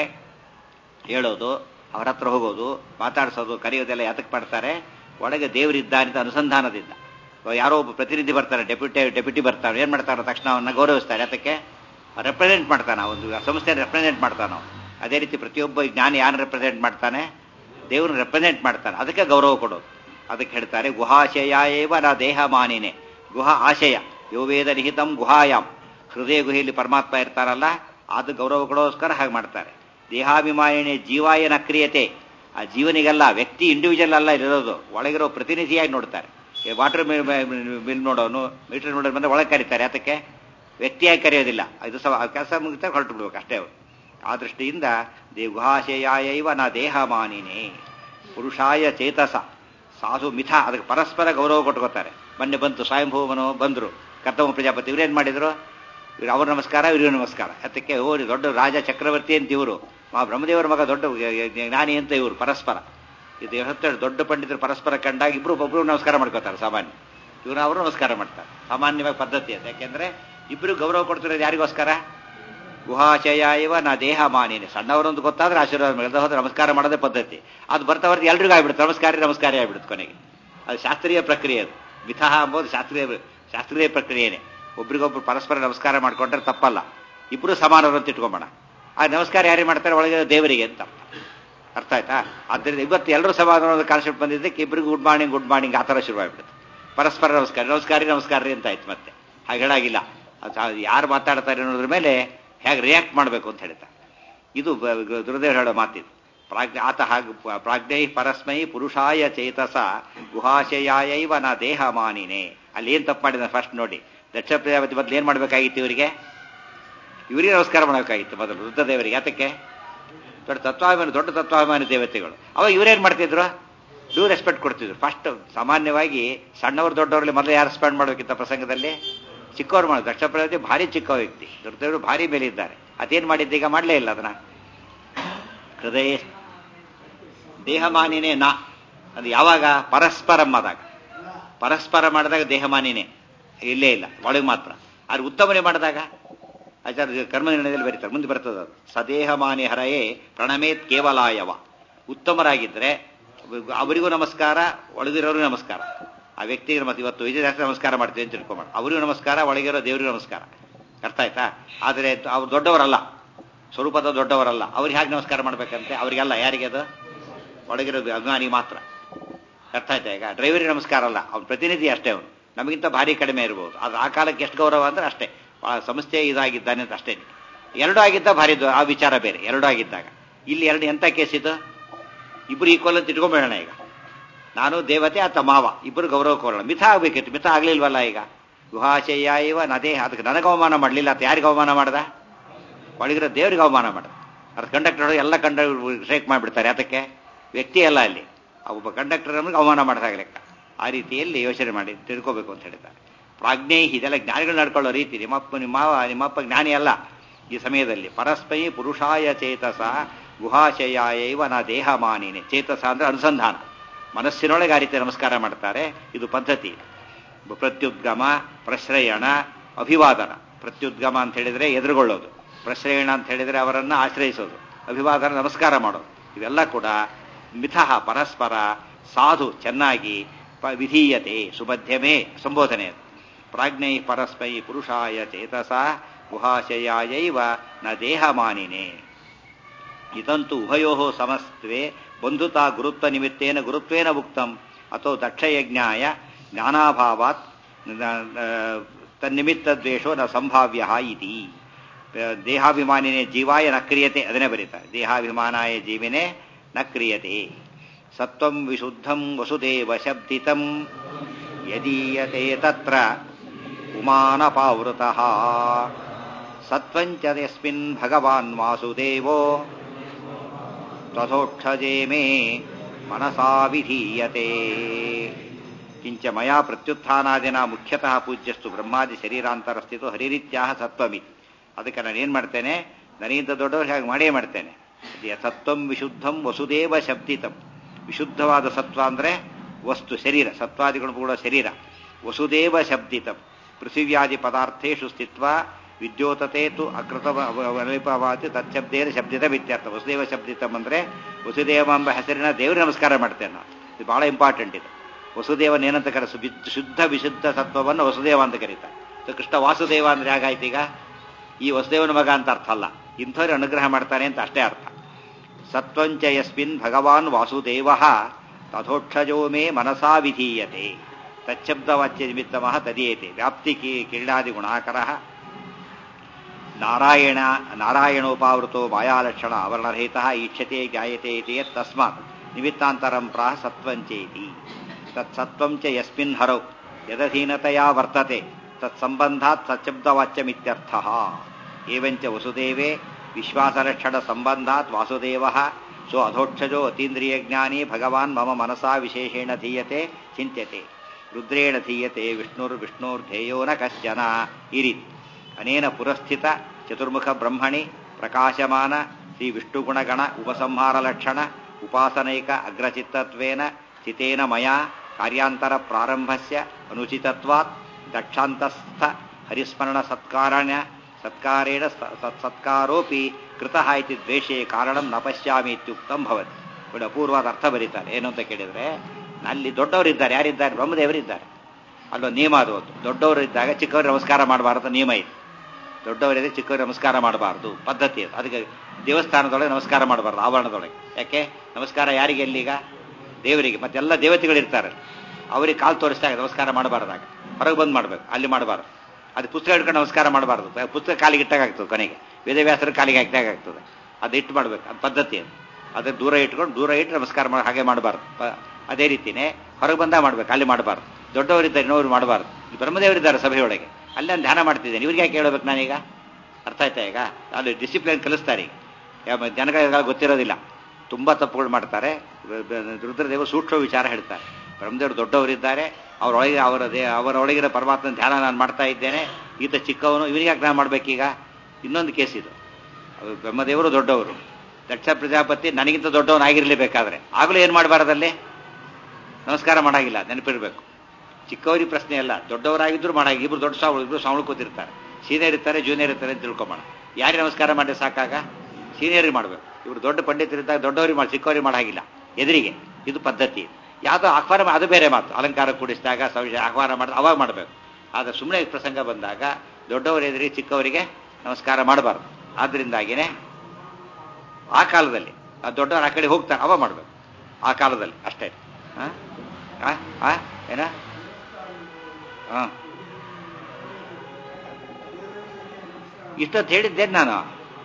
ಹೇಳೋದು ಅವರ ಹತ್ರ ಹೋಗೋದು ಮಾತಾಡಿಸೋದು ಕರೆಯೋದೆಲ್ಲ ಯಾತಕ್ಕೆ ಮಾಡ್ತಾರೆ ಒಳಗೆ ದೇವರಿದ್ದಾನೆ ಅಂತ ಅನುಸಂಧಾನದಿಂದ ಯಾರೋ ಒಬ್ಬ ಪ್ರತಿನಿಧಿ ಬರ್ತಾರೆ ಡೆಪ್ಯೂಟಿ ಡೆಪ್ಯೂಟಿ ಬರ್ತಾರೆ ಏನ್ ಮಾಡ್ತಾರೆ ತಕ್ಷಣ ಅವನ್ನ ಗೌರವಿಸ್ತಾರೆ ಅದಕ್ಕೆ ರೆಪ್ರೆಸೆಂಟ್ ಮಾಡ್ತಾನೆ ಒಂದು ಸಂಸ್ಥೆ ರೆಪ್ರೆಸೆಂಟ್ ಮಾಡ್ತಾನೆ ಅದೇ ರೀತಿ ಪ್ರತಿಯೊಬ್ಬ ಜ್ಞಾನಿ ಯಾರು ರೆಪ್ರೆಸೆಂಟ್ ಮಾಡ್ತಾನೆ ದೇವ್ರನ್ನ ರೆಪ್ರೆಸೆಂಟ್ ಮಾಡ್ತಾನೆ ಅದಕ್ಕೆ ಗೌರವ ಕೊಡೋದು ಅದಕ್ಕೆ ಹೇಳ್ತಾರೆ ಗುಹಾಶಯ ಏವ ನಾ ದೇಹ ಮಾನಿನೇ ಗುಹಾ ಆಶಯ ಯೋವೇದ ನಿಹಿತಂ ಗುಹಾಯಾಮ್ ಹೃದಯ ಗುಹೆಯಲ್ಲಿ ಪರಮಾತ್ಮ ಇರ್ತಾರಲ್ಲ ಅದು ಗೌರವ ಕೊಡೋಸ್ಕರ ಹಾಗೆ ಮಾಡ್ತಾರೆ ದೇಹಾಭಿಮಾನಿನೇ ಜೀವಾಯನ ಕ್ರಿಯತೆ ಆ ಜೀವನಿಗೆಲ್ಲ ವ್ಯಕ್ತಿ ಇಂಡಿವಿಜುವಲ್ ಅಲ್ಲ ಇರೋದು ಒಳಗಿರೋ ಪ್ರತಿನಿಧಿಯಾಗಿ ನೋಡ್ತಾರೆ ವಾಟರ್ ಬಿಲ್ ನೋಡೋನು ಮೀಟರ್ ನೋಡೋನು ಬಂದ್ರೆ ಒಳಗೆ ಕರೀತಾರೆ ಅದಕ್ಕೆ ವ್ಯಕ್ತಿಯಾಗಿ ಕರೆಯೋದಿಲ್ಲ ಇದು ಸಹ ಕೆಲಸ ಮುಗಿತಾ ಹೊರಟು ಬಿಡ್ಬೇಕು ಅಷ್ಟೇ ಆ ದೃಷ್ಟಿಯಿಂದ ದೇಗುಹಾಶಯಾಯೈವ ನ ದೇಹ ಮಾನಿನೇ ಪುರುಷಾಯ ಚೇತಸ ಸಾಧು ಮಿಥ ಅದಕ್ಕೆ ಪರಸ್ಪರ ಗೌರವ ಕೊಟ್ಕೋತಾರೆ ಮೊನ್ನೆ ಬಂತು ಸ್ವಯಂಭೂವನು ಬಂದ್ರು ಕರ್ತಮ ಪ್ರಜಾಪತಿ ಇವ್ರೇನ್ ಮಾಡಿದ್ರು ಇವ್ರು ಅವ್ರ ನಮಸ್ಕಾರ ಇವ್ರಿಗೂ ನಮಸ್ಕಾರ ಅದಕ್ಕೆ ಓ ದೊಡ್ಡ ರಾಜ ಚಕ್ರವರ್ತಿ ಅಂತ ಇವರು ಆ ಬ್ರಹ್ಮದೇವರ ಮಗ ದೊಡ್ಡ ಜ್ಞಾನಿ ಅಂತ ಇವರು ಪರಸ್ಪರ ಇದು ಹೇಳ್ತಾರೆ ದೊಡ್ಡ ಪಂಡಿತರು ಪರಸ್ಪರ ಕಂಡಾಗ ಇಬ್ರು ಒಬ್ರು ನಮಸ್ಕಾರ ಮಾಡ್ಕೋತಾರೆ ಸಾಮಾನ್ಯ ಇವರು ಅವರು ನಮಸ್ಕಾರ ಮಾಡ್ತಾರೆ ಸಾಮಾನ್ಯವಾಗಿ ಪದ್ಧತಿ ಅದು ಯಾಕೆಂದ್ರೆ ಇಬ್ಬರು ಗೌರವ ಕೊಡ್ತಿರೋದು ಯಾರಿಗೋಸ್ಕರ ಗುಹಾಶಯ ಇವ ನಾ ದೇಹ ಮಾನಿನಿ ಸಣ್ಣವರೊಂದು ಗೊತ್ತಾದ್ರೆ ಆಶೀರ್ವಾದ ಮಾಡಿದ ಹೋದ್ರೆ ನಮಸ್ಕಾರ ಮಾಡೋದೇ ಪದ್ಧತಿ ಅದು ಬರ್ತಾ ಬರ್ತಾ ಎಲ್ರಿಗೂ ಆಗ್ಬಿಡುತ್ತೆ ನಮಸ್ಕಾರ ನಮಸ್ಕಾರ ಆಗ್ಬಿಡುತ್ತೆ ಕೊನೆಗೆ ಅದು ಶಾಸ್ತ್ರೀಯ ಪ್ರಕ್ರಿಯೆ ಅದು ಮಿಥಃ ಅಂಬೋದು ಶಾಸ್ತ್ರೀಯ ಶಾಸ್ತ್ರೀಯ ಪ್ರಕ್ರಿಯೆನೇ ಒಬ್ರಿಗೊಬ್ರು ಪರಸ್ಪರ ನಮಸ್ಕಾರ ಮಾಡ್ಕೊಂಡ್ರೆ ತಪ್ಪಲ್ಲ ಇಬ್ಬರು ಸಮಾನರು ಅಂತ ಇಟ್ಕೊಂಬೋಣ ಆ ನಮಸ್ಕಾರ ಯಾರಿಗೆ ಮಾಡ್ತಾರೆ ಒಳಗೆ ದೇವರಿಗೆ ಅಂತ ಅರ್ಥ ಅರ್ಥ ಆಯ್ತಾ ಆದ್ದರಿಂದ ಇವತ್ತು ಎಲ್ಲರೂ ಸಮಾನ ಕಾನ್ಸೆಪ್ಟ್ ಬಂದಿದ್ದಕ್ಕೆ ಇಬ್ಬರಿಗೂ ಗುಡ್ ಮಾರ್ನಿಂಗ್ ಗುಡ್ ಮಾರ್ನಿಂಗ್ ಆ ಥರ ಶುರುವಾಗ್ಬಿಡುತ್ತೆ ಪರಸ್ಪರ ನಮಸ್ಕಾರ ನಮಸ್ಕಾರ ನಮಸ್ಕಾರ ರೀ ಅಂತ ಆಯ್ತು ಮತ್ತೆ ಹಾಗೆ ಹೇಳಾಗಿಲ್ಲ ಅದು ಯಾರು ಮಾತಾಡ್ತಾರೆ ಅನ್ನೋದ್ರ ಮೇಲೆ ಹೇಗೆ ರಿಯಾಕ್ಟ್ ಮಾಡಬೇಕು ಅಂತ ಹೇಳ್ತಾರೆ ಇದು ದುರ್ದೇವ್ ಹೇಳೋ ಮಾತಿದು ಪ್ರಾಜ್ಞೆ ಆತ ಹಾಗೆ ಪ್ರಾಜ್ಞೈ ಪರಸ್ಮೈ ಪುರುಷಾಯ ಚೇತಸ ಗುಹಾಶಯಾಯೈವ ನ ದೇಹ ಮಾನಿನೇ ಅಲ್ಲಿ ಏನ್ ತಪ್ಪು ಮಾಡಿದ ಫಸ್ಟ್ ನೋಡಿ ದಕ್ಷ ಪ್ರಜಾಪತಿ ಮೊದಲು ಏನ್ ಮಾಡ್ಬೇಕಾಗಿತ್ತು ಇವರಿಗೆ ಇವರಿಗೆ ನಮಸ್ಕಾರ ಮಾಡಬೇಕಾಗಿತ್ತು ಮೊದಲು ರುದ್ರದೇವರಿಗೆ ಯಾತಕ್ಕೆ ದೊಡ್ಡ ತತ್ವಾಭಿಮಾನಿ ದೊಡ್ಡ ತತ್ವಾಭಿಮಾನಿ ದೇವತೆಗಳು ಅವಾಗ ಇವರೇನ್ ಮಾಡ್ತಿದ್ರು ಡ್ಯೂ ರೆಸ್ಪೆಕ್ಟ್ ಕೊಡ್ತಿದ್ರು ಫಸ್ಟ್ ಸಾಮಾನ್ಯವಾಗಿ ಸಣ್ಣವರು ದೊಡ್ಡವರಲ್ಲಿ ಮೊದಲು ಯಾರು ರೆಸ್ಪೆಕ್ಟ್ ಮಾಡಬೇಕಿತ್ತ ಪ್ರಸಂಗದಲ್ಲಿ ಚಿಕ್ಕವ್ರು ಮಾಡೋದು ದಕ್ಷ ಪ್ರಜಾಪತಿ ಭಾರಿ ಚಿಕ್ಕ ವ್ಯಕ್ತಿ ರುದ್ರದೇವರು ಭಾರಿ ಮೇಲೆ ಇದ್ದಾರೆ ಅದೇನ್ ಮಾಡಿದ್ದು ಈಗ ಮಾಡಲೇ ಇಲ್ಲ ಅದನ್ನ ಹೃದಯ ದೇಹಮಾನಿನೇ ನಾ ಅದು ಯಾವಾಗ ಪರಸ್ಪರಂ ಆದಾಗ ಪರಸ್ಪರ ಮಾಡಿದಾಗ ದೇಹಮಾನಿನೇ ಇಲ್ಲೇ ಇಲ್ಲ ಒಳಗೆ ಮಾತ್ರ ಆದ್ರೆ ಉತ್ತಮನೆ ಮಾಡಿದಾಗ ಆಚಾರ್ಯ ಕರ್ಮ ನಿರ್ಣಯದಲ್ಲಿ ಬರೀತಾರೆ ಮುಂದೆ ಬರ್ತದೆ ಅದು ಸದೇಹಮಾನಿ ಹರಯೇ ಪ್ರಣಮೇತ್ ಕೇವಲಾಯವ ಉತ್ತಮರಾಗಿದ್ರೆ ಅವರಿಗೂ ನಮಸ್ಕಾರ ಒಳಗಿರೋರಿಗೂ ನಮಸ್ಕಾರ ಆ ವ್ಯಕ್ತಿಗೆ ಮತ್ತೆ ಇವತ್ತು ವಿಜಯದಾಸ ನಮಸ್ಕಾರ ಮಾಡ್ತೀವಿ ಅಂತ ತಿಳ್ಕೊಂಬಾರ ಅವರಿಗೂ ನಮಸ್ಕಾರ ಒಳಗಿರೋ ದೇವರಿಗೂ ನಮಸ್ಕಾರ ಅರ್ಥ ಆಯ್ತಾ ಆದರೆ ಅವ್ರು ದೊಡ್ಡವರಲ್ಲ ಸ್ವರೂಪದ ದೊಡ್ಡವರಲ್ಲ ಅವ್ರಿಗೆ ಹೇಗೆ ನಮಸ್ಕಾರ ಮಾಡ್ಬೇಕಂತೆ ಅವರಿಗೆಲ್ಲ ಯಾರಿಗೆ ಅದು ಒಳಗಿರೋ ಅಭಿಮಾನಿ ಮಾತ್ರ ಅರ್ಥ ಆಯ್ತಾ ಈಗ ಡ್ರೈವರಿಗೆ ನಮಸ್ಕಾರ ಅಲ್ಲ ಅವ್ನ ಪ್ರತಿನಿಧಿ ಅಷ್ಟೇ ಅವನು ನಮಗಿಂತ ಭಾರಿ ಕಡಿಮೆ ಇರಬಹುದು ಆದ್ರೆ ಆ ಕಾಲಕ್ಕೆ ಎಷ್ಟು ಗೌರವ ಅಂದ್ರೆ ಅಷ್ಟೇ ಸಂಸ್ಥೆ ಇದಾಗಿದ್ದಾನೆ ಅಂತ ಅಷ್ಟೇ ಎರಡು ಆಗಿದ್ದ ಭಾರಿ ಆ ವಿಚಾರ ಬೇರೆ ಎರಡು ಆಗಿದ್ದಾಗ ಇಲ್ಲಿ ಎರಡು ಎಂತ ಕೇಸ್ ಇದು ಇಬ್ರು ಈಕ್ವಲ್ ಅಂತ ಇಟ್ಕೊಂಬೇಡೋಣ ಈಗ ನಾನು ದೇವತೆ ಆತ ಮಾವ ಇಬ್ಬರು ಗೌರವ ಕೋರೋಣ ಮಿಥ ಆಗ್ಬೇಕಿತ್ತು ಮಿಥ ಆಗ್ಲಿಲ್ವಲ್ಲ ಈಗ ಗುಹಾಶಯ ಇವ ನದೇ ಅದಕ್ಕೆ ನನಗೆ ಅವಮಾನ ಮಾಡಲಿಲ್ಲ ಅಂತ ಯಾರಿಗೆ ಅವಮಾನ ಮಾಡ್ದ ಒಳಗಿರೋ ದೇವ್ರಿಗೆ ಅವಮಾನ ಮಾಡ್ದ ಅದು ಕಂಡಕ್ಟರ್ ಎಲ್ಲ ಕಂಡಕ್ಟರ್ ಶೇಕ್ ಮಾಡಿಬಿಡ್ತಾರೆ ಅದಕ್ಕೆ ವ್ಯಕ್ತಿ ಅಲ್ಲ ಅಲ್ಲಿ ಒಬ್ಬ ಕಂಡಕ್ಟರ್ ನಮಗೆ ಅವಮಾನ ಮಾಡಿದಾಗ ಲೆಕ್ಕ ಆ ರೀತಿಯಲ್ಲಿ ಯೋಚನೆ ಮಾಡಿ ತಿಳ್ಕೋಬೇಕು ಅಂತ ಹೇಳಿದ್ದಾರೆ ಪ್ರಾಜ್ಞೇಹಿ ಇದೆಲ್ಲ ಜ್ಞಾನಿಗಳು ನಡ್ಕೊಳ್ಳೋ ರೀತಿ ನಿಮ್ಮಪ್ಪ ನಿಮ್ಮ ನಿಮ್ಮಪ್ಪ ಜ್ಞಾನಿ ಅಲ್ಲ ಈ ಸಮಯದಲ್ಲಿ ಪರಸ್ಮೈ ಪುರುಷಾಯ ಚೇತಸ ಗುಹಾಶಯಾಯೈವ ನ ದೇಹ ಮಾನಿನೇ ಚೇತಸ ಅಂದ್ರೆ ಅನುಸಂಧಾನ ಮನಸ್ಸಿನೊಳಗೆ ಆ ರೀತಿ ನಮಸ್ಕಾರ ಮಾಡ್ತಾರೆ ಇದು ಪದ್ಧತಿ ಪ್ರತ್ಯುದ್ಗಮ ಪ್ರಶ್ರಯಣ ಅಭಿವಾದನ ಪ್ರತ್ಯುದ್ಗಮ ಅಂತ ಹೇಳಿದ್ರೆ ಎದುರುಗೊಳ್ಳೋದು ಪ್ರಶ್ರಯಣ ಅಂತ ಹೇಳಿದ್ರೆ ಅವರನ್ನ ಆಶ್ರಯಿಸೋದು ಅಭಿವಾದನ ನಮಸ್ಕಾರ ಮಾಡೋದು ಇವೆಲ್ಲ ಕೂಡ ಮಿಥಃ ಪರಸ್ಪರ ಸಾಧು ಚೆನ್ನಾಗಿ ವಿಧೀಯತೆ ಸುಮಧ್ಯಮೇ ಸಂಬೋಧನೆ ಪ್ರಾಜ್ಞೈ ಪರಸ್ಮೈ ಪುರುಷಾಯ ಚೇತಸ ಗುಹಾಶಯಾಯೈವ ನ ದೇಹಮಾನಿನೇ ಇದಂತೂ ಉಭಯೋ ಸಮಸ್ತ್ವೇ ಬಂಧುತಾ ಗುರುತ್ವ ನಿಮಿತ್ತೇನ ಗುರುತ್ವೇನ ಉಕ್ತಂ ಅಥೋ ದಕ್ಷಯಜ್ಞಾಯ ಜ್ಞಾನಾಭಾವಾತ್ ತನ್ನಿಮಿತ್ತದ್ವೇಷೋ ನ ಸಂಭಾವ್ಯ ಇತಿ ದೇಹಾಭಿಮಾನಿನೇ ಜೀವಾಯ ನ ಕ್ರಿಯತೆ ಅದನ್ನೇ ಬರೀತಾರೆ ದೇಹಾಭಿಮಾನಾಯ ಜೀವಿನೇ ನ ಕ್ರಿಯತೆ ಸತ್ವಂ ವಿಶುದ್ಧಂ ವಸುದೇವ ಶಬ್ದಿತಂ ಯದೀಯತೆ ತತ್ರ ಉಮಾನಪಾವೃತಃ ಸತ್ವಂಚ ಯಸ್ಮಿನ್ ಭಗವಾನ್ ವಾಸುದೇವೋ ತಥೋಕ್ಷಜೇ ಮೇ ಮನಸಾ ವಿಧೀಯತೆ ಕಿಂಚ ಮಯಾ ಪ್ರತ್ಯುತ್ಥಾನಾದಿನ ಮುಖ್ಯತಃ ಪೂಜ್ಯಸ್ತು ಬ್ರಹ್ಮಾದಿ ಶರೀರಾಂತರಸ್ಥಿತು ಹರಿರೀತ್ಯಾಹ ಸತ್ವಮಿತಿ ಅದಕ್ಕೆ ನಾನು ಏನು ಮಾಡ್ತೇನೆ ನನಗಿಂತ ದೊಡ್ಡವರು ಹಾಗೆ ಮಾಡೇ ಮಾಡ್ತೇನೆ ಸತ್ವಂ ವಿಶುದ್ಧಂ ವಸುದೇವ ಶಬ್ದಿತಂ ವಿಶುದ್ಧವಾದ ಸತ್ವ ಅಂದ್ರೆ ವಸ್ತು ಶರೀರ ಸತ್ವಾದಿಗಳು ಕೂಡ ಶರೀರ ವಸುದೇವ ಶಬ್ದಿತಂ ಪೃಥಿವ್ಯಾದಿ ಪದಾರ್ಥೇಶು ಸ್ಥಿತ್ವ ವಿದ್ಯೋತತೆ ತು ಅಕೃತ ಅಲಿಪವಾತಿ ತತ್ಶಬ್ದೇನ ಶಬ್ದಿತ ಇತ್ಯರ್ಥ ವಸುದೇವ ಶಬ್ದಿತಂ ಅಂದ್ರೆ ವಸುದೇವ ಎಂಬ ಹೆಸರಿನ ದೇವರ ನಮಸ್ಕಾರ ಮಾಡ್ತೇನೆ ನಾವು ಇದು ಬಹಳ ಇಂಪಾರ್ಟೆಂಟ್ ಇದು ವಸುದೇವನ ಏನಂತ ಕರೆಸು ಶುದ್ಧ ವಿಶುದ್ಧ ಸತ್ವವನ್ನು ವಸುದೇವ ಅಂತ ಕರೀತಾರೆ ಕೃಷ್ಣ ವಾಸುದೇವ ಅಂದ್ರೆ ಹೇಗಾಯ್ತು ಈಗ ಈ ವಸುದೇವನ ಮಗ ಅಂತ ಅರ್ಥ ಅಲ್ಲ ಇಂಥವ್ರು ಅನುಗ್ರಹ ಮಾಡ್ತಾನೆ ಅಂತ ಅಷ್ಟೇ ಅರ್ಥ ಸತ್ವಂಚ ಯಸ್ಮಿನ್ ಭಗವಾನ್ ವಾಸುದೇವ ತಥೋಕ್ಷಜೋ ಮೇ ಮನಸಾ ವಿಧೀಯತೆ ತಚ್ಛಬ್ದವಾಚ್ಯ ನಿಮಿತ್ತಮಃ ತದೀಯತೆ ವ್ಯಾಪ್ತಿ ಕ್ರೀಡಾದಿ ಗುಣಾಕರ ನಾರಾಯಣ ನಾರಾಯಣೋಪಾವೃತೋ ಮಾಯಾಲಕ್ಷಣ ಆವರಣರಹಿತ ಈಕ್ಷತೆ ಜ್ಞಾಯತೆ ಇತಿ ತಸ್ಮಾತ್ ನಿಮಿತ್ತಾಂತರಂ ಪ್ರಾಹ ಸತ್ವಂಚೇತಿ ತತ್ಸತ್ವಂ ಚ ಯಸ್ಮಿನ್ ಹರೌ ಯದಧೀನತೆಯಾ ವರ್ತತೆ ತತ್ಸಂಬಂಧಾತ್ ಸಚ್ಛಬ್ದವಾಚ್ಯಮಿತ್ಯರ್ಥ ಏವಂಚ ವಸುದೇವೇ ವಿಶ್ವಾಸಲಕ್ಷಣ ಸಂಬಂಧಾತ್ ವಾಸುದೇವ ಸೋ ಅಧೋಕ್ಷಜೋ ಅತೀಂದ್ರಿಯಜ್ಞಾನಿ ಭಗವಾನ್ ಮಮ ಮನಸಾ ವಿಶೇಷೇಣ ಧೀಯತೆ ಚಿಂತ್ಯತೆ ರುದ್ರೇಣ ಧೀಯತೆ ವಿಷ್ಣುರ್ವಿಷ್ಣುರ್ಧೇಯೋ ನ ಕಶ್ಚನ ಈ ರೀತಿ ಅನೇನ ಪುರಸ್ಥಿತ ಚತುರ್ಮುಖ ಬ್ರಹ್ಮಣಿ ಪ್ರಕಾಶಮಾನ ಶ್ರೀ ವಿಷ್ಣುಗುಣಗಣ ಉಪಸಂಹಾರ ಲಕ್ಷಣ ಉಪಾಸನೈಕ ಅಗ್ರಚಿತ್ತತ್ವೇನ ಚಿತೇನ ಮಯಾ ಕಾರ್ಯಾಂತರ ಪ್ರಾರಂಭಸ್ಯ ಅನುಚಿತತ್ವಾತ್ ದಕ್ಷಾಂತಸ್ಥ ಹರಿಸ್ಮರಣ ಸತ್ಕಾರಣ್ಯ ಸತ್ಕಾರೇಣ ಸ- ಸತ್- ಸತ್ಕಾರೋಪಿ ಕೃತಃ ಇತಿ ದ್ವೇಷೇ ಕಾರಣಂ ನ ಪಶ್ಯಾಮಿ ಇತ್ಯುಕ್ತಂ ಭವತಿ ನೋಡಿ ಅಪೂರ್ವಾದ ಅರ್ಥ ಬರೀತಾರೆ ಏನು ಅಂತ ಕೇಳಿದ್ರೆ ಅಲ್ಲಿ ದೊಡ್ಡವರಿದ್ದಾರೆ ಯಾರಿದ್ದಾರೆ ಬ್ರಹ್ಮದೇವರಿದ್ದಾರೆ ಅಲ್ಲೊಂದು ನಿಯಮ ಅದು ಒಂದು ದೊಡ್ಡವರು ಇದ್ದಾಗ ಚಿಕ್ಕವರು ನಮಸ್ಕಾರ ಮಾಡಬಾರದು ನಿಯಮ ಇದೆ ದೊಡ್ಡವರಿದ್ರೆ ಚಿಕ್ಕವರು ನಮಸ್ಕಾರ ಮಾಡಬಾರ್ದು ಪದ್ಧತಿ ಅದು ಅದಕ್ಕೆ ದೇವಸ್ಥಾನದೊಳಗೆ ನಮಸ್ಕಾರ ಮಾಡಬಾರ್ದು ಆವರಣದೊಳಗೆ ಯಾಕೆ ನಮಸ್ಕಾರ ಯಾರಿಗೆ ಎಲ್ಲಿಗ ದೇವರಿಗೆ ಮತ್ತೆಲ್ಲ ದೇವತೆಗಳಿರ್ತಾರೆ ಅವರಿಗೆ ಕಾಲು ತೋರಿಸಿದಾಗ ನಮಸ್ಕಾರ ಮಾಡಬಾರ್ದಾಗ ಹೊರಗೆ ಬಂದು ಮಾಡಬೇಕು ಅಲ್ಲಿ ಮಾಡಬಾರ್ದು ಅದು ಪುಸ್ತಕ ಹಿಡ್ಕೊಂಡು ನಮಸ್ಕಾರ ಮಾಡಬಾರ್ದು ಪುಸ್ತಕ ಕಾಲಿಗೆ ಇಟ್ಟಾಗ ಆಗ್ತದೆ ಕೊನೆಗೆ ವೇದವ್ಯಾಸರ ಕಾಲಿಗೆ ಹಾಕಿದಾಗ ಆಗ್ತದೆ ಅದು ಇಟ್ಟು ಮಾಡ್ಬೇಕು ಅದು ಪದ್ಧತಿ ಅದು ಅದೇ ದೂರ ಇಟ್ಕೊಂಡು ದೂರ ಇಟ್ಟು ನಮಸ್ಕಾರ ಮಾಡಿ ಹಾಗೆ ಮಾಡಬಾರ್ದು ಪ- ಅದೇ ರೀತಿನೇ ಹೊರಗೆ ಬಂದಾಗ ಮಾಡ್ಬೇಕು ಅಲ್ಲಿ ಮಾಡಬಾರ್ದು ದೊಡ್ಡವರಿದ್ದಾರೆ ಇನ್ನೊಬ್ರು ಮಾಡಬಾರ್ದು ಈ ಬ್ರಹ್ಮದೇವರಿದ್ದಾರೆ ಸಭೆಯೊಳಗೆ ಅಲ್ಲೇ ಒಂದು ಧ್ಯಾನ ಮಾಡ್ತಿದ್ದೇನೆ ಇವ್ರಿಗೆ ಯಾಕೆ ಹೇಳ್ಬೇಕು ನಾನೀಗ ಅರ್ಥ ಆಯ್ತಾ ಈಗ ಅಲ್ಲಿ ಡಿಸಿಪ್ಲಿನ್ ಕಲಿಸ್ತಾರೆ ಈಗ ಯಾವ- ಜನಗಳಿಗೆ ಗೊತ್ತಿರೋದಿಲ್ಲ ತುಂಬ ತಪ್ಪುಗಳು ಮಾಡ್ತಾರೆ ರುದ್ರದೇವರು ಸೂಕ್ಷ್ಮ ವಿಚಾರ ಹೇಳ್ತಾರೆ ಬ್ರಹ್ಮದೇವರು ದೊಡ್ಡವರಿದ್ದಾರೆ ಅವರೊಳಗೆ ಅವರ ದೇ ಅವರೊಳಗಿನ ಪರಮಾತ್ಮನ ಧ್ಯಾನ ನಾನು ಮಾಡ್ತಾ ಇದ್ದೇನೆ ಈತ ಚಿಕ್ಕವನು ಇವನಿಗೆ ಯಾಕೆ ನಾನು ಮಾಡ್ಬೇಕೀಗ ಇನ್ನೊಂದು ಕೇಸ್ ಇದು ಅವ್ರು ಬ್ರಹ್ಮದೇವರು ದೊಡ್ಡವರು ದಕ್ಷ ಪ್ರಜಾಪತಿ ನನಗಿಂತ ದೊಡ್ಡವನಾಗಿರ್ಲೇಬೇಕಾದ್ರೆ ಆಗಲೂ ಏನು ಮಾಡಬಾರದಲ್ಲಿ ನಮಸ್ಕಾರ ಮಾಡಾಗಿಲ್ಲ ನೆನಪಿರ್ಬೇಕು ಚಿಕ್ಕವರಿಗೆ ಪ್ರಶ್ನೆ ಅಲ್ಲ ದೊಡ್ಡವರಾಗಿದ್ರು ಮಾಡಾಗಿ ಇಬ್ರು ದೊಡ್ಡ ಸಾವಳು ಇಬ್ರು ಸಾವಳು ಕೂತಿರ್ತಾರೆ ಸೀನಿಯರ್ ಇರ್ತಾರೆ ಜೂನಿಯರ್ ಇರ್ತಾರೆ ಅಂತ ತಿಳ್ಕೊಂಬೋಣ ಯಾರಿಗೆ ನಮಸ್ಕಾರ ಮಾಡಿ ಸಾಕಾಗ ಸೀನಿಯರಿಗೆ ಮಾಡಬೇಕು ಇವರು ದೊಡ್ಡ ಪಂಡಿತರಿದ್ದಾಗ ದೊಡ್ಡವರಿಗೆ ಮಾಡಿ ಚಿಕ್ಕವರಿಗೆ ಮಾಡಾಗಿಲ್ಲ ಎದುರಿಗೆ ಇದು ಪದ್ಧತಿ ಯಾವುದೋ ಆಹ್ವಾನ ಮಾ- ಅದು ಬೇರೆ ಮಾತು ಅಲಂಕಾರ ಕೂಡಿಸಿದಾಗ ಸವಿಷ ಆಹ್ವಾನ ಮಾಡಿದ ಅವಾಗ ಮಾಡಬೇಕು ಆದರೆ ಸುಮ್ಮನೆ ಪ್ರಸಂಗ ಬಂದಾಗ ದೊಡ್ಡವರ ಎದುರಿಗೆ ಚಿಕ್ಕವರಿಗೆ ನಮಸ್ಕಾರ ಮಾಡಬಾರ್ದು ಆದ್ದರಿಂದಾಗಿನೇ ಆ ಕಾಲದಲ್ಲಿ ಆ ದೊಡ್ಡವರು ಆ ಕಡೆ ಹೋಗ್ತಾರೆ ಅವ ಮಾಡಬೇಕು ಆ ಕಾಲದಲ್ಲಿ ಅಷ್ಟೇ ಆ? ಆ? ಆ? ಏನ ಹಾಂ ಇಷ್ಟೊತ್ತು ಹೇಳಿದ್ದೇನು ನಾನು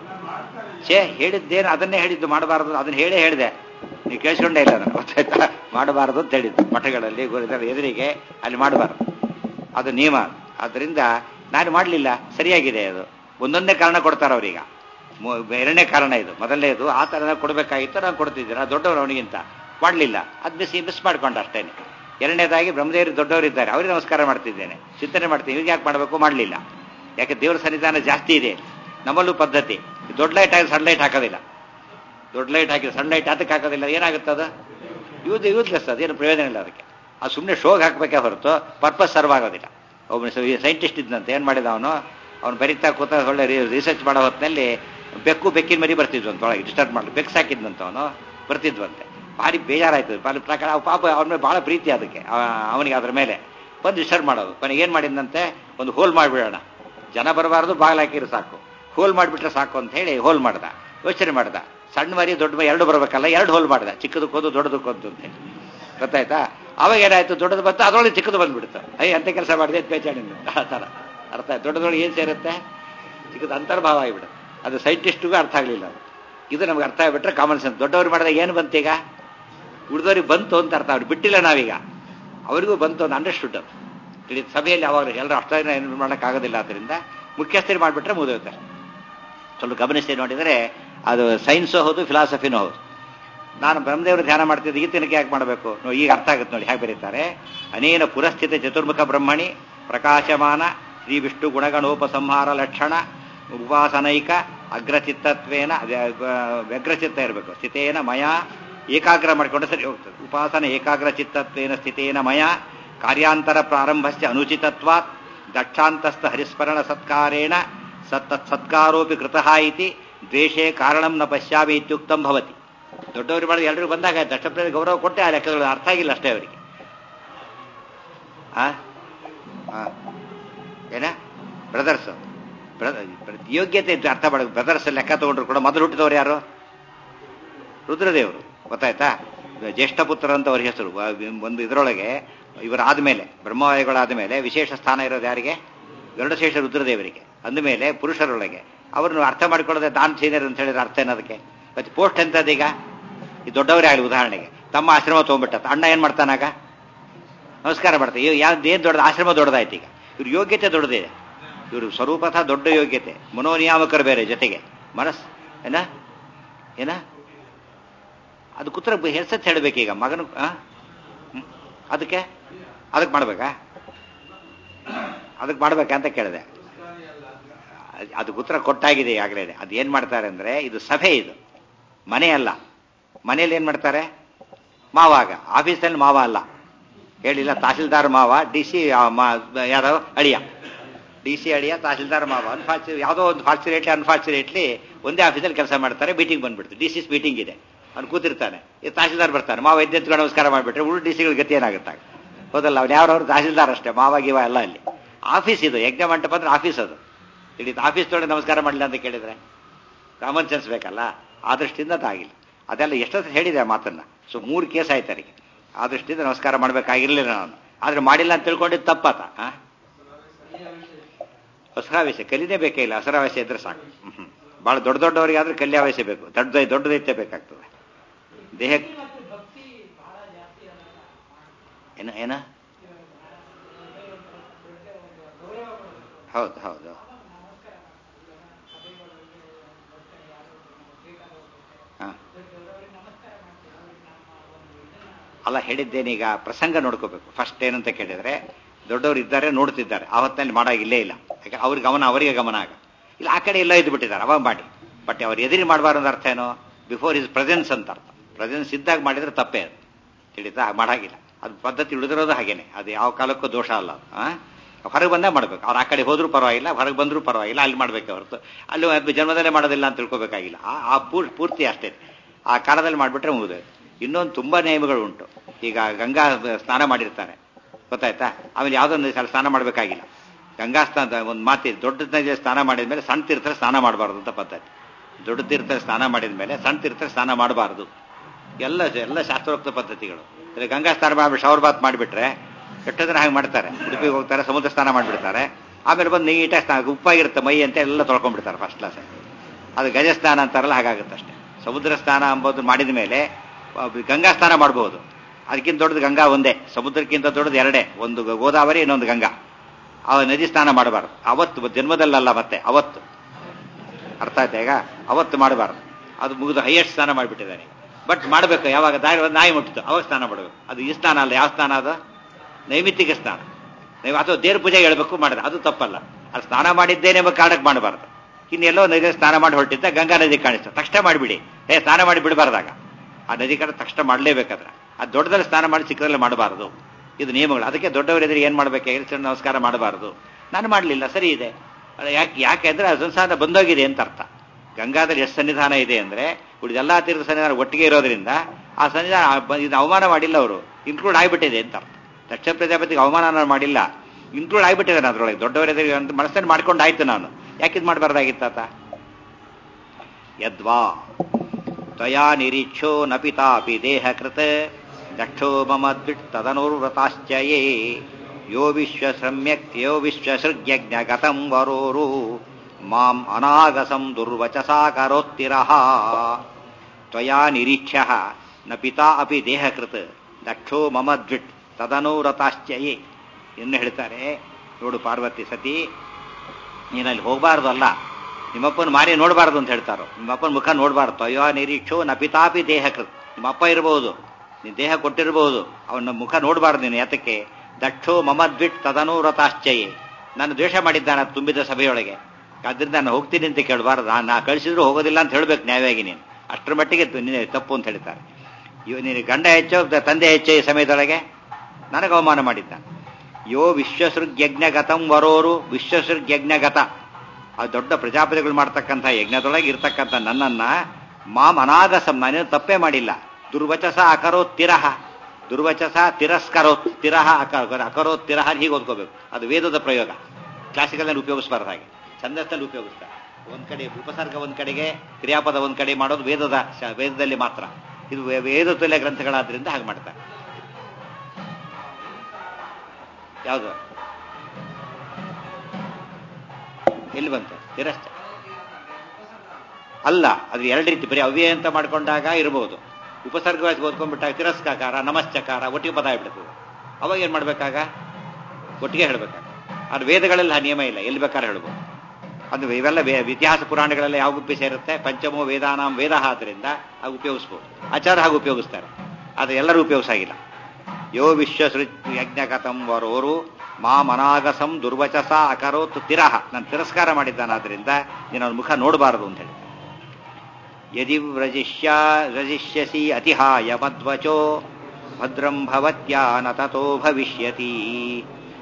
ಛೇ ಹೇಳಿದ್ದೇನು ಅದನ್ನೇ ಹೇಳಿದ್ದು ಮಾಡಬಾರದು ಅದನ್ನ ಹೇಳೇ ಹೇಳಿದೆ ನೀವು ಕೇಳಿಸ್ಕೊಂಡೇ ಇಲ್ಲ ನಾನು ಗೊತ್ತಾಯ್ತಾ ಮಾಡಬಾರದು ಅಂತ ಹೇಳಿದ್ದು ಮಠಗಳಲ್ಲಿ ಗುರುಗಳ ಎದುರಿಗೆ ಅಲ್ಲಿ ಮಾಡಬಾರದು ಅದು ನಿಯಮ ಆದ್ದರಿಂದ ನಾನು ಮಾಡಲಿಲ್ಲ ಸರಿಯಾಗಿದೆ ಅದು ಒಂದೊಂದೇ ಕಾರಣ ಕೊಡ್ತಾರೆ ಅವರೀಗ ಮು- ಎರಡನೇ ಕಾರಣ ಇದು ಮೊದಲನೇದು ಆ ಥರ ಕೊಡಬೇಕಾಗಿತ್ತು ನಾನು ಕೊಡ್ತಿದ್ದೀರ ದೊಡ್ಡವರು ಅವನಿಗಿಂತ ಮಾಡಲಿಲ್ಲ ಅದು ಮಿಸ್ ಮಿಸ್ ಮಾಡ್ಕೊಂಡ ಅಷ್ಟೇನೆ ಎರಡನೇದಾಗಿ ಬ್ರಹ್ಮದೇವರು ದೊಡ್ಡವರಿದ್ದಾರೆ ಅವರಿಗೆ ನಮಸ್ಕಾರ ಮಾಡ್ತಿದ್ದೇನೆ ಚಿಂತನೆ ಮಾಡ್ತೀನಿ ಇವ್ರಿಗೆ ಯಾಕೆ ಮಾಡಬೇಕು ಮಾಡಲಿಲ್ಲ ಯಾಕೆ ದೇವರ ಸನ್ನಿಧಾನ ಜಾಸ್ತಿ ಇದೆ ನಮ್ಮಲ್ಲೂ ಪದ್ಧತಿ ದೊಡ್ಡ ಲೈಟ್ ಹಾಕಿ ಸಣ್ಣ ಲೈಟ್ ಹಾಕೋದಿಲ್ಲ ದೊಡ್ಡ ಲೈಟ್ ಹಾಕಿ ಸಣ್ಣ ಲೈಟ್ ಅದಕ್ಕೆ ಹಾಕೋದಿಲ್ಲ ಏನಾಗುತ್ತೆ ಅದು ಯೂಸ್ ಯೂಸ್ಲೆಸ್ ಅದೇನು ಪ್ರಯೋಜನ ಇಲ್ಲ ಅದಕ್ಕೆ ಅದು ಸುಮ್ಮನೆ ಶೋಗೆ ಹಾಕಬೇಕೇ ಹೊರತು ಪರ್ಪಸ್ ಸರ್ವ್ ಆಗೋದಿಲ್ಲ ಒಬ್ಬ ಸೈಂಟಿಸ್ಟ್ ಇದ್ದಂತೆ ಏನು ಮಾಡಿದ ಅವನು ಅವ್ನು ಬರೀತಾ ಕೂತ ಒಳ್ಳೆ ರಿಸರ್ಚ್ ಮಾಡೋ ಹೊತ್ತಿನಲ್ಲಿ ಬೆಕ್ಕು ಬೆಕ್ಕಿನ ಮರಿ ಬರ್ತಿದ್ವು ಅಂತ ಒಳಗೆ ಡಿಸ್ಟರ್ಬ್ ಮಾಡಿ ಬೆಕ್ಕು ಸಾಕಿದ್ನಂತ ಅವನು ಬರ್ತಿದ್ವಂತೆ ಭಾರಿ ಬೇಜಾರಾಯ್ತು ಭಾರಿ ಪ್ರಕಾರ ಅವ್ ಪಾಪ ಅವನ ಮೇಲೆ ಭಾಳ ಪ್ರೀತಿ ಅದಕ್ಕೆ ಆ- ಅವನಿಗೆ ಅದ್ರ ಮೇಲೆ ಬಂದು ಡಿಸ್ಟರ್ಬ್ ಮಾಡೋದು ಕೊನೆಗೆ ಏನು ಮಾಡಿದಂತೆ ಒಂದು ಹೋಲ್ ಮಾಡಿಬಿಡೋಣ ಜನ ಬರಬಾರ್ದು ಬಾಗಿಲು ಹಾಕಿದ್ರೆ ಸಾಕು ಹೋಲ್ ಮಾಡಿಬಿಟ್ರೆ ಸಾಕು ಅಂತ ಹೇಳಿ ಹೋಲ್ ಮಾಡ್ದ ಯೋಚನೆ ಮಾಡ್ದ ಸಣ್ಣ ಮರಿ ದೊಡ್ಡ ಮರಿ ಎರಡು ಬರಬೇಕಲ್ಲ ಎರಡು ಹೋಲ್ ಮಾಡ್ದ ಚಿಕ್ಕದಕ್ಕೊಂದು ದೊಡ್ಡದಕ್ಕೊಂದು ಅಂತ ಹೇಳಿ ಗೊತ್ತಾಯ್ತಾ ಅವಾಗ ಏನಾಯ್ತು ದೊಡ್ಡದು ಬಂತು ಅದರೊಳಗೆ ಚಿಕ್ಕದು ಬಂದ್ಬಿಡ್ತು ಅಯ್ಯ ಅಂತ ಕೆಲಸ ಮಾಡಿದೆ ಬೇಚಾಡಿ ಆ ಥರ ಅರ್ಥ ಆಯ್ತು ದೊಡ್ಡದ್ರೊಳಗೆ ಏನು ಸೇರುತ್ತೆ ಚಿಕ್ಕದು ಅಂತರ್ಭಾವ ಆಗಿಬಿಡುತ್ತೆ ಅದು ಸೈಂಟಿಸ್ಟಿಗೂ ಅರ್ಥ ಆಗಲಿಲ್ಲ ಅದು ಇದು ನಮ್ಗೆ ಅರ್ಥ ಆಗಿಬಿಟ್ರೆ ಕಾಮನ್ ಸೆನ್ಸ್ ದೊಡ್ಡವ್ರು ಮಾಡಿದಾಗ ಏನು ಬಂತೀಗ ಉಳಿದವ್ರಿಗೆ ಬಂತು ಅಂತ ಅರ್ಥ ಅವ್ರು ಬಿಟ್ಟಿಲ್ಲ ನಾವೀಗ ಅವರಿಗೂ ಬಂತು ಅಂತ ಅಂಡರ್ಸ್ಟುಡ್ ಅದು ಇಡೀ ಸಭೆಯಲ್ಲಿ ಅವಾಗ ಎಲ್ಲರೂ ಅಷ್ಟಾಗಿ ಏನು ಮಾಡೋಕ್ಕಾಗೋದಿಲ್ಲ ಆದ್ದರಿಂದ ಮುಖ್ಯಸ್ಥರು ಮಾಡಿಬಿಟ್ರೆ ಮುಗಿದೋಗುತ್ತೆ ಸ್ವಲ್ಪ ಗಮನಿಸಿ ನೋಡಿದರೆ ಅದು ಸೈನ್ಸು ಹೌದು ಫಿಲಾಸಫಿನೂ ಹೌದು ನಾನು ಬ್ರಹ್ಮದೇವರು ಧ್ಯಾನ ಮಾಡ್ತಿದ್ದೆ ಈತನಕ್ಕೆ ಯಾಕೆ ಮಾಡಬೇಕು ನೋಡಿ ಈಗ ಅರ್ಥ ಆಗುತ್ತೆ ನೋಡಿ ಹೇಗೆ ಬರೀತಾರೆ ಅನೇನ ಪುರಸ್ಥಿತ ಚತುರ್ಮುಖ ಬ್ರಹ್ಮಣಿ ಪ್ರಕಾಶಮಾನ ಶ್ರೀ ವಿಷ್ಣು ಗುಣಗಣೋಪಸಂಹಾರ ಲಕ್ಷಣ ಉಪಾಸನೈಕ ಅಗ್ರಚಿತ್ತತ್ವೇನ ವ್ಯ- ವ್ಯ- ವ್ಯಗ್ರಚಿತ್ತ ಇರಬೇಕು ಸ್ಥಿತೇನ ಮಯ ಏಕಾಗ್ರ ಮಾಡಿಕೊಂಡು ಸರಿ ಹೋಗ್ತದೆ ಉಪಾಸನ ಏಕಾಗ್ರ ಚಿತ್ತತ್ವೇನ ಸ್ಥಿತೇನ ಮಯ ಕಾರ್ಯಾಂತರ ಪ್ರಾರಂಭಸ್ಯ ಅನುಚಿತತ್ವಾತ್ ದಕ್ಷಾಂತಸ್ಥ ಹರಿಸ್ಮರಣ ಸತ್ಕಾರೇಣ ಸತ್ ಸತ್ಕಾರೋಪಿ ಕೃತಃ ಇತಿ ದ್ವೇಷೇ ಕಾರಣಂ ನ ಪಶ್ಯಾಮಿ ಇತ್ಯುಕ್ತಂ ಭವತಿ ದೊಡ್ಡವರು ಮಾಡಿದ ಎಲ್ಲರೂ ಬಂದಾಗ ದಕ್ಷಪ್ರದ ಗೌರವ ಕೊಟ್ಟೆ ಆ ಲೆಕ್ಕಗಳು ಅರ್ಥ ಆಗಿಲ್ಲ ಅಷ್ಟೇ ಅವರಿಗೆ ಆ ಆ. ಏನ ಬ್ರದರ್ಸ್ ಯೋಗ್ಯತೆ ಇದ್ದು ಅರ್ಥ ಮಾಡ ಬ್ರದರ್ಸ್ ಲೆಕ್ಕ ತಗೊಂಡ್ರು ಕೂಡ ಮೊದಲು ಹುಟ್ಟಿದವರು ಯಾರು ರುದ್ರದೇವರು ಗೊತ್ತಾಯ್ತಾ ಜ್ಯೇಷ್ಠ ಪುತ್ರ ಅಂತ ಅವ್ರ ಹೆಸರು ವ- ಒಂದು ಇದರೊಳಗೆ ಇವರಾದ ಮೇಲೆ ಬ್ರಹ್ಮವಾಯುಗಳಾದ ಮೇಲೆ ವಿಶೇಷ ಸ್ಥಾನ ಇರೋದು ಯಾರಿಗೆ ಗರುಡಶೇಷ ರುದ್ರದೇವರಿಗೆ ಅಂದಮೇಲೆ ಪುರುಷರೊಳಗೆ ಅವ್ರನ್ನು ಅರ್ಥ ಮಾಡ್ಕೊಳ್ಳೋದೆ ತಾನು ಸೀನಿಯರ್ ಅಂತ ಹೇಳಿದ್ರೆ ಅರ್ಥ ಏನದಕ್ಕೆ ಮತ್ತೆ ಪೋಸ್ಟ್ ಎಂತದೀಗ ಈ ದೊಡ್ಡವರೇ ಆಗಲಿ ಉದಾಹರಣೆಗೆ ತಮ್ಮ ಆಶ್ರಮ ತೊಗೊಂಡ್ಬಿಟ್ಟ ಅಣ್ಣ ಏನು ಮಾಡ್ತಾನಾಗ ನಮಸ್ಕಾರ ಮಾಡ್ತಾರೆ ಇವ್ ಯಾವ್ದು ಏನು ದೊಡ್ಡದು ಆಶ್ರಮ ದೊಡ್ಡದಾಯ್ತು ಈಗ ಇವ್ರ ಯೋಗ್ಯತೆ ದೊಡ್ಡದಿದೆ ಇವರು ಸ್ವರೂಪಥ ದೊಡ್ಡ ಯೋಗ್ಯತೆ ಮನೋನಿಯಾಮಕರು ಬೇರೆ ಜೊತೆಗೆ ಮನಸ್ ಏನ ಏನ ಅದು ಕುತ್ರ ಹೆಸತ್ ಹೇಳಬೇಕೀಗ ಮಗನು ಆ? ಹ್ಮ್. ಅದಕ್ಕೆ ಅದಕ್ಕೆ ಮಾಡ್ಬೇಕಾ ಅದಕ್ಕೆ ಮಾಡ್ಬೇಕಾ ಅಂತ ಕೇಳಿದೆ ಅದ್- ಅದು ಉತ್ತರ ಕೊಟ್ಟಾಗಿದೆ ಈಗಾಗಲೇ ಅದು ಏನು ಮಾಡ್ತಾರೆ ಅಂದರೆ ಇದು ಸಭೆ ಇದು ಮನೆ ಅಲ್ಲ ಮನೇಲಿ ಏನು ಮಾಡ್ತಾರೆ ಮಾವಾಗ ಆಫೀಸಲ್ಲಿ ಮಾವ ಅಲ್ಲ ಹೇಳಿಲ್ಲ ತಹಸೀಲ್ದಾರ್ ಮಾವ ಡಿ ಸಿ ಯಾರೋ ಅಳಿಯ ಡಿ ಸಿ ಅಡಿಯ ತಹಸೀಲ್ದಾರ್ ಮಾವ ಅನ್ಫಾರ್ಚು ಯಾವುದೋ ಒಂದು ಫಾರ್ಚುನೇಟ್ಲಿ ಅನ್ಫಾರ್ಚುನೇಟ್ಲಿ ಒಂದೇ ಆಫೀಸಲ್ಲಿ ಕೆಲಸ ಮಾಡ್ತಾರೆ ಮೀಟಿಂಗ್ ಬಂದ್ಬಿಡ್ತು ಡಿ ಸಿ ಮೀಟಿಂಗ್ ಇದೆ ಅವ್ನು ಕೂತಿರ್ತಾನೆ ಈ ತಹಸೀಲ್ದಾರ್ ಬರ್ತಾನೆ ಮಾವ ಎದ್ದೆತ್ಕೊಂಡು ನಮಸ್ಕಾರ ಮಾಡಿಬಿಟ್ರೆ ಉಳು ಡಿ ಸಿಗಳ ಗತಿ ಏನಾಗುತ್ತಾಗ ಹೌದಲ್ಲ ಅವ್ನು ಯಾವ್ರವ್ರು ತಹಸೀಲ್ದಾರ್ ಅಷ್ಟೇ ಮಾವ ಗಿವ ಎಲ್ಲ ಅಲ್ಲಿ ಆಫೀಸ್ ಇದು ಯಜ್ಞ ಮಂಟಪ ಅಂದ್ರೆ ಆಫೀಸ್ ಅದು ಇಲ್ಲಿ ಆಫೀಸ್ ತೊಗೊಂಡು ನಮಸ್ಕಾರ ಮಾಡಲಿಲ್ಲ ಅಂತ ಕೇಳಿದ್ರೆ ಕಾಮನ್ ಸೆನ್ಸ್ ಬೇಕಲ್ಲ ಆ ದೃಷ್ಟಿಯಿಂದ ಅದಾಗಿಲ್ಲ ಅದೆಲ್ಲ ಎಷ್ಟೊತ್ತು ಹೇಳಿದೆ ಆ ಮಾತನ್ನ ಸೊ ಮೂರು ಕೇಸ್ ಆಯ್ತು ಅವರಿಗೆ ಆ ದೃಷ್ಟಿಯಿಂದ ನಮಸ್ಕಾರ ಮಾಡಬೇಕಾಗಿರ್ಲಿಲ್ಲ ನಾನು ಆದ್ರೆ ಮಾಡಿಲ್ಲ ಅಂತ ತಿಳ್ಕೊಂಡಿದ್ದು ತಪ್ಪಾತ ಹಸರಾವೇಶ ಕಲಿನೇ ಬೇಕೇ ಇಲ್ಲ ಹಸರಾವೇಶ ಇದ್ರೆ ಸಾಕು ಹ್ಮ್ ಭಾಳ ದೊಡ್ಡ ದೊಡ್ಡವರಿಗೆ ಆದ್ರೆ ಕಲ್ಯಾವೇಶ ಬೇಕು ದೊಡ್ಡ ದೊಡ್ಡದೈತೆ ಬೇಕಾಗ್ತದೆ ದೇಹ ಏನ ಏನ ಹೌದು ಹೌದು ಹಾಂ ಅಲ್ಲ ಹೇಳಿದ್ದೇನೀಗ ಪ್ರಸಂಗ ನೋಡ್ಕೋಬೇಕು ಫಸ್ಟ್ ಏನಂತ ಕೇಳಿದ್ರೆ ದೊಡ್ಡವರು ಇದ್ದಾರೆ ನೋಡ್ತಿದ್ದಾರೆ ಆವತ್ತಿನಲ್ಲಿ ಮಾಡಾಗಿಲ್ಲೇ ಇಲ್ಲ ಯಾಕೆ ಅವ್ರಿಗೆ ಗಮನ ಅವರಿಗೆ ಗಮನ ಆಗ ಇಲ್ಲ ಆ ಕಡೆ ಎಲ್ಲ ಇದ್ದು ಬಿಟ್ಟಿದ್ದಾರೆ ಅವಾಗ ಮಾಡಿ ಬಟ್ ಅವ್ರು ಎದುರಿ ಮಾಡಬಾರ್ದು ಅರ್ಥ ಏನೋ ಬಿಫೋರ್ ಇಸ್ ಪ್ರೆಸೆನ್ಸ್ ಅಂತ ಅರ್ಥ ಪ್ರೆಸೆನ್ಸ್ ಇದ್ದಾಗ ಮಾಡಿದ್ರೆ ತಪ್ಪೇ ಅದು ತಿಳಿತಾ ಮಾಡಾಗಿಲ್ಲ ಅದು ಪದ್ಧತಿ ಉಳಿದಿರೋದು ಹಾಗೇನೆ ಅದು ಯಾವ ಕಾಲಕ್ಕೂ ದೋಷ ಅಲ್ಲ ಹೊರಗೆ ಬಂದಾಗ ಮಾಡ್ಬೇಕು ಅವ್ರು ಆ ಕಡೆ ಹೋದ್ರೂ ಪರವಾಗಿಲ್ಲ ಹೊರಗೆ ಬಂದರೂ ಪರವಾಗಿಲ್ಲ ಅಲ್ಲಿ ಮಾಡ್ಬೇಕು ಹೊರತು ಅಲ್ಲಿ ಅದು ಜನ್ಮದಲ್ಲೇ ಮಾಡೋದಿಲ್ಲ ಅಂತ ತಿಳ್ಕೊಬೇಕಾಗಿಲ್ಲ ಆ ಪೂರ್ ಪೂರ್ತಿ ಅಷ್ಟೇ ಆ ಕಾಲದಲ್ಲಿ ಮಾಡಿಬಿಟ್ರೆ ಮುಗಿದು ಇನ್ನೊಂದು ತುಂಬಾ ನಿಯಮಗಳು ಉಂಟು ಈಗ ಗಂಗಾ ಸ್ನಾನ ಮಾಡಿರ್ತಾರೆ ಗೊತ್ತಾಯ್ತಾ ಆಮೇಲೆ ಯಾವುದೊಂದು ಸಲ ಸ್ನಾನ ಮಾಡಬೇಕಾಗಿಲ್ಲ ಗಂಗಾ ಸ್ನಾನ ಒಂದು ಮಾತಿ ದೊಡ್ಡ ನದಿಯಲ್ಲಿ ಸ್ನಾನ ಮಾಡಿದ ಮೇಲೆ ಸಣ್ಣ ತೀರ್ಥರ ಸ್ನಾನ ಮಾಡಬಾರ್ದು ಅಂತ ಪದ್ಧತಿ ದೊಡ್ಡ ತೀರ್ಥ ಸ್ನಾನ ಮಾಡಿದ ಮೇಲೆ ಸಣ್ಣ ತೀರ್ಥ ಸ್ನಾನ ಮಾಡಬಾರ್ದು ಎಲ್ಲ ಎಲ್ಲ ಶಾಸ್ತ್ರೋಕ್ತ ಪದ್ಧತಿಗಳು ಗಂಗಾ ಸ್ನಾನ ಮಾಡ್ಬಿಟ್ಟು ಶವರ್ ಬಾತ್ ಮಾಡಿಬಿಟ್ರೆ ಎಷ್ಟೋ ಜನ ಹಾಗೆ ಮಾಡ್ತಾರೆ ಉಡುಪಿಗೆ ಹೋಗ್ತಾರೆ ಸಮುದ್ರ ಸ್ನಾನ ಮಾಡಿಬಿಡ್ತಾರೆ ಆಮೇಲೆ ಬಂದು ನೀಟಾಗಿ ಸ್ನಾನ ಉಪ್ಪಾಗಿರುತ್ತೆ ಮೈ ಅಂತ ಎಲ್ಲ ತೊಳ್ಕೊಂಡ್ಬಿಡ್ತಾರೆ ಫಸ್ಟ್ ಕ್ಲಾಸ್ ಅದು ಗಜ ಸ್ನಾನ ಅಂತಾರಲ್ಲ ಹಾಗಾಗುತ್ತೆ ಅಷ್ಟೇ ಸಮುದ್ರ ಸ್ನಾನ ಅಂಬೋದು ಮಾಡಿದ ಮೇಲೆ ಗಂಗಾ ಸ್ನಾನ ಮಾಡಬಹುದು ಅದಕ್ಕಿಂತ ದೊಡ್ಡದು ಗಂಗಾ ಒಂದೇ ಸಮುದ್ರಕ್ಕಿಂತ ದೊಡ್ಡದು ಎರಡೇ ಒಂದು ಗೋದಾವರಿ ಇನ್ನೊಂದು ಗಂಗಾ ಆ ನದಿ ಸ್ನಾನ ಮಾಡಬಾರ್ದು ಅವತ್ತು ಜನ್ಮದಲ್ಲಲ್ಲ ಮತ್ತೆ ಅವತ್ತು ಅರ್ಥ ಆಯ್ತಾ ಈಗ ಅವತ್ತು ಮಾಡಬಾರ್ದು ಅದು ಮುಗಿದು ಹೈಯೆಸ್ಟ್ ಸ್ನಾನ ಮಾಡಿಬಿಟ್ಟಿದ್ದಾರೆ ಬಟ್ ಮಾಡಬೇಕು ಯಾವಾಗ ದಾರಿ ಒಂದು ನಾಯಿ ಮುಟ್ಟಿತು ಅವಾಗ ಸ್ನಾನ ಮಾಡಬೇಕು ಅದು ಈ ಸ್ನಾನ ಅಲ್ಲ ಯಾವ ಸ್ನಾನ ಅದು ನೈಮಿತ್ತಿಕ ಸ್ನಾನ ನೀವು ಅಥವಾ ದೇವ್ರ ಪೂಜೆಗೆ ಹೇಳ್ಬೇಕು ಮಾಡಿದ್ರೆ ಅದು ತಪ್ಪಲ್ಲ ಅದು ಸ್ನಾನ ಮಾಡಿದ್ದೇನೆ ಎಂಬ ಕಾರಣಕ್ಕೆ ಮಾಡಬಾರ್ದು ಇನ್ನೆಲ್ಲೋ ನದಿ ಸ್ನಾನ ಮಾಡಿ ಹೊರಟಿದ್ದ ಗಂಗಾ ನದಿ ಕಾಣಿಸ್ತು ತಕ್ಷಣ ಮಾಡಿಬಿಡಿ ಏ ಸ್ನಾನ ಮಾಡಿ ಬಿಡಬಾರ್ದಾಗ ಆ ನದಿ ಕಡೆ ತಕ್ಷಣ ಮಾಡಲೇಬೇಕಾದ್ರೆ ಅದು ದೊಡ್ಡದಲ್ಲಿ ಸ್ನಾನ ಮಾಡಿ ಚಿಕ್ಕದಲ್ಲಿ ಮಾಡಬಾರ್ದು ಇದು ನಿಯಮಗಳು ಅದಕ್ಕೆ ದೊಡ್ಡವರೆದುರು ಏನು ಮಾಡಬೇಕಾಗಿರುತ್ತೆ ನಮಸ್ಕಾರ ಮಾಡಬಾರ್ದು ನಾನು ಮಾಡಲಿಲ್ಲ ಸರಿ ಇದೆ ಯಾಕೆ ಯಾಕೆ ಅಂದ್ರೆ ಆ ಸಂಸಾರ ಬಂದೋಗಿದೆ ಅಂತ ಅರ್ಥ ಗಂಗಾದಲ್ಲಿ ಎಷ್ಟು ಸನ್ನಿಧಾನ ಇದೆ ಅಂದ್ರೆ ಉಳಿದೆಲ್ಲಾ ತೀರ್ಥ ಸನ್ನಿಧಾನ ಒಟ್ಟಿಗೆ ಇರೋದ್ರಿಂದ ಆ ಸನ್ನಿಧಾನ ಇದು ಅವಮಾನ ಮಾಡಿಲ್ಲ ಅವರು ಇನ್ಕ್ಲೂಡ್ ಆಗಿಬಿಟ್ಟಿದೆ ಅಂತ ಅರ್ಥ ದಕ್ಷ ಪ್ರಜಾಪತಿಗೆ ಅವಮಾನ ಮಾಡಿಲ್ಲ ಇನ್ಕ್ಲೂಡ್ ಆಗಿಬಿಟ್ಟಿದೆ ಅದ್ರೊಳಗೆ ದೊಡ್ಡವರೆದುರಿಗೆ ಅಂತ ಮನಸ್ಸನ್ನು ಮಾಡ್ಕೊಂಡು ಆಯ್ತು ನಾನು ಯಾಕಿದ್ ಮಾಡಬಾರ್ದಾಗಿತ್ತಾತ ಯದ್ವಾ ತ್ವಯಾ ನಿರೀಕ್ಷೋ ನ ಪಿತಾಪಿ ದೇಹಕೃತ ದಕ್ಷೋ ಮಮ ದ್ವಿಟ್ ತದನುರ್ವ್ರತಾಶ್ಚಯೇ ಯೋ ವಿಶ್ವಸಮ್ಯಕ್ ಯೋ ವಿಶ್ವಸೃಜ್ಞ ಗತಂ ವರೋರು ಮಾಂ ಅನಾಗಸಂ ದುರ್ವಚಸಾ ಕರೋತ್ತಿರಹ ತ್ವಯಾ ನಿರೀಕ್ಷ್ಯ ನ ಪಿತಾ ಅಪಿ ದೇಹಕೃತ ದಕ್ಷೋ ಮಮ ದ್ವಿಟ್ ತದನುವ್ರತಾಶ್ಚಯೇ ಇನ್ನು ಹೇಳ್ತಾರೆ ನೋಡು ಪಾರ್ವತಿ ಸತಿ ನೀನಲ್ಲಿ ಹೋಗಬಾರ್ದು ಅಲ್ಲ ನಿಮ್ಮಪ್ಪನ ಮಾರಿ ನೋಡಬಾರ್ದು ಅಂತ ಹೇಳ್ತಾರೋ ನಿಮ್ಮಪ್ಪನ ಮುಖ ನೋಡಬಾರ್ದು ಅಯ್ಯೋ ನಿರೀಕ್ಷೋ ನ ಪಿತಾಪಿ ದೇಹಕೃತ್ ನಿಮ್ಮಪ್ಪ ಇರಬಹುದು ನೀನು ದೇಹ ಕೊಟ್ಟಿರಬಹುದು ಅವನ ಮುಖ ನೋಡಬಾರ್ದು ನೀನು ಯಾತಕ್ಕೆ ದಕ್ಷೋ ಮಮದ್ವಿಟ್ ತದನುವ್ರತಾಶ್ಚಯೇ ನಾನು ದ್ವೇಷ ಮಾಡಿದ್ದಾನ ತುಂಬಿದ ಸಭೆಯೊಳಗೆ ಅದರಿಂದ ನಾನು ಹೋಗ್ತೀನಿ ಅಂತ ಕೇಳಬಾರ್ದು ನಾ ಕಳಿಸಿದ್ರು ಹೋಗೋದಿಲ್ಲ ಅಂತ ಹೇಳ್ಬೇಕು ನ್ಯಾಯವಾಗಿ ನೀನು ಅಷ್ಟರ ಮಟ್ಟಿಗೆ ತಪ್ಪು ಅಂತ ಹೇಳ್ತಾರೆ ಇವ್ ನೀನು ಗಂಡ ಹೆಚ್ಚೋ ತಂದೆ ಹೆಚ್ಚೋ ಈ ಸಮಯದೊಳಗೆ ನನಗೆ ಅವಮಾನ ಮಾಡಿದ್ದ ಯೋ ವಿಶ್ವಸೃಗ್ಯಜ್ಞಗತಂ ವರೋರು ವಿಶ್ವಸೃಗ್ಯಜ್ಞಗತ ಆ ದೊಡ್ಡ ಪ್ರಜಾಪತಿಗಳು ಮಾಡ್ತಕ್ಕಂಥ ಯಜ್ಞದೊಳಗೆ ಇರ್ತಕ್ಕಂಥ ನನ್ನನ್ನ ಮಾಮ್ ಅನಾಗಸಂ ನಾನೇನು ತಪ್ಪೇ ಮಾಡಿಲ್ಲ ದುರ್ವಚಸ ಅಕರೋ ತಿರಹ ದುರ್ವಚಸ ತಿರಸ್ಕರೋ ತಿರಹ ಅಕರೋ ತಿರಹ ಹೀಗೆ ಓದ್ಕೋಬೇಕು ಅದು ವೇದದ ಪ್ರಯೋಗ ಕ್ಲಾಸಿಕಲ್ನಲ್ಲಿ ಉಪಯೋಗಿಸಬಾರ್ದು ಹಾಗೆ ಛಂದಸ್ಸಲ್ಲಿ ಉಪಯೋಗಿಸ್ತಾರೆ ಒಂದ್ ಕಡೆ ಉಪಸರ್ಗ ಒಂದ್ ಕಡೆಗೆ ಕ್ರಿಯಾಪದ ಒಂದ್ ಕಡೆ ಮಾಡೋದು ವೇದದ ವೇದದಲ್ಲಿ ಮಾತ್ರ ಇದು ವೇದ ತುಲ್ಯ ಗ್ರಂಥಗಳಾದ್ರಿಂದ ಹಾಗೆ ಮಾಡ್ತಾರೆ ಯಾವುದು ಎಲ್ಲಿ ಬಂತು ತಿರಸ್ಕ ಅಲ್ಲ ಅದು ಎರಡು ರೀತಿ ಬರೀ ಅವ್ಯಯ ಅಂತ ಮಾಡ್ಕೊಂಡಾಗ ಇರಬಹುದು ಉಪಸರ್ಗವಾಗಿ ಓದ್ಕೊಂಡ್ಬಿಟ್ಟಾಗ ತಿರಸ್ಕಾರ ನಮಶ್ಚಕಾರ ಒಟ್ಟಿಗೆ ಪದ ಆಗ್ಬಿಡ್ತದೆ ಅವಾಗ ಏನ್ ಮಾಡ್ಬೇಕಾಗ ಒಟ್ಟಿಗೆ ಹೇಳ್ಬೇಕಾಗ ಅದು ವೇದಗಳೆಲ್ಲ ಆ ನಿಯಮ ಇಲ್ಲ ಎಲ್ಲಿ ಬೇಕಾದ್ರೆ ಹೇಳ್ಬೋದು ಅದು ಇವೆಲ್ಲ ಇತಿಹಾಸ ಪುರಾಣಗಳೆಲ್ಲ ಯಾವ ಗುಪ್ಪಿ ಸೇರುತ್ತೆ ಪಂಚಮೋ ವೇದಾನಾಂ ವೇದ ಆದ್ರಿಂದ ಅದು ಉಪಯೋಗಿಸ್ಬೋದು ಆಚಾರ ಹಾಗೆ ಉಪಯೋಗಿಸ್ತಾರೆ ಅದು ಎಲ್ಲರೂ ಉಪಯೋಗಿಸಾಗಿಲ್ಲ ಯೋ ವಿಶ್ವಸೃ ಯಜ್ಞಗತಂ ವರೋರು ಮಾ ಮನಾಗಸಂ ದುರ್ವಚಸ ಅಕರೋತ್ ತಿರಹ ನಾನು ತಿರಸ್ಕಾರ ಮಾಡಿದ್ದಾನಾದ್ರಿಂದ ನೀನು ಅವನ ಮುಖ ನೋಡಬಾರದು ಅಂತ ಹೇಳಿ ಯದಿ ವ್ರಜಿಷ್ಯ ವ್ರಜಿಷ್ಯಸಿ ಅತಿಹಾಯ ಮದ್ವಚೋ ಭದ್ರಂ ಭವತ್ಯಾ ನ ತಥೋ ಭವಿಷ್ಯತಿ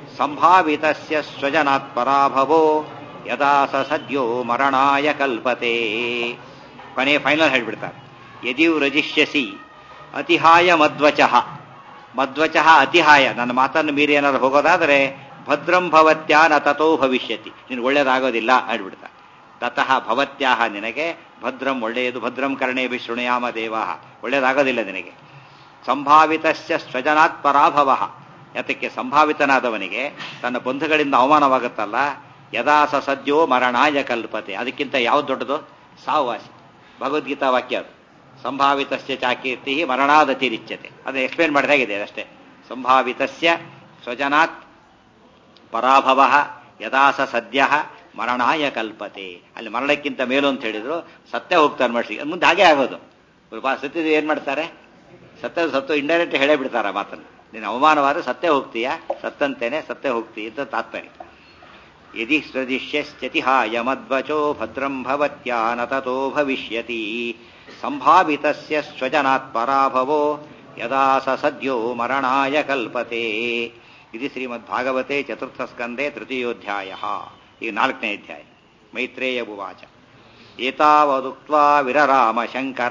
ಸಂಭಾವಿತಸ್ಯ ಸ್ವಜನಾತ್ ಪರಾಭವೋ ಯದಾ ಸ ಸದ್ಯೋ ಮರಣಾಯ ಕಲ್ಪತೆ ಕೊನೆ ಫೈನಲ್ ಹೇಳ್ಬಿಡ್ತಾರೆ ಯದಿವ್ ರಜಿಷ್ಯಸಿ ಅತಿಹಾಯ ಮಧ್ವಚಃ ಮಧ್ವಚಃ ಅತಿಹಾಯ ನನ್ನ ಮಾತನ್ನು ಮೀರಿ ಏನಾದ್ರು ಹೋಗೋದಾದರೆ ಭದ್ರಂ ಭವತ್ಯಾ ನ ತಥೋ ಭವಿಷ್ಯತಿ ನಿನಗೆ ಒಳ್ಳೇದಾಗೋದಿಲ್ಲ ಹೇಳ್ಬಿಡ್ತಾ ತತಃ ಭವತ್ಯಾಹ ನಿನಗೆ ಭದ್ರಂ ಒಳ್ಳೆಯದು ಭದ್ರಂ ಕರ್ಣೇಭಿ ಶೃಣಯಾಮ ದೇವಾಹ ಒಳ್ಳೇದಾಗೋದಿಲ್ಲ ನಿನಗೆ ಸಂಭಾವಿತಸ್ಯ ಸ್ವಜನಾತ್ ಪರಾಭವ ಯಾತಕ್ಕೆ ಸಂಭಾವಿತನಾದವನಿಗೆ ತನ್ನ ಬಂಧುಗಳಿಂದ ಅವಮಾನವಾಗುತ್ತಲ್ಲ ಯದಾ ಸ ಸದ್ಯೋ ಮರಣಾಯ ಕಲ್ಪತೆ ಅದಕ್ಕಿಂತ ಯಾವ್ದು ದೊಡ್ಡದು ಸಾವುವಾಸಿ ಭಗವದ್ಗೀತಾ ವಾಕ್ಯ ಅದು ಸಂಭಾವಿತಸ್ಯ ಚಾಕೀರ್ತಿ ಮರಣಾದತಿರಿಚ್ಯತೆ ಅದು ಎಕ್ಸ್ಪ್ಲೇನ್ ಮಾಡಿದಾಗಿದೆ ಅಷ್ಟೇ ಸಂಭಾವಿತಸ್ಯ ಸ್ವಜನಾತ್ ಪರಾಭವ ಯದಾ ಸ ಸದ್ಯ ಮರಣಾಯ ಕಲ್ಪತೆ ಅಲ್ಲಿ ಮರಣಕ್ಕಿಂತ ಮೇಲು ಅಂತ ಹೇಳಿದ್ರು ಸತ್ಯ ಹೋಗ್ತಾರೆ ಮನುಷ್ಯ ಮುಂದೆ ಹಾಗೆ ಆಗೋದು ಸತ್ಯದ ಏನ್ ಮಾಡ್ತಾರೆ ಸತ್ಯ ಸತ್ತು ಇಂಡೈರೆಕ್ಟ್ ಹೇಳೇ ಬಿಡ್ತಾರ ಮಾತನ್ನು ನೀನು ಅವಮಾನವಾದ ಸತ್ಯ ಹೋಗ್ತೀಯಾ ಸತ್ತಂತೇನೆ ಸತ್ಯ ಹೋಗ್ತೀಯ ಅಂತ ತಾತ್ಪರ್ಯ ಯದಿ ಸ್ವದಿಶ್ಯಶ್ಚತಿಹಾಯ ಮಧ್ವಚೋ ಭದ್ರಂ ಭವತ್ಯಾ ನ ತಥೋ ಭವಿಷ್ಯತಿ ಸಂಭಾವಿತಸ್ಯ ಸ್ವಜನಾತ್ ಪರಾಭವೋ ಯದಾ ಸ ಸದ್ಯೋ ಮರಣಾಯ ಕಲ್ಪತೆ ಇದು ಶ್ರೀಮದ್ಭಾಗವತೆ ಚತುರ್ಥ ಸ್ಕಂದೆ ತೃತೀಯೋಧ್ಯಾಯ ಈಗ ನಾಲ್ಕನೇ ಅಧ್ಯಾಯ ಮೈತ್ರೇಯ ಉವಾಚ ಏತಾವದುಕ್ತ್ವಾ ವಿರರಾಮ ಶಂಕರ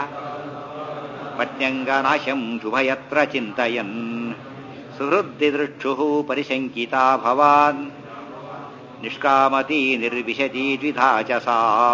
ಪತ್ಯಂಗನಾಶಂ ಶುಭಯತ್ರ ಚಿಂತಯನ್ ಸುಹೃದ್ದಿದೃಕ್ಷು ಪರಿಶಂಕಿತಾ ಭವಾನ್ ನಿಷ್ಕಾಮತಿ ನಿರ್ವಿಶತಿ ದ್ವಿಧಾ ಚ ಸಾ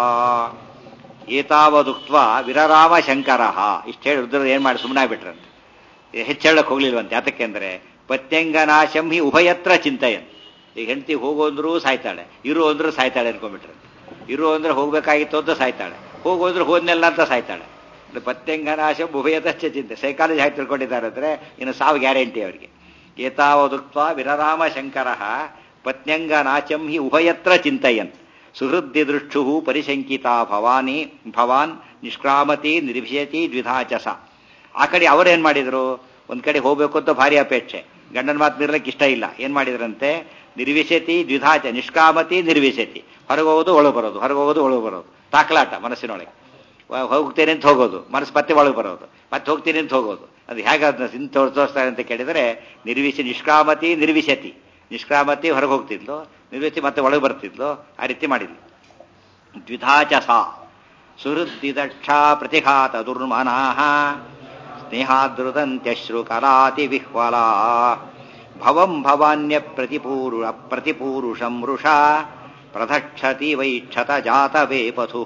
ಏತಾವದುಕ್ತ್ವ ವಿರರಾಮ ಶಂಕರ ಇಷ್ಟು ಹೇಳಿ ರುದ್ರ ಏನ್ ಮಾಡಿ ಸುಮ್ಮನಾಗ್ಬಿಟ್ರಂತೆ ಹೆಚ್ಚೇಳಕ್ ಹೋಗ್ಲಿಲ್ವಂತೆ ಯಾತಕ್ಕೆಂದ್ರೆ ಪತ್ಯಂಗನಾಶಂ ಹಿ ಉಭಯತ್ರ ಚಿಂತಯನ್ ಈಗ ಹೆಂಡತಿ ಹೋಗು ಅಂದ್ರೂ ಸಾಯ್ತಾಳೆ ಇರು ಅಂದ್ರೂ ಸಾಯ್ತಾಳೆ ಅನ್ಕೊಂಡ್ಬಿಟ್ರಂತೆ ಇರು ಅಂದ್ರೆ ಹೋಗ್ಬೇಕಾಗಿತ್ತು ಅಂತ ಸಾಯ್ತಾಳೆ ಹೋಗು ಅಂದ್ರೆ ಹೋದ್ನೆಲ್ಲ ಅಂತ ಸಾಯ್ತಾಳೆ ಪತ್ಯಂಗನಾಶಂ ಉಭಯತಶ್ಚ ಚಿಂತೆ ಸೈಕಾಲಜಿ ಹಾಕಿ ತಿಳ್ಕೊಂಡಿದ್ದಾರೆ ಅಂದ್ರೆ ಇನ್ನು ಸಾವು ಗ್ಯಾರಂಟಿ ಅವರಿಗೆ ಏತಾವದುಕ್ತ್ವ ವಿರರಾಮ ಶಂಕರ ಪತ್ನ್ಯಂಗನಾಚಂ ಹಿ ಉಭಯತ್ರ ಚಿಂತಯನ್ ಸುಹೃದ್ದಿ ದೃಕ್ಷು ಪರಿಶಂಕಿತಾ ಭವಾನಿ ಭವಾನ್ ನಿಷ್ಕ್ರಾಮತಿ ನಿರ್ವಿಶತಿ ದ್ವಿಧಾಚಸ ಆ ಕಡೆ ಅವರೇನ್ ಮಾಡಿದ್ರು ಒಂದ್ ಕಡೆ ಹೋಗ್ಬೇಕು ಅಂತ ಭಾರಿ ಅಪೇಕ್ಷೆ ಗಂಡನ ಮಾತು ಮೀರ್ಲಿಕ್ಕೆ ಇಷ್ಟ ಇಲ್ಲ ಏನ್ ಮಾಡಿದ್ರಂತೆ ನಿರ್ವಿಶತಿ ದ್ವಿಧಾಚ ನಿಷ್ಕಾಮತಿ ನಿರ್ವಿಶತಿ ಹೊರಗೋಗೋದು ಒಳಗೆ ಬರೋದು ಹೊರಗೋಗೋದು ಒಳಗೆ ಬರೋದು ತಾಕಲಾಟ ಮನಸ್ಸಿನೊಳಗೆ ಹೋಗ್ತೇನೆ ಅಂತ ಹೋಗೋದು ಮನಸ್ಸು ಮತ್ತೆ ಒಳಗೆ ಬರೋದು ಮತ್ತೆ ಹೋಗ್ತೀನಿ ಅಂತ ಹೋಗೋದು ಅದು ಹೇಗೆ ಅದನ್ನ ಸಿಂತ ತೋರಿಸ್ತಾರೆ ಅಂತ ಕೇಳಿದರೆ ನಿರ್ವಿಶಿ ನಿಷ್ಕಾಮತಿ ನಿರ್ವಿಶತಿ ನಿಷ್ಕ್ರಾಮತಿ ಹೊರಗೆ ಹೋಗ್ತಿದ್ಲು ನಿರ್ವಿಶಿ ಮತ್ತೆ ಒಳಗೆ ಬರ್ತಿದ್ಲು ಆ ರೀತಿ ಮಾಡಿದ್ಲು ದ್ವಿಧಾಚಸ ಸುಹೃದ್ದಿದಕ್ಷ ಪ್ರತಿಘಾತ ದುರ್ಮನಾಹ ಸ್ನೇಹಾದೃದಂತ್ಯಶ್ರು ಕಲಾತಿ ವಿಹ್ವಲಾ ಭವಂ ಭವಾನ್ಯ ಪ್ರತಿಪೂರು ಪ್ರತಿಪೂರುಷಂ ವೃಷಾ ಪ್ರಧಕ್ಷತಿ ವೈಕ್ಷತ ಜಾತವೇ ಪಥು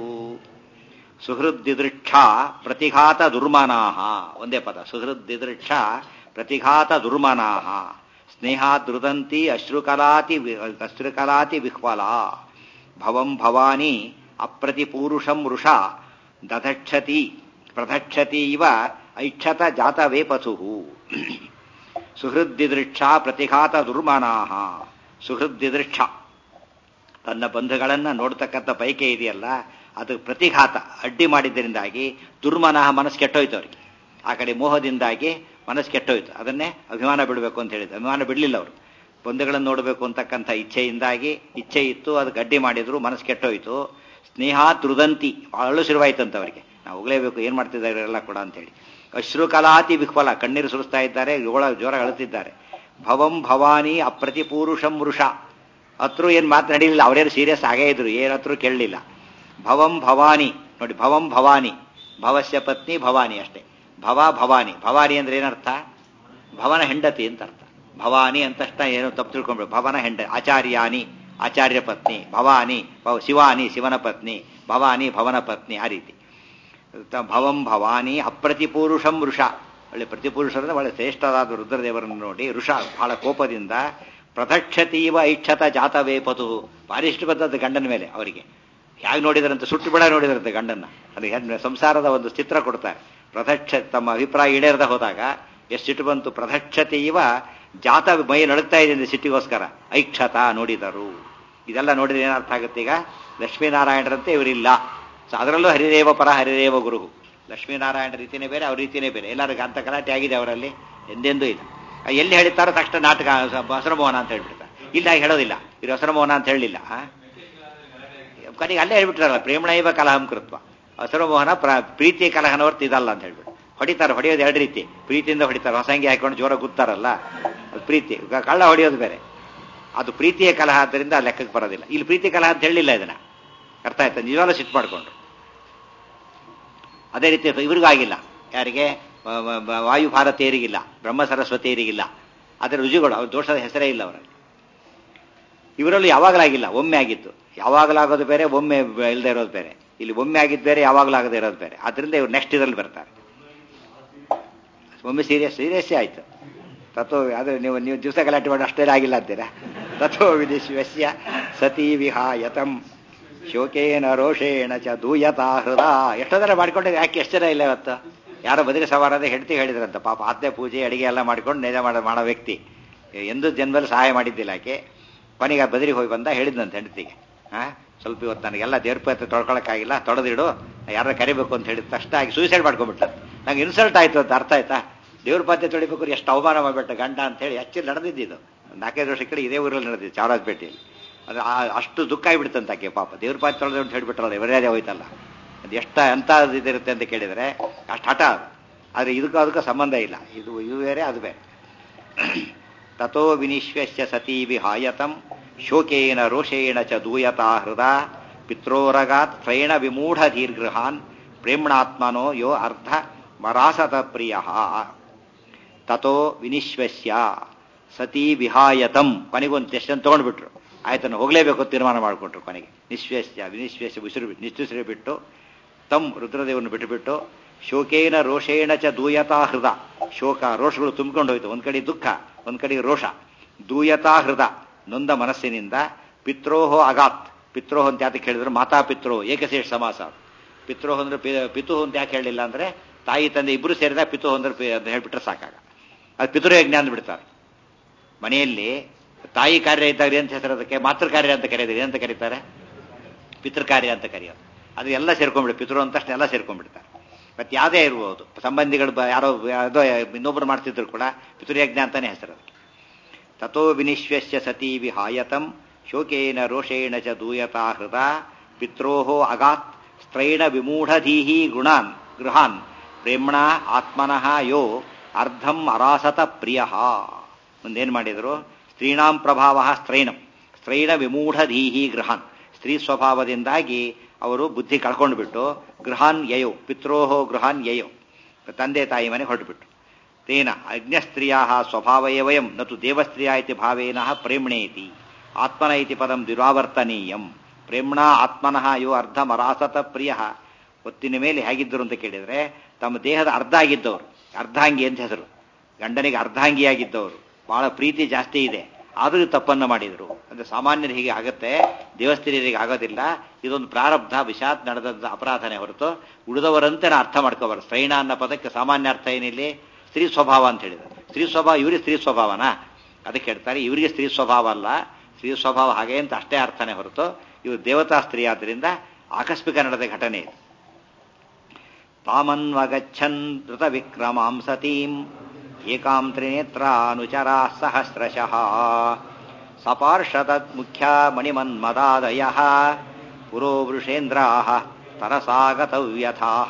ಸುಹೃದ್ದಿದೃಕ್ಷ ಪ್ರತಿಘಾತ ದುರ್ಮನಾಹ ಒಂದೇ ಪದ ಸುಹೃದ್ದಿದೃಕ್ಷ ಪ್ರತಿಘಾತ ದುರ್ಮನಾಹ ಸ್ನೇಹಾದೃದಂತಿ ಅಶ್ರುಕಲಾತಿ ಅಶ್ರುಕಲಾತಿ ವಿಹ್ವಲಾ ಭವಂ ಭವಾನಿ ಅಪ್ರತಿಪೂರುಷಂ ವೃಷ ದಧಕ್ಷತಿ ಪ್ರಧಕ್ಷತಿ ಇವ ಐಕ್ಷತ ಜಾತವೇ ಪಥು ಸುಹೃದ್ದಿದೃಕ್ಷ ಪ್ರತಿಘಾತ ದುರ್ಮನಾಹ ಸುಹೃದ್ದಿದೃಕ್ಷ ತನ್ನ ಬಂಧುಗಳನ್ನ ನೋಡ್ತಕ್ಕಂಥ ಬಯಕೆ ಇದೆಯಲ್ಲ ಅದು ಪ್ರತಿಘಾತ ಅಡ್ಡಿ ಮಾಡಿದ್ದರಿಂದಾಗಿ ದುರ್ಮನಃ ಮನಸ್ಸು ಕೆಟ್ಟೋಯ್ತು ಅವ್ರಿಗೆ ಆ ಕಡೆ ಮೋಹದಿಂದಾಗಿ ಮನಸ್ಸು ಕೆಟ್ಟೋಯ್ತು ಅದನ್ನೇ ಅಭಿಮಾನ ಬಿಡಬೇಕು ಅಂತ ಹೇಳಿದ್ರು ಅಭಿಮಾನ ಬಿಡಲಿಲ್ಲ ಅವರು ಬಂಧುಗಳನ್ನು ನೋಡಬೇಕು ಅಂತಕ್ಕಂಥ ಇಚ್ಛೆಯಿಂದಾಗಿ ಇಚ್ಛೆ ಇತ್ತು ಅದಕ್ಕೆ ಅಡ್ಡಿ ಮಾಡಿದ್ರು ಮನಸ್ಸು ಕೆಟ್ಟೋಯ್ತು ಸ್ನೇಹ ತ್ರುದಂತಿ ಅಳು ಶುರುವಾಯ್ತಂತ ಅವರಿಗೆ ನಾವು ಹೋಗಲೇಬೇಕು ಏನ್ ಮಾಡ್ತಿದ್ದಾರೆ ಎಲ್ಲ ಕೂಡ ಅಂತೇಳಿ ಅಶ್ರುಕಲಾತಿ ವಿಹ್ವಲ ಕಣ್ಣೀರು ಸುರಿಸ್ತಾ ಇದ್ದಾರೆ ಜೋಳ ಜೋರ ಅಳುತ್ತಿದ್ದಾರೆ ಭವಂ ಭವಾನಿ ಅಪ್ರತಿಪೂರುಷಂ ವೃಷ ಹತ್ರು ಏನ್ ಮಾತು ನಡೀಲಿಲ್ಲ ಅವರೇನು ಸೀರಿಯಸ್ ಆಗೇ ಇದ್ರು ಏನತ್ರು ಕೇಳಲಿಲ್ಲ ಭವಂ ಭವಾನಿ ನೋಡಿ ಭವಂ ಭವಾನಿ ಭವಸ್ಯ ಪತ್ನಿ ಭವಾನಿ ಅಷ್ಟೇ ಭವ ಭವಾನಿ ಭವಾನಿ ಅಂದ್ರೆ ಏನರ್ಥ ಭವನ ಹೆಂಡತಿ ಅಂತ ಅರ್ಥ ಭವಾನಿ ಅಂತಷ್ಟ ಏನು ತಪ್ಪು ತಿಳ್ಕೊಂಡ್ಬಿಡು ಭವನ ಹೆಂಡ ಆಚಾರ್ಯಾನಿ ಆಚಾರ್ಯ ಪತ್ನಿ ಭವಾನಿ ಶಿವಾನಿ ಶಿವನ ಪತ್ನಿ ಭವಾನಿ ಭವನ ಪತ್ನಿ ಆ ರೀತಿ ಭವಂ ಭವಾನಿ ಅಪ್ರತಿಪೂರುಷಂ ವೃಷ ಒಳ್ಳೆ ಪ್ರತಿಪುರುಷರಿಂದ ಒಳ್ಳೆ ಶ್ರೇಷ್ಠರಾದ ರುದ್ರದೇವರನ್ನು ನೋಡಿ ಋಷ ಬಹಳ ಕೋಪದಿಂದ ಪ್ರದಕ್ಷತೀವ ಐಕ್ಷತ ಜಾತವೇ ಪತು ಭಾರಿ ಇಷ್ಟ ಬಂದದ್ದು ಗಂಡನ ಮೇಲೆ ಅವರಿಗೆ ಹೇಗೆ ನೋಡಿದ್ರಂತೆ ಸುಟ್ಟು ಬಿಡ ನೋಡಿದ್ರಂತೆ ಗಂಡನ್ನ ಅದು ಸಂಸಾರದ ಒಂದು ಚಿತ್ರ ಕೊಡ್ತಾರೆ ಪ್ರದಕ್ಷ ತಮ್ಮ ಅಭಿಪ್ರಾಯ ಈಡೇರದ ಹೋದಾಗ ಎಷ್ಟು ಸಿಟ್ಟು ಬಂತು ಪ್ರದಕ್ಷತೀವ ಜಾತ ಮೈ ನಡುತ್ತಾ ಇದೆ ಸಿಟ್ಟಿಗೋಸ್ಕರ ಐಕ್ಷತ ನೋಡಿದರು ಇದೆಲ್ಲ ನೋಡಿದ್ರೆ ಏನರ್ಥ ಆಗುತ್ತೆ ಈಗ ಲಕ್ಷ್ಮೀನಾರಾಯಣರಂತೆ ಇವರಿಲ್ಲ ಸೊ ಅದರಲ್ಲೂ ಹರಿದೇವ ಪರ ಹರಿದೇವ ಗುರು ಲಕ್ಷ್ಮೀನಾರಾಯಣ ರೀತಿನೇ ಬೇರೆ ಅವ್ರ ರೀತಿನೇ ಬೇರೆ ಎಲ್ಲರಿಗೂ ಅಂತ ಗಲಾಟೆ ಆಗಿದೆ ಅವರಲ್ಲಿ ಎಂದೆಂದೂ ಇಲ್ಲ ಎಲ್ಲಿ ಹೇಳಿತಾರೋ ತಕ್ಷಣ ನಾಟಕ ಹಸರಮೋಹನ ಅಂತ ಹೇಳ್ಬಿಡ್ತಾರೆ ಇಲ್ಲ ಹೇಳೋದಿಲ್ಲ ಇದು ಹಸರಮೋಹನ ಅಂತ ಹೇಳಲಿಲ್ಲ ಕಡೆಗೆ ಅಲ್ಲೇ ಹೇಳ್ಬಿಟ್ರಲ್ಲ ಪ್ರೇಮಣೈವ ಕಲಹಂ ಕೃತ್ವ ಹಸರಮೋಹನ ಪ್ರೀತಿ ಕಲಹನ ಹೊರ್ತು ಇದಲ್ಲ ಅಂತ ಹೇಳ್ಬಿಟ್ಟು ಹೊಡಿತಾರೆ ಹೊಡೆಯೋದು ಎರಡು ರೀತಿ ಪ್ರೀತಿಯಿಂದ ಹೊಡಿತಾರೆ ಹೊಸಂಗಿ ಹಾಕೊಂಡು ಜೋರ ಗುತ್ತಾರಲ್ಲ ಅದು ಪ್ರೀತಿ ಗ- ಕಳ್ಳ ಹೊಡೆಯೋದು ಬೇರೆ ಅದು ಪ್ರೀತಿಯ ಕಲಹ ಆದ್ದರಿಂದ ಲೆಕ್ಕಕ್ಕೆ ಬರೋದಿಲ್ಲ ಇಲ್ಲಿ ಪ್ರೀತಿ ಕಲಹ ಅಂತ ಹೇಳಿಲ್ಲ ಇದನ್ನ ಅರ್ಥ ಆಯ್ತಾ ನಿಜವಾಗ್ಲೂ ಸಿಟ್ಟು ಮಾಡಿಕೊಂಡ್ರು ಅದೇ ರೀತಿ ಇವ್ರಿಗೂ ಆಗಿಲ್ಲ ಯಾರಿಗೆ ವ- ವ- ವ- ವಾಯು ಭಾರತೀಯರಿಗಿಲ್ಲ ಬ್ರಹ್ಮ ಸರಸ್ವತಿಯರಿಗಿಲ್ಲ ಅದರ ರುಜುಗಳು ಅವ್ರ ದೋಷದ ಹೆಸರೇ ಇಲ್ಲ ಅವರಲ್ಲಿ ಇವರಲ್ಲಿ ಯಾವಾಗಲಾಗಿಲ್ಲ ಒಮ್ಮೆ ಆಗಿತ್ತು ಯಾವಾಗಲಾಗೋದು ಬೇರೆ ಒಮ್ಮೆ ಬ- ಇಲ್ಲದೆ ಇರೋದು ಬೇರೆ ಇಲ್ಲಿ ಒಮ್ಮೆ ಆಗಿದ್ದು ಬೇರೆ ಯಾವಾಗಲಾಗದೆ ಇರೋದು ಬೇರೆ ಅದರಿಂದ ಇವ್ರು ನೆಕ್ಸ್ಟ್ ಇದರಲ್ಲಿ ಬರ್ತಾರೆ ಒಮ್ಮೆ ಸೀರಿಯಸ್ ಸೀರಿಯಸ್ಸೇ ಆಯ್ತು ತತ್ವ ಅದು ನೀವು ನೀವು ದಿವಸ ಗಲಾಟೆ ಮಾಡಿ ಅಷ್ಟೇ ಆಗಿಲ್ಲ ಅಂತೀರಾ ತತ್ವ ವಿಧಿಶ್ವಸ್ಯ ಸತಿ ವಿಹಾಯತಂ ಶೋಕೇನ ರೋಷೇಣ ಚ ದೂಯತಾ ಹೃದ ಎಷ್ಟೋದರ ಮಾಡ್ಕೊಂಡ್ರೆ ಯಾಕೆ ಎಷ್ಟು ಜನ ಇಲ್ಲ ಇವತ್ತು ಯಾರೋ ಬದಿಗೆ ಸವಾರದ ಹೆಂಡತಿ ಹೇಳಿದ್ರಂತ ಪಾಪ ಆತ್ಮೆ ಪೂಜೆ ಅಡಿಗೆ ಎಲ್ಲ ಮಾಡ್ಕೊಂಡು ನೇಜ ಮಾಡೋ ಮಾಡೋ ವ್ಯಕ್ತಿ ಎಂದೂ ಜನ್ಮದಲ್ಲಿ ಸಹಾಯ ಮಾಡಿದ್ದಿಲ್ಲ ಆಕೆ ಕೊನೆಗೆ ಆ ಬದಿರಿಗೆ ಹೋಗಿ ಬಂದ ಹೇಳಿದ್ನಂತ ಹೆಂಡತಿಗೆ ಹಾ ಸ್ವಲ್ಪ ಇವತ್ತು ನನಗೆಲ್ಲ ದೇವ್ರ ಪತ್ರ ತೊಳ್ಕೊಳಕ್ಕಾಗಿಲ್ಲ ತೊಡೆದಿಡು ಯಾರು ಕರಿಬೇಕು ಅಂತ ಹೇಳಿದ ತಕ್ಷಣ ಆಗಿ ಸೂಸೈಡ್ ಮಾಡ್ಕೊಂಡ್ಬಿಟ್ಟ ನಂಗೆ ಇನ್ಸಲ್ಟ್ ಆಯ್ತು ಅಂತ ಅರ್ಥ ಆಯ್ತಾ ದೇವ್ರ ಪಾತ್ರೆ ತೊಳಿಬೇಕು ಎಷ್ಟು ಅವಮಾನ ಮಾಡ್ಬಿಟ್ಟ ಗಂಡ ಅಂತ ಹೇಳಿ ಆಕ್ಚುಲಿ ನಡೆದಿದ್ದು ನಾಲ್ಕೈದು ವರ್ಷ ಕಡೆ ಇದೇ ಊರಲ್ಲಿ ನಡೆದಿದ್ದು ಚಾಮರಾಜಪೇಟೆಯಲ್ಲಿ ಅದು ಆ- ಅಷ್ಟು ದುಃಖ ಆಗಿಬಿಡ್ತಂತ ಆಕೆ ಪಾಪ ದೇವ್ರ ಪಾತ್ರೆ ತೊಳೆದು ಅಂತ ಹೇಳ್ಬಿಟ್ರಲ್ಲ ಇವರ್ಯಾದೇ ಹೋಯ್ತಲ್ಲ ಅದು ಎಷ್ಟ ಎಂತ ಇದಿರುತ್ತೆ ಅಂತ ಕೇಳಿದ್ರೆ ಅಷ್ಟು ಹಠ ಅದು ಆದ್ರೆ ಇದಕ್ಕೂ ಅದಕ್ಕೂ ಸಂಬಂಧ ಇಲ್ಲ ಇದು ಇದು ಬೇರೆ ಅದು ಬೇರೆ ತಥೋ ವಿನಿಶ್ವಸ್ಯ ಸತೀ ವಿಹಾಯತಂ ಶೋಕೇನ ರೋಷೇಣ ಚ ದೂಯತಾ ಹೃದ ಪಿತ್ರೋರಗಾತ್ ತ್ರೈಣ ವಿಮೂಢ ದೀರ್ಘೃಹಾನ್ ಪ್ರೇಮ್ಣಾತ್ಮನೋ ಯೋ ಅರ್ಧ ಮರಾಸತ ಪ್ರಿಯ ತಥೋ ವಿನಿಶ್ವಸ್ಯ ಸತೀ ವಿಹಾಯತಂ ಕೊನೆಗೊಂದು ಟೆಸ್ಟನ್ನು ತಗೊಂಡ್ಬಿಟ್ರು ಆಯ್ತನ್ನು ಹೋಗಲೇಬೇಕು ಅಂತ ತೀರ್ಮಾನ ಮಾಡಿಕೊಟ್ರು ಕೊನೆಗೆ ನಿಶ್ವೇಸ್ಯ ವಿನಿಶ್ವೇಸ್ಯ ಉಸಿರು ನಿಶ್ಚಿಸಿರು ಬಿಟ್ಟು ತಮ್ ರುದ್ರದೇವವನ್ನು ಬಿಟ್ಟುಬಿಟ್ಟು ಶೋಕೇನ ರೋಷೇಣ ಚ ದೂಯತಾ ಹೃದ ಶೋಕ ರೋಷಗಳು ತುಂಬಿಕೊಂಡು ಹೋಯ್ತು ಒಂದ್ ಕಡೆ ದುಃಖ ಒಂದ್ ಕಡೆ ರೋಷ ದೂಯತಾ ಹೃದ ನೊಂದ ಮನಸ್ಸಿನಿಂದ ಪಿತ್ರೋಹೋ ಅಗಾತ್ ಪಿತ್ರೋಹ ಅಂತ ಯಾತಕ್ಕೆ ಹೇಳಿದ್ರು ಮಾತಾ ಪಿತ್ರೋ ಏಕಶೇಷ ಸಮಾಸ ಪಿತ್ರೋಹ ಅಂದ್ರೆ ಪಿ- ಪಿತುಹು ಅಂತ ಯಾಕೆ ಹೇಳಿಲ್ಲ ಅಂದ್ರೆ ತಾಯಿ ತಂದೆ ಇಬ್ರು ಸೇರಿದಾಗ ಪಿತುಹು ಅಂದ್ರೆ ಪಿ- ಅಂತ ಹೇಳ್ಬಿಟ್ರೆ ಸಾಕಾಗ ಅದು ಪಿತೃಯಜ್ಞ ಅಂದ್ಬಿಡ್ತಾರೆ ಮನೆಯಲ್ಲಿ ತಾಯಿ ಕಾರ್ಯ ಇದ್ದಾಗ ಎಂತ ಹೆಸರು ಅದಕ್ಕೆ ಮಾತೃ ಕಾರ್ಯ ಅಂತ ಕರೆಯೋದು ಅಂತ ಕರೀತಾರೆ ಪಿತೃ ಕಾರ್ಯ ಅಂತ ಕರೆಯೋದು ಅದು ಎಲ್ಲ ಸೇರ್ಕೊಂಡ್ಬಿಡು ಪಿತೃ ಅಂತ ತಕ್ಷಣ ಎಲ್ಲ ಸೇರ್ಕೊಂಡ್ಬಿಡ್ತಾರೆ ಮತ್ತೆ ಯಾವುದೇ ಇರ್ಬೋದು ಸಂಬಂಧಿಗಳು ಬ- ಯಾರೋ ಯಾವುದೋ ಇನ್ನೊಬ್ರು ಮಾಡ್ತಿದ್ರು ಕೂಡ ಪಿತೃಯಜ್ಞ ಅಂತಾನೆ ಹೆಸರು ಅದಕ್ಕೆ ತಥೋ ವಿನಿಶ್ವಸ್ಯ ಸತೀ ವಿಹಾಯತಂ ಶೋಕೇನ ರೋಷೇಣ ಚ ದೂಯತಾ ಹೃದ ಪಿತ್ರೋಹೋ ಅಗಾತ್ ಸ್ತ್ರೈಣ ವಿಮೂಢಧೀಹಿ ಗುಣಾನ್ ಗೃಹಾನ್ ಪ್ರೇಮ್ಣಾ ಆತ್ಮನಃ ಯೋ ಅರ್ಧಂ ಅರಾಸತ ಪ್ರಿಯ ಮುಂದೇನ್ ಮಾಡಿದ್ರು ಸ್ತ್ರೀಣಾಂ ಪ್ರಭಾವ ಸ್ತ್ರೈಣಂ ಸ್ತ್ರೈಣ ವಿಮೂಢಧೀಹಿ ಗೃಹಾನ್ ಸ್ತ್ರೀ ಸ್ವಭಾವದಿಂದಾಗಿ ಅವರು ಬುದ್ಧಿ ಕಳ್ಕೊಂಡು ಬಿಟ್ಟು ಗೃಹಾನ್ ಯಯೋ ಪಿತ್ರೋಹೋ ಗೃಹಾನ್ ಯಯೋ ತಂದೆ ತಾಯಿ ಮನೆ ಹೊರಟುಬಿಟ್ಟು ತೇನ ಅಜ್ಞಸ್ತ್ರೀಯ ಸ್ವಭಾವೇ ವಯಂ ನತು ದೇವಸ್ತ್ರೀಯ ಇತಿ ಭಾವೇನ ಪ್ರೇಮ್ಣೇತಿ ಆತ್ಮನ ಇತಿ ಪದಂ ದುರಾವರ್ತನೀಯಂ ಪ್ರೇಮ್ಣಾ ಆತ್ಮನಃ ಯೋ ಅರ್ಧಮರಾಸತ ಪ್ರಿಯ ಹೊತ್ತಿನ ಮೇಲೆ ಹೇಗಿದ್ದರು ಅಂತ ಕೇಳಿದ್ರೆ ತಮ್ಮ ದೇಹದ ಅರ್ಧ ಆಗಿದ್ದವರು ಅರ್ಧಾಂಗಿ ಅಂತ ಹೆಸರು ಗಂಡನಿಗೆ ಅರ್ಧಾಂಗಿಯಾಗಿದ್ದವರು ಬಹಳ ಪ್ರೀತಿ ಜಾಸ್ತಿ ಇದೆ ಆದರೂ ತಪ್ಪನ್ನು ಮಾಡಿದರು ಅಂದ್ರೆ ಸಾಮಾನ್ಯರು ಹೀಗೆ ಆಗುತ್ತೆ ದೇವಸ್ಥಿರಿಗೆ ಆಗೋದಿಲ್ಲ ಇದೊಂದು ಪ್ರಾರಬ್ಧ ವಿಷಾತ್ ನಡೆದಂತ ಅಪರಾಧನೆ ಹೊರತು ಉಳಿದವರಂತೆ ನಾ ಅರ್ಥ ಮಾಡ್ಕೋಬಾರ್ದು ಸ್ತ್ರೈಣ ಅನ್ನೋ ಪದಕ್ಕೆ ಸಾಮಾನ್ಯ ಅರ್ಥ ಏನಿಲ್ಲಿ ಸ್ತ್ರೀ ಸ್ವಭಾವ ಅಂತ ಹೇಳಿದ್ರು ಸ್ತ್ರೀ ಸ್ವಭಾವ ಇವರಿಗೆ ಸ್ತ್ರೀ ಸ್ವಭಾವನಾ ಅದಕ್ಕೆ ಹೇಳ್ತಾರೆ ಇವರಿಗೆ ಸ್ತ್ರೀ ಸ್ವಭಾವ ಅಲ್ಲ ಸ್ತ್ರೀ ಸ್ವಭಾವ ಹಾಗೆ ಅಂತ ಅಷ್ಟೇ ಅರ್ಥನೇ ಹೊರತು ಇವರು ದೇವತಾ ಸ್ತ್ರೀ ಆದ್ರಿಂದ ಆಕಸ್ಮಿಕ ನಡೆದ ಘಟನೆ ಇದು ತಾಮನ್ವಗಚ್ಚನ್ ಧೃತ ವಿಕ್ರಮಾಂ ಸತೀಂ ಏಕಾಂ ತ್ರಿನೇತ್ರಾನುಚರಾ ಸಹಸ್ರಶಃ ಸಪಾರ್ಷದ ಮುಖ್ಯ ಮಣಿಮನ್ಮದಾದಯ ಪುರೋವೃಷೇಂದ್ರಾ ತರಸಾಗತವ್ಯಥಾ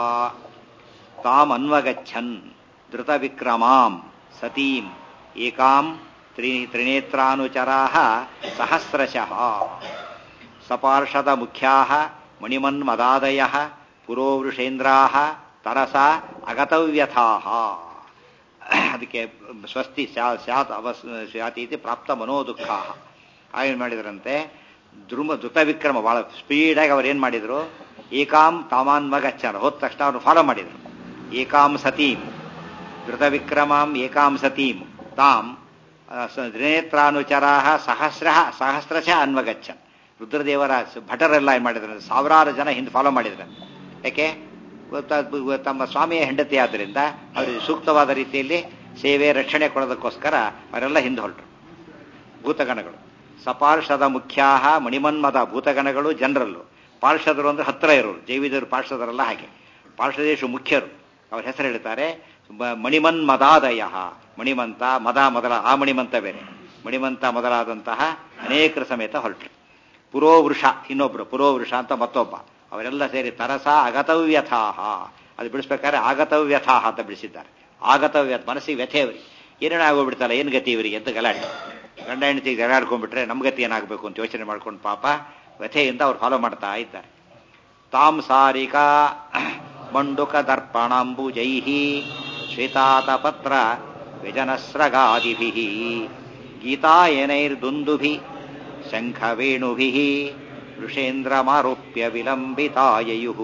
ತಾಮನ್ವಗಚ್ಚನ್ ಧೃತ ವಿಕ್ರಮಾಂ ಸತೀಂ ಏಕಾಂ ತ್ರಿ ತ್ರಿನೇತ್ರಾನುಚರಾ ಸಹಸ್ರಶಃ ಸಪಾರ್ಷದ ಮುಖ್ಯಾ ಮಣಿಮನ್ಮದಾದಯ ಪುರೋವೃಷೇಂದ್ರಾ ತರಸ ಅಗತವ್ಯಥಾ ಅದಕ್ಕೆ ಸ್ವಸ್ತಿ ಸ್ಯಾ- ಸ್ಯಾತ್ ಅವಸ್ ಸ್ಯಾತ್ ಇತಿ ಪ್ರಾಪ್ತ ಮನೋದುಃಖ ಏನು ಮಾಡಿದ್ರಂತೆ ಧ್ರುವ ಧೃತ ವಿಕ್ರಮ ಬಹಳ ಸ್ಪೀಡಾಗಿ ಅವ್ರು ಏನು ಮಾಡಿದ್ರು ಏಕಾಂ ತಾಮಾನ್ಮಗಚ್ಚನ ಹೋದ ತಕ್ಷಣ ಅವ್ರು ಫಾಲೋ ಮಾಡಿದ್ರು ಏಕಾಂ ಸತೀಂ ಧೃತ ವಿಕ್ರಮಾಂ ಏಕಾಂ ಸತೀಂ ತಾಂ ತ್ರಿನೇತ್ರಾನುಚರಾ ಸಹಸ್ರ ಸಹಸ್ರಶಃ ಅನ್ವಗಚ್ಚನ್ ರುದ್ರದೇವರ ಭಟರೆಲ್ಲ ಏನು ಮಾಡಿದ್ರು ಸಾವಿರಾರು ಜನ ಹಿಂದೆ ಫಾಲೋ ಮಾಡಿದ್ರು ಯಾಕೆ ಗೊತ್ತ- ತಮ್ಮ ಸ್ವಾಮಿಯ ಹೆಂಡತಿ ಆದ್ದರಿಂದ ಅವರಿಗೆ ಸೂಕ್ತವಾದ ರೀತಿಯಲ್ಲಿ ಸೇವೆ ರಕ್ಷಣೆ ಕೊಡೋದಕ್ಕೋಸ್ಕರ ಅವರೆಲ್ಲ ಹಿಂದೆ ಹೊರಟರು ಭೂತಗಣಗಳು ಸಪಾರ್ಷದ ಮುಖ್ಯಾ ಮಣಿಮನ್ಮದ ಭೂತಗಣಗಳು ಜನರಲ್ಲು ಪಾರ್ಷದರು ಅಂದ್ರೆ ಹತ್ತಿರ ಇರೋರು ಜೈವಿದರು ಪಾರ್ಷದರಲ್ಲ ಹಾಗೆ ಪಾರ್ಷದೇಶು ಮುಖ್ಯರು ಅವ್ರ ಹೆಸರು ಹೇಳ್ತಾರೆ ಬ- ಮಣಿಮನ್ಮದಾದಯ ಮಣಿಮಂತ ಮದ ಮೊದಲ ಆ ಮಣಿಮಂತ ಬೇರೆ ಮಣಿಮಂತ ಮೊದಲಾದಂತಹ ಅನೇಕರ ಸಮೇತ ಹೊರಟರು ಪುರೋವೃಷ ಇನ್ನೊಬ್ರು ಪುರೋವೃಷ ಅಂತ ಮತ್ತೊಬ್ಬ ಅವರೆಲ್ಲ ಸೇರಿ ತರಸ ಅಗತವ್ಯಥಾಹ ಅದು ಬಿಡಿಸ್ಬೇಕಾದ್ರೆ ಆಗತವ್ಯಥಾಹ ಅಂತ ಬಿಡಿಸಿದ್ದಾರೆ ಆಗತವ್ಯ ಮನಸ್ಸಿಗೆ ವ್ಯಥೆ ಅವರಿಗೆ ಏನೇನೋ ಆಗೋಗ್ಬಿಡ್ತಲ್ಲ ಏನು ಗತಿ ಇವರಿಗೆ ಅಂತ ಗಲಾಟೆ ಗಂಡ ಹೆಂಡತಿಗೆ ಜಗಾಡ್ಕೊಂಡ್ಬಿಟ್ರೆ ನಮ್ಮ ಗತಿ ಏನಾಗಬೇಕು ಅಂತ ಯೋಚನೆ ಮಾಡ್ಕೊಂಡು ಪಾಪ ವ್ಯಥೆಯಿಂದ ಅವ್ರು ಫಾಲೋ ಮಾಡ್ತಾ ಇದ್ದಾರೆ ತಾಂ ಸಾರಿಕಾ ಮಂಡುಕ ದರ್ಪಣಾಂಬುಜೈ ಶ್ವೇತಾತಪತ್ರ ವ್ಯಜನಸ್ರಗಾದಿಭಿ ಗೀತಾಯನೈರ್ದುಂದುಭಿ ಶಂಖವೇಣುಭಿ ಋಷೇಂದ್ರಮಾರೋಪ್ಯ ವಿಲಂಬಿತಾಯಯು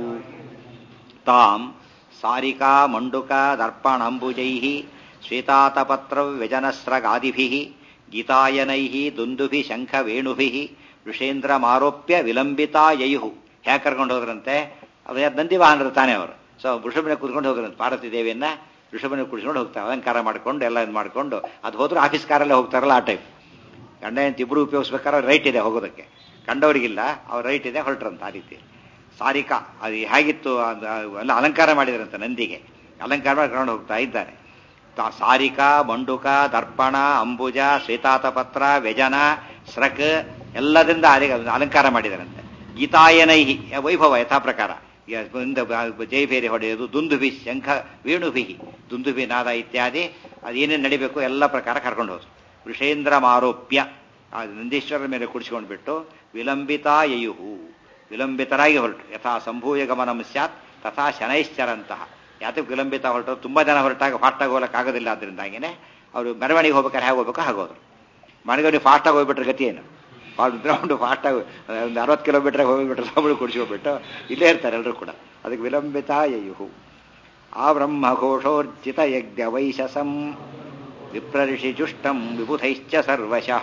ತಾಂ ಸಾರಿಕಾ ಮಂಡುಕ ದರ್ಪಣಂಬುಜೈ ಶ್ವೇತಾತಪತ್ರ ವ್ಯಜನಸ್ರಗಾದಿಭಿ ಗೀತಾಯನೈ ದುಂದುಭಿ ಶಂಖವೇಣುಭಿ ಋಷೇಂದ್ರಮಾರೋಪ್ಯ ವಿಲಂಬಿತಾಯಯು ಹೇಗೆ ಕರ್ಕೊಂಡು ಹೋದ್ರಂತೆ ಅದು ನಂದಿ ವಾಹನರು ತಾನೇ ಅವರು ಸೊ ವೃಷಭನ ಕೂತ್ಕೊಂಡು ಹೋದ್ರಂತೆ ಪಾರ್ವತಿ ದೇವಿಯನ್ನ ವೃಷಭನ ಕುಡಿಸ್ಕೊಂಡು ಹೋಗ್ತಾರೆ ಅಲಂಕಾರ ಮಾಡ್ಕೊಂಡು ಎಲ್ಲ ಇದು ಮಾಡ್ಕೊಂಡು ಅದು ಹೋದ್ರೆ ಆಫೀಸ್ ಕಾರಲ್ಲೇ ಹೋಗ್ತಾರಲ್ಲ ಆ ಟೈಪ್ ಗಂಡ ಹೆಂಡತಿ ಇಬ್ಬರು ಉಪಯೋಗಿಸ್ಬೇಕಾದ್ರೆ ರೈಟ್ ಇದೆ ಹೋಗೋದಕ್ಕೆ ಕಂಡವರಿಗಿಲ್ಲ ಅವ್ರ ರೈಟ್ ಇದೆ ಹೊರಟ್ರಂತ ಆ ರೀತಿ ಸಾರಿಕಾ ಅದು ಹೇಗಿತ್ತು ಎಲ್ಲ ಅಲಂಕಾರ ಮಾಡಿದ್ರಂತೆ ನಂದಿಗೆ ಅಲಂಕಾರ ಮಾಡಿ ಕರ್ಕೊಂಡು ಹೋಗ್ತಾ ಇದ್ದಾರೆ ಸಾರಿಕಾ ಮಂಡುಕ ದರ್ಪಣ ಅಂಬುಜ ಶ್ವೇತಾತಪತ್ರ ವ್ಯಜನ ಸ್ರಕ್ ಎಲ್ಲದಿಂದ ಅಲಂಕಾರ ಮಾಡಿದಾರಂತೆ ಗೀತಾಯನೈಹಿ ವೈಭವ ಯಥಾ ಪ್ರಕಾರ ಜೈಬೇರಿ ಹೊಡೆಯೋದು ದುಂದುಭಿ ಶಂಖ ವೇಣುಭಿ ದುಂದುಭಿ ನಾದ ಇತ್ಯಾದಿ ಅದೇನೇನು ನಡಿಬೇಕು ಎಲ್ಲ ಪ್ರಕಾರ ಕರ್ಕೊಂಡು ಹೋದ್ರು ವೃಷೇಂದ್ರ ಮಾರೋಪ್ಯ ಆ ನಂದೀಶ್ವರರ ಮೇಲೆ ಕುಡಿಸ್ಕೊಂಡು ಬಿಟ್ಟು ವಿಲಂಬಿತಾಯಯುಹು ವಿಲಂಬಿತರಾಗಿ ಹೊರಟು ಯಥಾ ಸಂಭೂಯ ಗಮನಂ ಸ್ಯಾತ್ ತಥಾ ಶನೈಶ್ಚರಂತಹ ಯಾತಕ್ಕೆ ವಿಲಂಬಿತ ಹೊರಟರು ತುಂಬಾ ಜನ ಹೊರಟಾಗ ಫಾಸ್ಟಾಗಿ ಹೋಗಕ್ಕಾಗೋದಿಲ್ಲ ಅದರಿಂದಾಗಿನೇ ಅವರು ಮೆರವಣಿಗೆ ಹೋಗ್ಬೇಕಾದ್ರೆ ಹೇಗೆ ಹೋಗ್ಬೇಕು ಹಾಗೋದ್ರು ಮನೆಗೆ ಫಾಸ್ಟಾಗಿ ಹೋಗ್ಬಿಟ್ರೆ ಗತಿ ಏನು ಗ್ರೌಂಡ್ ಫಾಸ್ಟಾಗಿ ಒಂದು ಅರವತ್ತು ಕಿಲೋಮೀಟರ್ ಹೋಗ್ಬಿಟ್ರೆ ಸಾಬಳು ಕುಡಿಸ್ಕೊಬಿಟ್ಟು ಇಲ್ಲೇ ಇರ್ತಾರೆ ಎಲ್ಲರೂ ಕೂಡ ಅದಕ್ಕೆ ವಿಲಂಬಿತ ಯಯುಹು ಆ ಬ್ರಹ್ಮ ಘೋಷೋರ್ಜಿತ ಯಜ್ಞ ವೈಶಸಂ ವಿಪ್ರಋಷಿ ಜುಷ್ಟಂ ವಿಬುಧೈಶ್ಚ ಸರ್ವಶಃ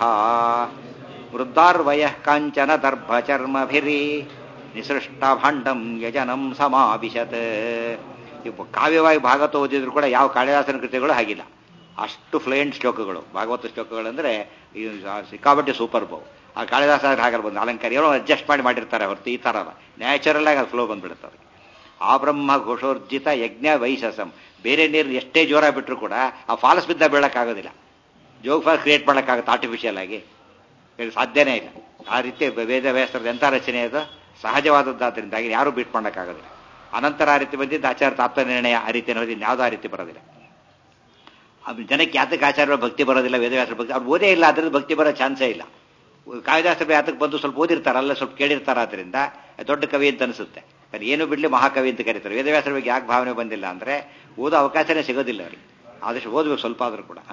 ವೃದ್ಧಾರ್ವಯ ಕಾಂಚನ ದರ್ಭ ಚರ್ಮಭಿರಿ ನಿಸೃಷ್ಟ ಭಾಂಡಂ ಯಜನಂ ಸಮಾವಿಶತ್ ಕಾವ್ಯವಾಗಿ ಭಾಗವತ ಓದಿದ್ರು ಕೂಡ ಯಾವ ಕಾಳಿದಾಸನ ಕೃತಿಗಳು ಹಾಗಿಲ್ಲ ಅಷ್ಟು ಫ್ಲೂಯೆಂಟ್ ಶ್ಲೋಕಗಳು ಭಾಗವತ ಶ್ಲೋಕಗಳಂದ್ರೆ ಸಿಕ್ಕಾಪಟ್ಟೆ ಸೂಪರ್ ಬೌ ಆ ಕಾಳಿದಾಸ ಹಾಗಲ್ಲ ಬಂದು ಅಲಂಕಾರ ಏನೋ ಅಡ್ಜಸ್ಟ್ ಮಾಡಿ ಮಾಡಿರ್ತಾರೆ ಹೊರತು ಈ ಥರ ಅಲ್ಲ ನ್ಯಾಚುರಲ್ ಆಗಿ ಅದು ಫ್ಲೋ ಬಂದ್ಬಿಡುತ್ತೆ ಅವ್ರಿಗೆ ಆ ಬ್ರಹ್ಮ ಘೋಷೋರ್ಜಿತ ಯಜ್ಞ ವೈಶಸಂ ಬೇರೆ ನೀರು ಎಷ್ಟೇ ಜೋರ ಬಿಟ್ಟರು ಕೂಡ ಆ ಫಾಲ್ಸ್ ಬಿದ್ದ ಬೀಳಕ್ಕಾಗೋದಿಲ್ಲ ಜೋಗ್ ಫಾಲ್ಸ್ ಕ್ರಿಯೇಟ್ ಮಾಡೋಕ್ಕಾಗುತ್ತೆ ಆರ್ಟಿಫಿಷಿಯಲ್ ಆಗಿ ಸಾಧ್ಯನೇ ಇಲ್ಲ ಆ ರೀತಿ ವೇದ ವ್ಯಾಸರದ ಎಂಥ ರಚನೆ ಅದು ಸಹಜವಾದದ್ದಾದ್ರಿಂದಾಗಿ ಯಾರೂ ಬೀಟ್ ಮಾಡೋಕ್ಕಾಗೋದಿಲ್ಲ ಅನಂತರ ಆ ರೀತಿ ಬಂದಿದ್ದು ಆಚಾರ ತಾತ್ವ ನಿರ್ಣಯ ಆ ರೀತಿ ಅನ್ನೋದು ಯಾವುದೋ ಆ ರೀತಿ ಬರೋದಿಲ್ಲ ಜನಕ್ಕೆ ಯಾತಕ್ಕೆ ಆಚಾರ್ಯ ಭಕ್ತಿ ಬರೋದಿಲ್ಲ ವೇದವ್ಯಾಸರ ಭಕ್ತಿ ಅವ್ರು ಓದೇ ಇಲ್ಲ ಅದ್ರಲ್ಲಿ ಭಕ್ತಿ ಬರೋ ಚಾನ್ಸೇ ಇಲ್ಲ ಕಾಳಿದಾಸರು ಯಾತಕ್ಕೆ ಬಂದು ಸ್ವಲ್ಪ ಓದಿರ್ತಾರೆ ಅಲ್ಲ ಸ್ವಲ್ಪ ಕೇಳಿರ್ತಾರೆ ಅದರಿಂದ ದೊಡ್ಡ ಕವಿ ಅಂತ ಅನಿಸುತ್ತೆ ಏನು ಬಿಡ್ಲಿ ಮಹಾಕವಿ ಅಂತ ಕರೀತಾರೆ ವೇದವ್ಯಾಸರ ಬಗ್ಗೆ ಯಾಕೆ ಭಾವನೆ ಬಂದಿಲ್ಲ ಅಂದ್ರೆ ಓದೋ ಅವಕಾಶನೇ ಸಿಗೋದಿಲ್ಲ ಅವ್ರಿಗೆ ಆದಷ್ಟು ಓದ್ಬೇಕು ಸ್ವಲ್ಪ ಆದ್ರೂ ಕೂಡ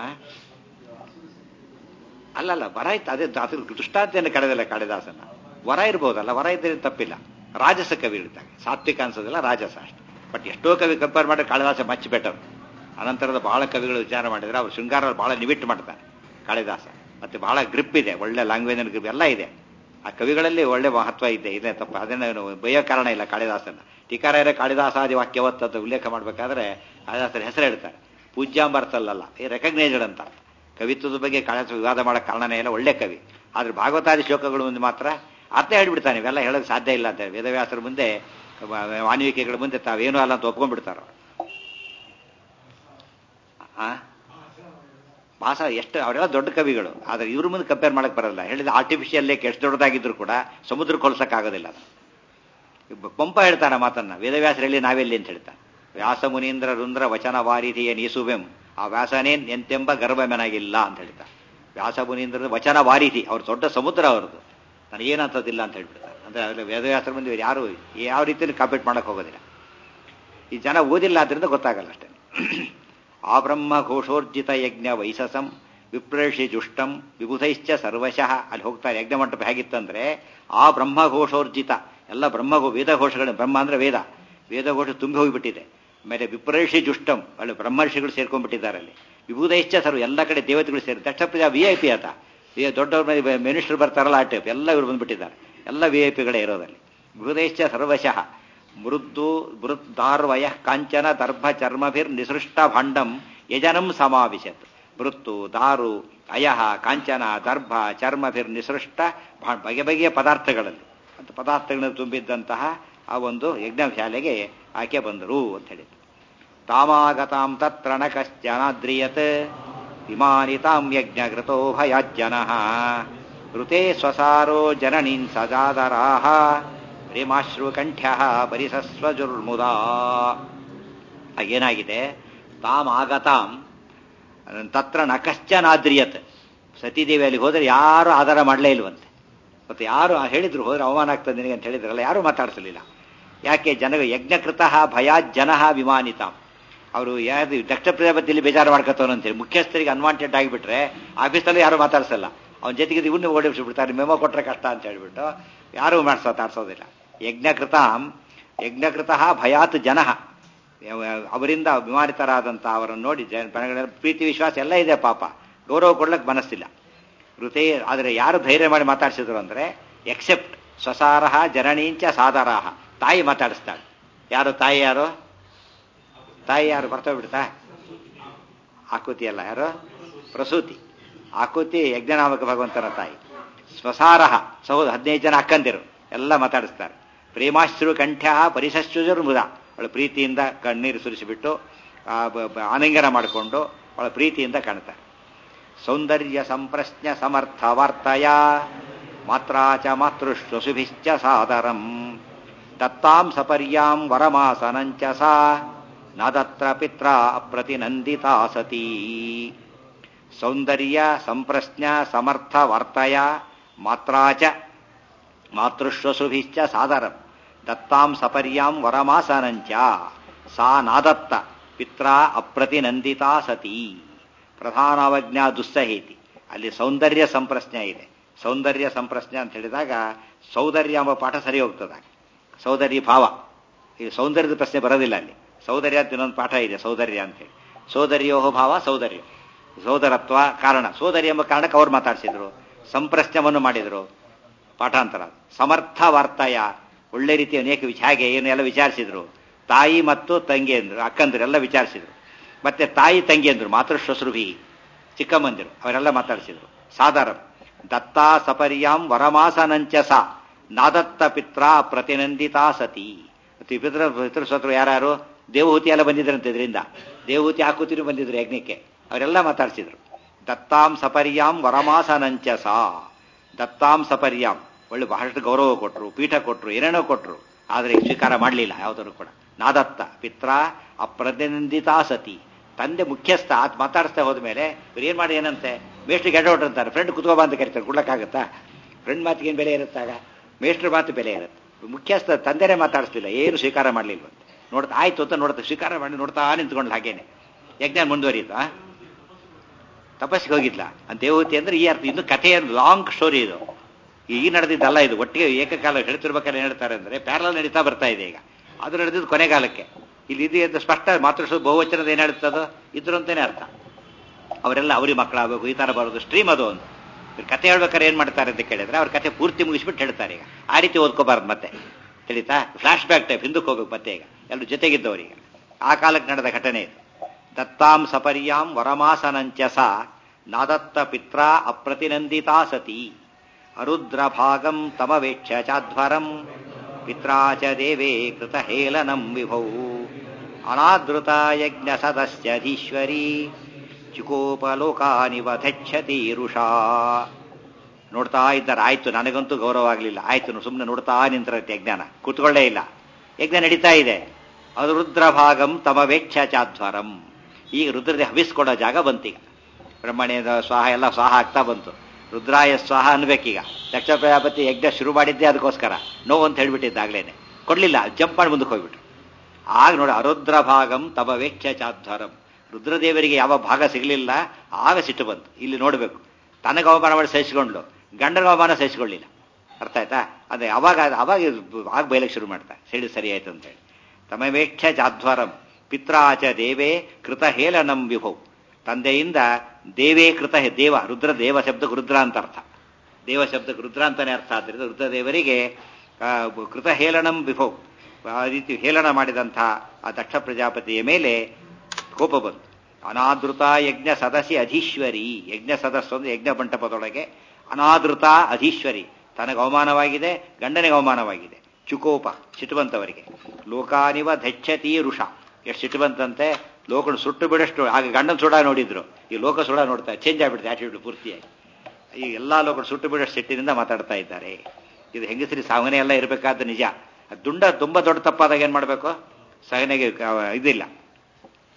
ಅಲ್ಲಲ್ಲ ವರ ಇತ್ತು ಅದೇ ಅದ್ರ ದೃಷ್ಟಾಂತೇನು ಕಳೆದಿಲ್ಲ ಕಾಳಿದಾಸನ ವರ ಇರ್ಬೋದಲ್ಲ ವರ ಇದ್ರೆ ತಪ್ಪಿಲ್ಲ ರಾಜಸ ಕವಿ ಇರ್ತಾರೆ ಸಾತ್ವಿಕ ಅನ್ಸೋದಿಲ್ಲ ರಾಜಸ ಅಷ್ಟೇ ಬಟ್ ಎಷ್ಟೋ ಕವಿ ಕಂಪೇರ್ ಮಾಡಿದ್ರೆ ಕಾಳಿದಾಸ ಮಚ್ ಬೆಟರ್ ಅನಂತರದ ಬಹಳ ಕವಿಗಳು ವಿಚಾರ ಮಾಡಿದ್ರೆ ಅವ್ರು ಶೃಂಗಾರ ಬಹಳ ನಿವಿಟ್ಟು ಮಾಡ್ತಾರೆ ಕಾಳಿದಾಸ ಮತ್ತೆ ಬಹಳ ಗ್ರಿಪ್ ಇದೆ ಒಳ್ಳೆ ಲ್ಯಾಂಗ್ವೇಜ್ ಗ್ರಿಪ್ ಎಲ್ಲ ಇದೆ ಆ ಕವಿಗಳಲ್ಲಿ ಒಳ್ಳೆ ಮಹತ್ವ ಇದೆ ಇದೆ ತಪ್ಪ ಅದನ್ನ ಬಯ್ಯೋ ಕಾರಣ ಇಲ್ಲ ಕಾಳಿದಾಸನ ಟೀಕಾರಾಯರ ಕಾಳಿದಾಸಾದಿ ವಾಕ್ಯವತ್ ಅಂತ ಉಲ್ಲೇಖ ಮಾಡಬೇಕಾದ್ರೆ ಕಾಳಿದಾಸರ ಹೆಸರು ಹೇಳ್ತಾರೆ ಪೂಜ್ಯಾಂಬರ್ತಲ್ಲ ಈ ರೆಕಗ್ನೈಸ್ಡ್ ಅಂತ ಕವಿತ್ವದ ಬಗ್ಗೆ ಕಾಳಿದಾಸ ವಿವಾದ ಮಾಡೋ ಕಾರಣನೇ ಇಲ್ಲ ಒಳ್ಳೆ ಕವಿ ಆದ್ರೆ ಭಾಗವತಾದಿ ಶ್ಲೋಕಗಳು ಮುಂದೆ ಮಾತ್ರ ಅರ್ಥ ಹೇಳ್ಬಿಡ್ತಾನೆ ಇವೆಲ್ಲ ಹೇಳೋಕೆ ಸಾಧ್ಯ ಇಲ್ಲ ಅಂತ ವೇದವ್ಯಾಸರ ಮುಂದೆ ವಾಣಿವಿಕೆಗಳ ಮುಂದೆ ತಾವೇನೂ ಅಲ್ಲ ಅಂತ ಒಪ್ಕೊಂಡ್ಬಿಡ್ತಾರ ಭಾಷ ಎಷ್ಟು ಅವರೆಲ್ಲ ದೊಡ್ಡ ಕವಿಗಳು ಆದ್ರೆ ಇವ್ರ ಮುಂದೆ ಕಂಪೇರ್ ಮಾಡಕ್ ಬರಲ್ಲ ಹೇಳಿದ ಆರ್ಟಿಫಿಷಿಯಲ್ ಲೇಕ್ ಎಷ್ಟು ದೊಡ್ಡದಾಗಿದ್ರು ಕೂಡ ಸಮುದ್ರಕ್ಕೆ ಹೋಲ್ಸಕ್ಕಾಗೋದಿಲ್ಲ ಪಂಪ ಹೇಳ್ತಾನೆ ಮಾತನ್ನ ವೇದವ್ಯಾಸರು ಹೇಳಿ ನಾವೆಲ್ಲಿ ಅಂತ ಹೇಳ್ತಾನೆ ವ್ಯಾಸ ಮುನೀಂದ್ರ ರುಂದ್ರ ವಚನ ವಾರಿಧಿಯ ನೀಸುವೆಂ ಆ ವ್ಯಾಸನೇನ್ ಎಂತೆಂಬ ಗರ್ಭಮೆನಾಗಿಲ್ಲ ಅಂತ ಹೇಳ್ತಾರೆ ವ್ಯಾಸ ಮುನೀಂದ್ರ ವಚನ ವಾರಿಧಿ ಅವ್ರ ದೊಡ್ಡ ಸಮುದ್ರ ಅವ್ರದ್ದು ನನಗೇನಂತದಿಲ್ಲ ಅಂತ ಹೇಳ್ಬಿಡ್ತಾರೆ ಅಂದ್ರೆ ಅದ್ರ ವೇದವ್ಯಾಸರ ಮುಂದೆ ಯಾರು ಯಾವ ರೀತಿಯಲ್ಲಿ ಕಾಂಪೀಟ್ ಮಾಡಕ್ ಹೋಗೋದಿಲ್ಲ ಈ ಜನ ಓದಿಲ್ಲ ಆದ್ರಿಂದ ಗೊತ್ತಾಗಲ್ಲ ಅಷ್ಟೇ ಆ ಬ್ರಹ್ಮ ಘೋಷೋರ್ಜಿತ ಯಜ್ಞ ವೈಸಸಂ ವಿಪ್ರೇಷಿ ಜುಷ್ಟಂ ವಿಬುಧೈಶ್ಚ ಸರ್ವಶಃ ಅಲ್ಲಿ ಹೋಗ್ತಾರೆ ಯಜ್ಞ ಮಂಟಪ ಹೇಗಿತ್ತಂದ್ರೆ ಆ ಬ್ರಹ್ಮ ಘೋಷೋರ್ಜಿತ ಎಲ್ಲ ಬ್ರಹ್ಮ ವೇದಘೋಷಗಳು ಬ್ರಹ್ಮ ಅಂದ್ರೆ ವೇದ ವೇದಘೋಷ ತುಂಬಿ ಹೋಗಿಬಿಟ್ಟಿದೆ ಆಮೇಲೆ ವಿಪ್ರೇಷಿ ಜುಷ್ಟಂ ಅಲ್ಲಿ ಬ್ರಹ್ಮರ್ಷಿಗಳು ಸೇರ್ಕೊಂಡ್ಬಿಟ್ಟಿದ್ದಾರೆ ಅಲ್ಲಿ ವಿಭೂದೈಶ್ಚ ಸರ್ವ ಎಲ್ಲ ಕಡೆ ದೇವತೆಗಳು ಸೇರಿ ದಕ್ಷಪ್ರಿಯ ವಿ ಐ ಪಿ ಆತ ದೊಡ್ಡವ್ರ ಮೇಲೆ ಮಿನಿಸ್ಟರ್ ಬರ್ತಾರಲ್ಲ ಆ ಟೈಪ್ ಎಲ್ಲ ಇವರು ಬಂದ್ಬಿಟ್ಟಿದ್ದಾರೆ ಎಲ್ಲ ವಿ ಐ ಪಿಗಳೇ ಇರೋದಲ್ಲಿ ವಿಭೂದೈಶ್ಚ ಸರ್ವಶಃ ಮೃದ್ದು ಮೃದ್ದಾರ್ವಯ ಕಾಂಚನ ದರ್ಭ ಚರ್ಮಭಿರ್ ನಿಸೃಷ್ಟ ಭಾಂಡಂ ಯಜನಂ ಸಮಾವಿಶತ್ ಮೃತ್ತು ದಾರು ಅಯಹ ಕಾಂಚನ ದರ್ಭ ಚರ್ಮಭಿರ್ ನಿಸೃಷ್ಟ ಬಗೆ ಬಗೆಯ ಪದಾರ್ಥಗಳಲ್ಲಿ ಅಂತ ಪದಾರ್ಥಗಳನ್ನು ತುಂಬಿದ್ದಂತಹ ಆ ಒಂದು ಯಜ್ಞಶಾಲೆಗೆ ಆಕೆ ಬಂದರು ಅಂತ ಹೇಳಿದ್ರು ತಾಮಾಗತಾಂ ತತ್ರ ನ ಕಶ್ಚನಾದ್ರಿಯತ್ ಇಮಾನಿತಾಂ ಯಜ್ಞಘೃತೋ ಭಯಾಜ್ಜನಃ ಋತೆ ಸ್ವಸಾರೋ ಜನನೀನ್ ಸಜಾದರಾಹ ಪ್ರೇಮಾಶ್ರುಕಂಠ್ಯ ಪರಿಸಸ್ವಜುರ್ಮುದಾ ಏನಾಗಿದೆ ತಾಮ್ ಆಗತಾಂ ತತ್ರ ನ ಕಶ್ಚನಾದ್ರಿಯತ್ ಸತೀದೇವಿ ಅಲ್ಲಿಗೆ ಹೋದರೆ ಯಾರು ಆಧಾರ ಮಾಡಲೇ ಇಲ್ವಂತೆ ಮತ್ತೆ ಯಾರು ಹೇಳಿದ್ರು ಹೋದ್ರೆ ಅವಮಾನ ಆಗ್ತದೆ ನಿನಗೆ ಅಂತ ಹೇಳಿದ್ರಲ್ಲ ಯಾರೂ ಮಾತಾಡಿಸಲಿಲ್ಲ ಯಾಕೆ ಜನ ಯಜ್ಞಕೃತ ಭಯಾತ್ ಜನ ವಿಮಾನಿತ ಅವರು ಯಾರು ದಕ್ಷ ಪ್ರಜಾಪತಿಯಲ್ಲಿ ಬೇಜಾರು ಮಾಡ್ಕೊತವನು ಅಂತೇಳಿ ಮುಖ್ಯಸ್ಥರಿಗೆ ಅನ್ವಾಂಟೆಡ್ ಆಗಿಬಿಟ್ರೆ ಆಫೀಸಲ್ಲಿ ಯಾರು ಮಾತಾಡ್ಸಲ್ಲ ಅವನ ಜೊತೆಗೆ ಇವನ್ನೇ ಓಡಿಸ್ಬಿಡ್ತಾರೆ ಮೆಮೋ ಕೊಟ್ಟರೆ ಕಷ್ಟ ಅಂತ ಹೇಳ್ಬಿಟ್ಟು ಯಾರೂ ಮಾಡಿಸೋ ಮಾತಾಡ್ಸೋದಿಲ್ಲ ಯಜ್ಞಕೃತ ಯಜ್ಞಕೃತ ಭಯಾತ್ ಜನ ಅವರಿಂದ ಅಭಿಮಾನಿತರಾದಂಥ ಅವರನ್ನು ನೋಡಿ ಜನ ಪ್ರೀತಿ ವಿಶ್ವಾಸ ಎಲ್ಲ ಇದೆ ಪಾಪ ಗೌರವ ಕೊಡ್ಲಿಕ್ಕೆ ಮನಸ್ಸಿಲ್ಲ ಋತೆ ಆದರೆ ಯಾರು ಧೈರ್ಯ ಮಾಡಿ ಮಾತಾಡಿಸಿದ್ರು ಅಂದರೆ ಎಕ್ಸೆಪ್ಟ್ ಸ್ವಸಾರಹ ಜನನೀಂಚ ಸಾಧಾರಾಹ ತಾಯಿ ಮಾತಾಡಿಸ್ತಾಳೆ ಯಾರು ತಾಯಿ ಯಾರು ತಾಯಿ ಯಾರು ಬರ್ತೋಗ್ಬಿಡ್ತಾ ಆಕೃತಿ ಅಲ್ಲ ಯಾರು ಪ್ರಸೂತಿ ಆಕೃತಿ ಯಜ್ಞನಾಮಕ ಭಗವಂತನ ತಾಯಿ ಸ್ವಸಾರಹ ಸಹೋದ ಹದಿನೈದು ಜನ ಅಕ್ಕಂದಿರು ಎಲ್ಲ ಮಾತಾಡಿಸ್ತಾರೆ ಪ್ರೇಮಾಶ್ರು ಕಂಠ್ಯ ಪರಿಸಶ್ಚುಜರು ಮುದ ಅವಳ ಪ್ರೀತಿಯಿಂದ ಕಣ್ಣೀರು ಸುರಿಸಿಬಿಟ್ಟು ಆಲಿಂಗನ ಮಾಡಿಕೊಂಡು ಅವಳ ಪ್ರೀತಿಯಿಂದ ಕಾಣ್ತಾರೆ ಸೌಂದರ್ಯ ಸಂಪ್ರಶ್ನ ಸಮರ್ಥ ವಾರ್ತಯ ಮಾತ್ರಾಚ ಮಾತೃಶ್ವಸುಭಿಶ್ಚ ಸಾದರಂ ದತ್ತಾಂ ಸಪರ್ಯಾಂ ವರಮಾಸನಂಚ ಸಾ ನದತ್ರ ಪಿತ್ರ ಅಪ್ರತಿನಂದಿತಾ ಸತೀ ಸೌಂದರ್ಯ ಸಂಪ್ರಶ್ನ ಸಮರ್ಥ ವಾರ್ತಯ ಮಾತ್ರಾಚ ಮಾತೃಶ್ವಸುಭಿಶ್ಚ ಸಾದರಂ ದತ್ತಾಂ ಸಪರ್ಯಾಂ ವರಮಾಸನಂಚ ಸಾ ನಾದತ್ತ ಪಿತ್ರ ಅಪ್ರತಿನಂದಿತಾ ಸತೀ ಪ್ರಧಾನಾವಜ್ಞಾ ದುಸ್ಸಹೇತಿ ಅಲ್ಲಿ ಸೌಂದರ್ಯ ಸಂಪ್ರಶ್ನೆ ಇದೆ ಸೌಂದರ್ಯ ಸಂಪ್ರಶ್ನೆ ಅಂತ ಹೇಳಿದಾಗ ಸೌಂದರ್ಯ ಎಂಬ ಪಾಠ ಸರಿ ಹೋಗ್ತದೆ ಸೌಂದರ್ಯ ಭಾವ ಈ ಸೌಂದರ್ಯದ ಪ್ರಶ್ನೆ ಬರೋದಿಲ್ಲ ಅಲ್ಲಿ ಸೌಂದರ್ಯ ಅಂತ ಇನ್ನೊಂದು ಪಾಠ ಇದೆ ಸೌಂದರ್ಯ ಅಂತೇಳಿ ಸೌಂದರ್ಯೋ ಭಾವ ಸೌಂದರ್ಯ ಸೋದರತ್ವ ಕಾರಣ ಸೋದರಿ ಎಂಬ ಕಾರಣಕ್ಕೆ ಅವ್ರು ಮಾತಾಡಿಸಿದ್ರು ಸಂಪ್ರಶ್ನವನ್ನು ಮಾಡಿದರು ಪಾಠಾಂತರ ಸಮರ್ಥ ವಾರ್ತಾಯ ಒಳ್ಳೆ ರೀತಿ ಅನೇಕ ವಿಚ ಹಾಗೆ ಏನು ಎಲ್ಲ ವಿಚಾರಿಸಿದ್ರು ತಾಯಿ ಮತ್ತು ತಂಗಿ ಅಂದ್ರು ಅಕ್ಕಂದ್ರು ಎಲ್ಲ ವಿಚಾರಿಸಿದ್ರು ಮತ್ತೆ ತಾಯಿ ತಂಗಿ ಅಂದ್ರು ಮಾತೃಶ್ವಸೃಭಿ ಚಿಕ್ಕಮ್ಮಂದಿರು ಅವರೆಲ್ಲ ಮಾತಾಡಿಸಿದ್ರು ಸಾಧಾರಣ ದತ್ತಾ ಸಪರ್ಯಾಂ ವರಮಾಸನಂಚ ಸಾ ನಾದತ್ತ ಪಿತ್ರ ಪ್ರತಿನಂದಿತಾ ಸತಿ ಪಿತೃ ಪಿತೃಸ್ವತರು ಯಾರು ದೇವಹೂತಿ ಎಲ್ಲ ಬಂದಿದ್ರಂತೆ ಇದರಿಂದ ದೇವಹೂತಿ ಆಕುತಿರು ಬಂದಿದ್ರು ಯಜ್ಞಕ್ಕೆ ಅವರೆಲ್ಲ ಮಾತಾಡಿಸಿದ್ರು ದತ್ತಾಂ ಸಪರ್ಯಾಂ ವರಮಾಸನಂಚ ಸಾ ದತ್ತಾಂ ಸಪರ್ಯಾಂ ಒಳ್ಳೆ ಬಹಳಷ್ಟು ಗೌರವ ಕೊಟ್ಟರು ಪೀಠ ಕೊಟ್ಟರು ಏನೇನೋ ಕೊಟ್ಟರು ಆದರೆ ಸ್ವೀಕಾರ ಮಾಡಲಿಲ್ಲ ಯಾವುದನ್ನು ಕೂಡ ನಾದತ್ತ ಪಿತ್ರ ಅಪ್ರತಿನಿಂದಿತಾ ಸತಿ ತಂದೆ ಮುಖ್ಯಸ್ಥ ಆತ ಮಾತಾಡಿಸ್ತಾ ಹೋದ ಮೇಲೆ ಇವ್ರು ಏನು ಮಾಡಿ ಏನಂತೆ ಮೇಷ್ಟ್ರಿಗೆ ಎಡವಟ್ ಅಂತಾರೆ ಫ್ರೆಂಡ್ ಕುತ್ಕೋಬಾ ಅಂತ ಕರಿತಾರೆ ಕೊಡ್ಲಕ್ಕಾಗತ್ತಾ ಫ್ರೆಂಡ್ ಮಾತಿಗೆ ಏನು ಬೆಲೆ ಇರುತ್ತಾಗ ಮೇಷ್ಟ್ರ ಮಾತು ಬೆಲೆ ಇರುತ್ತೆ ಮುಖ್ಯಸ್ಥ ತಂದೆನೇ ಮಾತಾಡಿಸ್ಲಿಲ್ಲ ಏನು ಸ್ವೀಕಾರ ಮಾಡಲಿಲ್ವಂತೆ ನೋಡ್ತಾ ಆಯ್ತು ಅಂತ ನೋಡ್ತಾ ಸ್ವೀಕಾರ ಮಾಡಿ ನೋಡ್ತಾ ನಿಂತ್ಕೊಂಡು ಹಾಗೇನೆ ಯಜ್ಞ ಮುಂದುವರಿಯುತ್ತಾ ತಪಸ್ಸಿಗೆ ಹೋಗಿದ್ಲ ಆ ದೇವಹೂತಿ ಅಂದ್ರೆ ಈ ಅರ್ಥ ಇನ್ನು ಕಥೆಯ ಲಾಂಗ್ ಸ್ಟೋರಿ ಇದು ಈಗ ನಡೆದಿದ್ದಲ್ಲ ಇದು ಒಟ್ಟಿಗೆ ಏಕಕಾಲ ಹೇಳ್ತಿರ್ಬೇಕಾದ್ರೆ ಏನ್ ಹೇಳ್ತಾರೆ ಅಂದ್ರೆ ಪ್ಯಾರಲ ನಡೀತಾ ಬರ್ತಾ ಇದೆ ಈಗ ಅದು ನಡೆದಿದ್ದು ಕೊನೆಗಾಲಕ್ಕೆ ಇಲ್ಲಿ ಇದು ಅಂತ ಸ್ಪಷ್ಟ ಮಾತೃ ಬಹುವಚನದ ಏನ್ ಹೇಳ್ತದೋ ಇದ್ರು ಅಂತಾನೆ ಅರ್ಥ ಅವರೆಲ್ಲ ಅವ್ರಿಗೆ ಮಕ್ಕಳಾಗಬೇಕು ಈ ತರ ಬರೋದು ಸ್ಟ್ರೀಮ್ ಅದು ಒಂದು ಇವ್ರು ಕತೆ ಹೇಳ್ಬೇಕಾದ್ರೆ ಏನ್ ಮಾಡ್ತಾರೆ ಅಂತ ಕೇಳಿದ್ರೆ ಅವ್ರ ಕತೆ ಪೂರ್ತಿ ಮುಗಿಸ್ಬಿಟ್ಟು ಹೇಳ್ತಾರೆ ಈಗ ಆ ರೀತಿ ಓದ್ಕೋಬಾರ್ದು ಮತ್ತೆ ತಿಳಿತಾ ಫ್ಲಾಶ್ ಬ್ಯಾಕ್ ಟೈಪ್ ಹಿಂದಕ್ಕೆ ಹೋಗ್ಬೇಕು ಮತ್ತೆ ಈಗ ಎಲ್ಲರೂ ಜೊತೆಗಿದ್ದವರಿಗೆ ಆ ಕಾಲಕ್ಕೆ ನಡೆದ ಘಟನೆ ಇದು ದತ್ತಾಂ ಸಪರ್ಯಾಂ ವರಮಾಸನಂಚಸ ನಾದತ್ತ ಪಿತ್ರ ಅಪ್ರತಿನಂದಿತಾ ಸತಿ ಅರುದ್ರ ಭಾಗಂ ತಮವೇಕ್ಷ ಚಾಧ್ವರಂ ಪಿತ್ರಾ ಚ ದೇವೇ ಕೃತ ಹೇಲನಂ ವಿಭೌ ಅನಾದೃತ ಯಜ್ಞ ಸದಸ್ಯಧೀಶ್ವರಿ ಚಿಕೋಪಲೋಕಾನಿವಧಚ್ಚತಿ ರುಷಾ ನೋಡ್ತಾ ಇದ್ದಾರೆ ಆಯ್ತು ನನಗಂತೂ ಗೌರವ ಆಗಲಿಲ್ಲ ಆಯ್ತು ಸುಮ್ಮನೆ ನೋಡ್ತಾ ನಿಂತಿರತ್ತೆ ಯಜ್ಞಾನ ಕೂತ್ಕೊಳ್ಳೇ ಇಲ್ಲ ಯಜ್ಞ ನಡೀತಾ ಇದೆ ಅದು ರುದ್ರ ಭಾಗಂ ತಮವೇಕ್ಷ ಚಾಧ್ವರಂ ಈಗ ರುದ್ರದೇ ಹವಿಸ್ಕೊಡೋ ಜಾಗ ಬಂತೀಗ ಬ್ರಹ್ಮಣ್ಯದ ಸ್ವಾಹ ಎಲ್ಲ ಸ್ವಾಹ ಆಗ್ತಾ ಬಂತು ರುದ್ರಾಯ ಸ್ವಾಹ ಅನ್ಬೇಕೀಗ ದಕ್ಷ ಪ್ರಜಾಪತಿ ಯಜ್ಞ ಶುರು ಮಾಡಿದ್ದೆ ಅದಕ್ಕೋಸ್ಕರ ನೋವು ಅಂತ ಹೇಳ್ಬಿಟ್ಟಿದ್ದಾಗ್ಲೇನೆ ಕೊಡ್ಲಿಲ್ಲ ಜಂಪ್ ಮಾಡಿ ಮುಂದಕ್ಕೆ ಹೋಗ್ಬಿಟ್ರು ಆಗ ನೋಡಿ ಅರುದ್ರ ಭಾಗಂ ತಮ ವೇಕ್ಷ ಚಾಧ್ವರಂ ರುದ್ರದೇವರಿಗೆ ಯಾವ ಭಾಗ ಸಿಗಲಿಲ್ಲ ಆಗ ಸಿಟ್ಟು ಬಂತು ಇಲ್ಲಿ ನೋಡಬೇಕು ತನಗೆ ಅವಮಾನ ಮಾಡಿ ಸಹಿಸಿಕೊಂಡ್ಲು ಗಂಡನ ಅವಮಾನ ಸಹಿಸಿಕೊಳ್ಳಿಲ್ಲ ಅರ್ಥ ಆಯ್ತಾ ಅದೇ ಅವಾಗ ಅವಾಗ ಆಗ ಬಯಲಕ್ಕೆ ಶುರು ಮಾಡ್ತಾ ಸರಿ ಸರಿ ಆಯ್ತು ಅಂತೇಳಿ ತಮವೇಕ್ಷ ಜಾಧ್ವರಂ ಪಿತ್ರಾಚ ದೇವೇ ಕೃತ ಹೇಲನಂ ವಿಭೌ ತಂದೆಯಿಂದ ದೇವೇ ಕೃತ ದೇವ ರುದ್ರ ದೇವ ಶಬ್ದಕ್ಕೆ ರುದ್ರ ಅಂತ ಅರ್ಥ ದೇವ ಶಬ್ದಕ್ಕೆ ರುದ್ರ ಅಂತಾನೆ ಅರ್ಥ ಆದ್ದರಿಂದ ರುದ್ರದೇವರಿಗೆ ಕೃತ ಹೇಲನಂ ವಿಭೌ ಆ ರೀತಿ ಹೇಳನ ಮಾಡಿದಂಥ ಆ ದಕ್ಷ ಪ್ರಜಾಪತಿಯ ಮೇಲೆ ಕೋಪ ಬಂತು ಅನಾದೃತ ಯಜ್ಞ ಸದಸ್ಯ ಅಧೀಶ್ವರಿ ಯಜ್ಞ ಸದಸ್ಯ ಒಂದು ಯಜ್ಞ ಮಂಟಪದೊಳಗೆ ಅನಾದೃತ ಅಧೀಶ್ವರಿ ತನಗೆ ಅವಮಾನವಾಗಿದೆ ಗಂಡನಿಗೆ ಅವಮಾನವಾಗಿದೆ ಚುಕೋಪ ಸಿಟ್ಟುವಂತವರಿಗೆ ಲೋಕಾನಿವ ಧಚ್ಚತಿ ಋಷ ಎಷ್ಟು ಸಿಟ್ಟುವಂತಂತೆ ಲೋಕನ ಸುಟ್ಟು ಬಿಡಷ್ಟು ಆಗ ಗಂಡನ ಸುಡ ನೋಡಿದ್ರು ಈ ಲೋಕ ಸುಡ ನೋಡ್ತಾ ಚೇಂಜ್ ಆಗ್ಬಿಡುತ್ತೆ ಆಟಿಟ್ಯೂಡ್ ಪೂರ್ತಿಯಾಗಿ ಈ ಎಲ್ಲಾ ಲೋಕನ ಸುಟ್ಟು ಬಿಡಷ್ಟು ಸಿಟ್ಟಿನಿಂದ ಮಾತಾಡ್ತಾ ಇದ್ದಾರೆ ಇದು ಹೆಂಗಸರಿ ಸಾವನೆ ಎಲ್ಲ ಇರಬೇಕಾದ ನಿಜ ದುಂಡ ತುಂಬಾ ದೊಡ್ಡ ತಪ್ಪಾದಾಗ ಏನ್ ಮಾಡಬೇಕು ಸಹನೆಗೆ ಇದಿಲ್ಲ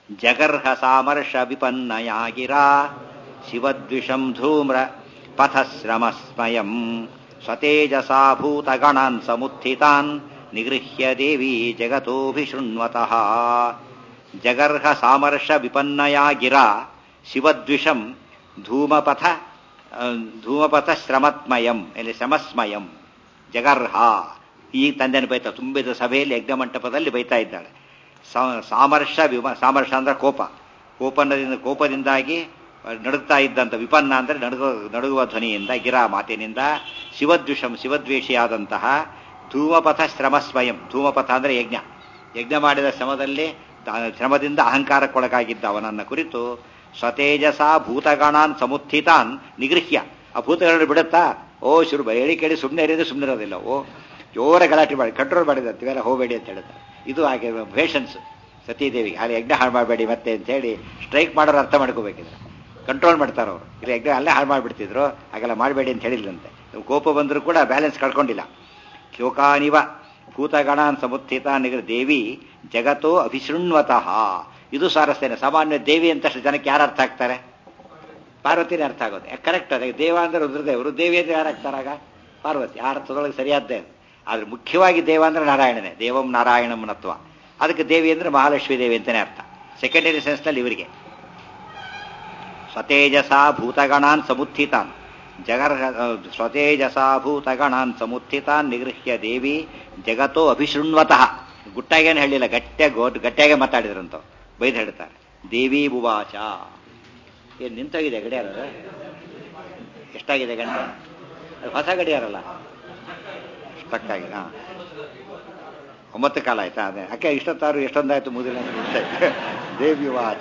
ಜಗರ್ಹ ಸಾಮರ್ಷ ವಿಪನ್ನಯಾ ಗಿರಾ ಶಿವದ್ವಿಷಂ ಧೂಮ್ರ ಪಥಶ್ರಮಸ್ಮಯಂ ಸ್ವತೇಜಸಾ ಭೂತಗಣಾನ್ ಸಮುತ್ಥಿತಾನ್ ನಿಗೃಹ್ಯ ದೇವಿ ಜಗತೋಭಿಶೃಣ್ವತಃ ಜಗರ್ಹ ಸಾಮರ್ಷ ವಿಪನ್ನಯಾ ಗಿರಾ ಶಿವದ್ವಿಷಂ ಧೂಮಪಥ ಧೂಮಪಥ ಶ್ರಮತ್ಮಯಂ ಇಲ್ಲಿ ಶ್ರಮಸ್ಮಯಂ ಜಗರ್ಹ ಈ ತಂದೆನ ಬೈತಾ ತುಂಬಿದ ಸಭೆಯಲ್ಲಿ ಯಜ್ಞಮಂಟಪದಲ್ಲಿ ಬೈತಾ ಇದ್ದಾಳೆ ಸಾಮರ್ಷ ವಿಮ ಸಾಮರ್ಷ ಅಂದ್ರೆ ಕೋಪ ಕೋಪನದಿಂದ ಕೋಪದಿಂದಾಗಿ ನಡುಗ್ತಾ ಇದ್ದಂಥ ವಿಪನ್ನ ಅಂದರೆ ನಡುಗು ನಡುಗುವ ಧ್ವನಿಯಿಂದ ಗಿರಾ ಮಾತಿನಿಂದ ಶಿವದ್ವಿಷಂ ಶಿವದ್ವೇಷಿಯಾದಂತಹ ಧೂಮಪಥ ಶ್ರಮ ಸ್ವಯಂ ಧೂಮಪಥ ಅಂದರೆ ಯಜ್ಞ ಯಜ್ಞ ಮಾಡಿದ ಶ್ರಮದಲ್ಲಿ ಶ್ರಮದಿಂದ ಅಹಂಕಾರಕ್ಕೊಳಗಾಗಿದ್ದ ಅವನನ್ನ ಕುರಿತು ಸ್ವತೇಜಸ ಭೂತಗಣಾನ್ ಸಮುತ್ಥಿತಾನ್ ನಿಗೃಹ್ಯ ಆ ಭೂತಗಳನ್ನು ಬಿಡುತ್ತಾ ಓ ಶುರು ಹೇಳಿ ಕೇಳಿ ಸುಮ್ಮನೆ ಇರೋದು ಸುಮ್ಮನೆ ಇರೋದಿಲ್ಲ ಓ ಜೋರ ಗಲಾಟೆ ಮಾಡಿ ಕಂಟ್ರೋಲ್ ಮಾಡಿದ ಇವೆಲ್ಲ ಹೋಗಬೇಡಿ ಅಂತ ಹೇಳ್ತಾರೆ ಇದು ಹಾಗೆ ಪೇಷನ್ಸ್ ಸತೀದೇವಿಗೆ ಅಲ್ಲಿ ಯಜ್ಞ ಹಾಳು ಮಾಡಬೇಡಿ ಮತ್ತೆ ಅಂತ ಹೇಳಿ ಸ್ಟ್ರೈಕ್ ಮಾಡೋರು ಅರ್ಥ ಮಾಡ್ಕೋಬೇಕಿದ್ರೆ ಕಂಟ್ರೋಲ್ ಮಾಡ್ತಾರೆ ಅವರು ಇಲ್ಲಿ ಯಜ್ಞ ಅಲ್ಲೇ ಹಾಳು ಮಾಡಿಬಿಡ್ತಿದ್ರು ಹಾಗೆಲ್ಲ ಮಾಡಬೇಡಿ ಅಂತ ಹೇಳಿಲ್ಲಂತೆ ಕೋಪ ಬಂದರೂ ಕೂಡ ಬ್ಯಾಲೆನ್ಸ್ ಕಳ್ಕೊಂಡಿಲ್ಲ ಶೋಕಾನಿವ ಭೂತಗಣಾನ್ ಸಮುತ್ಥಿತ ನಿಗ್ರ ದೇವಿ ಜಗತ್ತೋ ಅಭಿಶೃಣ್ವತಃ ಇದು ಸಾರಸ್ತೇನೆ ಸಾಮಾನ್ಯ ದೇವಿ ಅಂತಷ್ಟು ಜನಕ್ಕೆ ಯಾರು ಅರ್ಥ ಆಗ್ತಾರೆ ಪಾರ್ವತಿನೇ ಅರ್ಥ ಆಗೋದು ಕರೆಕ್ಟ್ ಅದೇ ದೇವ ಅಂದ್ರೆ ರುದ್ರದೇವರು ದೇವಿ ಅಂದ್ರೆ ಯಾರು ಆಗ್ತಾರಾಗ ಪಾರ್ವತಿ ಆ ಅರ್ಥದೊಳಗೆ ಸರಿಯಾದ್ದೇ ಆದ್ರೆ ಮುಖ್ಯವಾಗಿ ದೇವ ಅಂದ್ರೆ ನಾರಾಯಣನೇ ದೇವಂ ನಾರಾಯಣಂ ನತ್ವ ಅದಕ್ಕೆ ದೇವಿ ಅಂದ್ರೆ ಮಹಾಲಕ್ಷ್ಮೀ ದೇವಿ ಅಂತಾನೆ ಅರ್ಥ ಸೆಕೆಂಡರಿ ಸೆನ್ಸ್ನಲ್ಲಿ ಇವರಿಗೆ ಸ್ವತೇಜಸ ಭೂತಗಣಾನ್ ಸಮುತ್ಥಿತಾನ್ ಜಗರ್ ಸ್ವತೇಜಸ ಭೂತಗಣಾನ್ ಸಮುತ್ಥಿತಾನ್ ನಿಗೃಹ್ಯ ದೇವಿ ಜಗತ್ತೋ ಅಭಿಶೃಣ್ವತಃ ಗುಟ್ಟಾಗೇನು ಹೇಳಿಲ್ಲ ಗಟ್ಟಿಯಾಗಿ ಗೋಟ್ ಗಟ್ಟಿಯಾಗೆ ಮಾತಾಡಿದ್ರಂತ ಬೈದು ಹೇಳ್ತಾರೆ ದೇವಿ ಬುವಾಚ ಏನು ನಿಂತೋಗಿದೆ ಗಡಿಯಾರ ಎಷ್ಟಾಗಿದೆ ಗಂಟೆ ಅದು ಹೊಸ ಗಡಿಯಾರಲ್ಲ ಸ್ಟಕ್ಕಾಗಿದೆ ಹಾಂ ಒಂಬತ್ತು ಕಾಲ ಆಯ್ತಾ ಅದೇ ಅಕ್ಕೆ ಇಷ್ಟೊತ್ತಾರು ಎಷ್ಟೊಂದಾಯ್ತು ಮುಗಿದಿಲ್ಲ ದೇವಿ ವಾಚ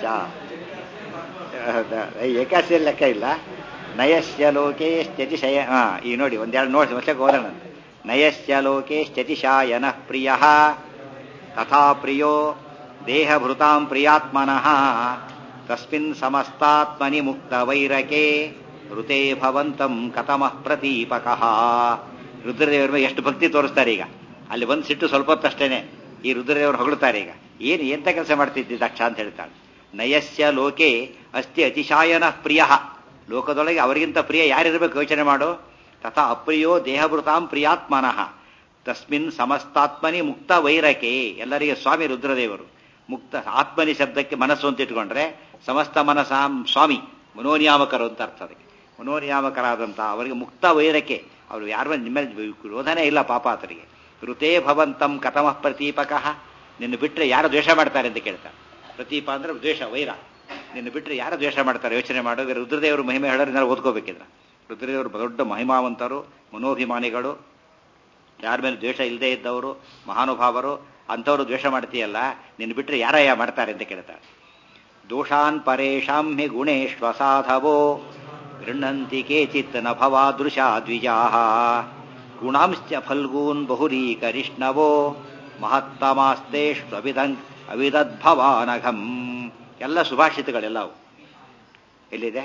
ಏಕಾಸಿಯಲ್ಲಿ ಲೆಕ್ಕ ಇಲ್ಲ ನಯಸ್ಯ ಲೋಕೆ ಸ್ಥತಿಶಯ ಹಾ ಈ ನೋಡಿ ಒಂದೆರಡು ನೋಡಿ ವರ್ಷಕ್ಕೆ ಹೋದಣ ನಯಸ್ಯ ಲೋಕೆ ಸ್ಥತಿಶಾಯನ ಪ್ರಿಯ ತಥಾ ಪ್ರಿಯೋ ದೇಹಭೃತಾಂ ಪ್ರಿಯಾತ್ಮನಃ ತಸ್ಮಿನ್ ಸಮಸ್ತಾತ್ಮನಿ ಮುಕ್ತ ವೈರಕೆ ಋತೆ ಭವಂತಂ ಕತಮಃ ಪ್ರತೀಪಕಃ ರುದ್ರದೇವರ ಮೇಲೆ ಎಷ್ಟು ಭಕ್ತಿ ತೋರಿಸ್ತಾರೆ ಈಗ ಅಲ್ಲಿ ಬಂದು ಸಿಟ್ಟು ಸ್ವಲ್ಪ ಹೊತ್ತಷ್ಟೇನೆ ಈ ರುದ್ರದೇವರು ಹೊಗಳುತ್ತಾರೆ ಈಗ ಏನು ಎಂತ ಕೆಲಸ ಮಾಡ್ತಿದ್ದಿ ದಕ್ಷ ಅಂತ ಹೇಳ್ತಾಳೆ ನಯಸ್ಯ ಲೋಕೆ ಅಸ್ತಿ ಅತಿಶಾಯನ ಪ್ರಿಯ ಲೋಕದೊಳಗೆ ಅವರಿಗಿಂತ ಪ್ರಿಯ ಯಾರಿರಬೇಕು ಯೋಚನೆ ಮಾಡು ತಥಾ ಅಪ್ರಿಯೋ ದೇಹಭೃತಾಂ ಪ್ರಿಯಾತ್ಮನಃ ತಸ್ಮಿನ್ ಸಮಸ್ತಾತ್ಮನಿ ಮುಕ್ತ ವೈರಕೆ ಎಲ್ಲರಿಗೆ ಸ್ವಾಮಿ ರುದ್ರದೇವರು ಮುಕ್ತ ಆತ್ಮನಿ ಶಬ್ದಕ್ಕೆ ಮನಸ್ಸು ಅಂತ ಇಟ್ಕೊಂಡ್ರೆ ಸಮಸ್ತ ಮನಸಾಂ ಸ್ವಾಮಿ ಮನೋನಿಯಾಮಕರು ಅಂತ ಅರ್ಥ ಅದಕ್ಕೆ ಮನೋನಿಯಾಮಕರಾದಂಥ ಅವರಿಗೆ ಮುಕ್ತ ವೈರಕೆ ಅವರು ಯಾರ ನಿಮ್ಮ ವಿರೋಧನೇ ಇಲ್ಲ ಪಾಪ ಆತರಿಗೆ ಋತೇ ಭವಂತಂ ಕಥಮಃ ಪ್ರತೀಪಕಃ ನಿನ್ನ ಬಿಟ್ಟರೆ ಯಾರು ದ್ವೇಷ ಮಾಡ್ತಾರೆ ಅಂತ ಕೇಳ್ತಾರೆ ಪ್ರತೀಪ ಅಂದ್ರೆ ದ್ವೇಷ ವೈರ ನಿನ್ನ ಬಿಟ್ಟರೆ ಯಾರು ದ್ವೇಷ ಮಾಡ್ತಾರೆ ಯೋಚನೆ ಮಾಡೋ ರುದ್ರದೇವರು ಮಹಿಮೆ ಹೇಳೋದ್ರಿಂದ ಓದ್ಕೋಬೇಕಿದ್ರ ರುದ್ರದೇವರು ದೊಡ್ಡ ಮಹಿಮಾವಂತರು ಮನೋಭಿಮಾನಿಗಳು ಯಾರ ಮೇಲೆ ದ್ವೇಷ ಇಲ್ಲದೆ ಇದ್ದವರು ಮಹಾನುಭಾವರು ಅಂಥವ್ರು ದ್ವೇಷ ಮಾಡ್ತೀಯಲ್ಲ ನಿನ್ನ ಬಿಟ್ಟರೆ ಯಾರಯ್ಯ ಮಾಡ್ತಾರೆ ಅಂತ ಕೇಳ್ತಾರೆ ದೋಷಾನ್ ಪರೇಶಾಂ ಹಿ ಗುಣೇಶ್ವಸಾಧವೋ ಗೃಹಂತಿ ಕೇಚಿತ್ ನ ಭವಾದೃಶಾ ದ್ವಿಜಾ ಗುಣಾಂಶ್ಚ ಫಲ್ಗೂನ್ ಬಹುರೀಕರಿಷ್ಣವೋ ಮಹತ್ತಮಾಸ್ತೇಷ್ವಿಧಂ ಅವಿದದ್ಭವಾನಘಂ ಎಲ್ಲ ಸುಭಾಷಿತಗಳೆಲ್ಲವು ಎಲ್ಲಿದೆ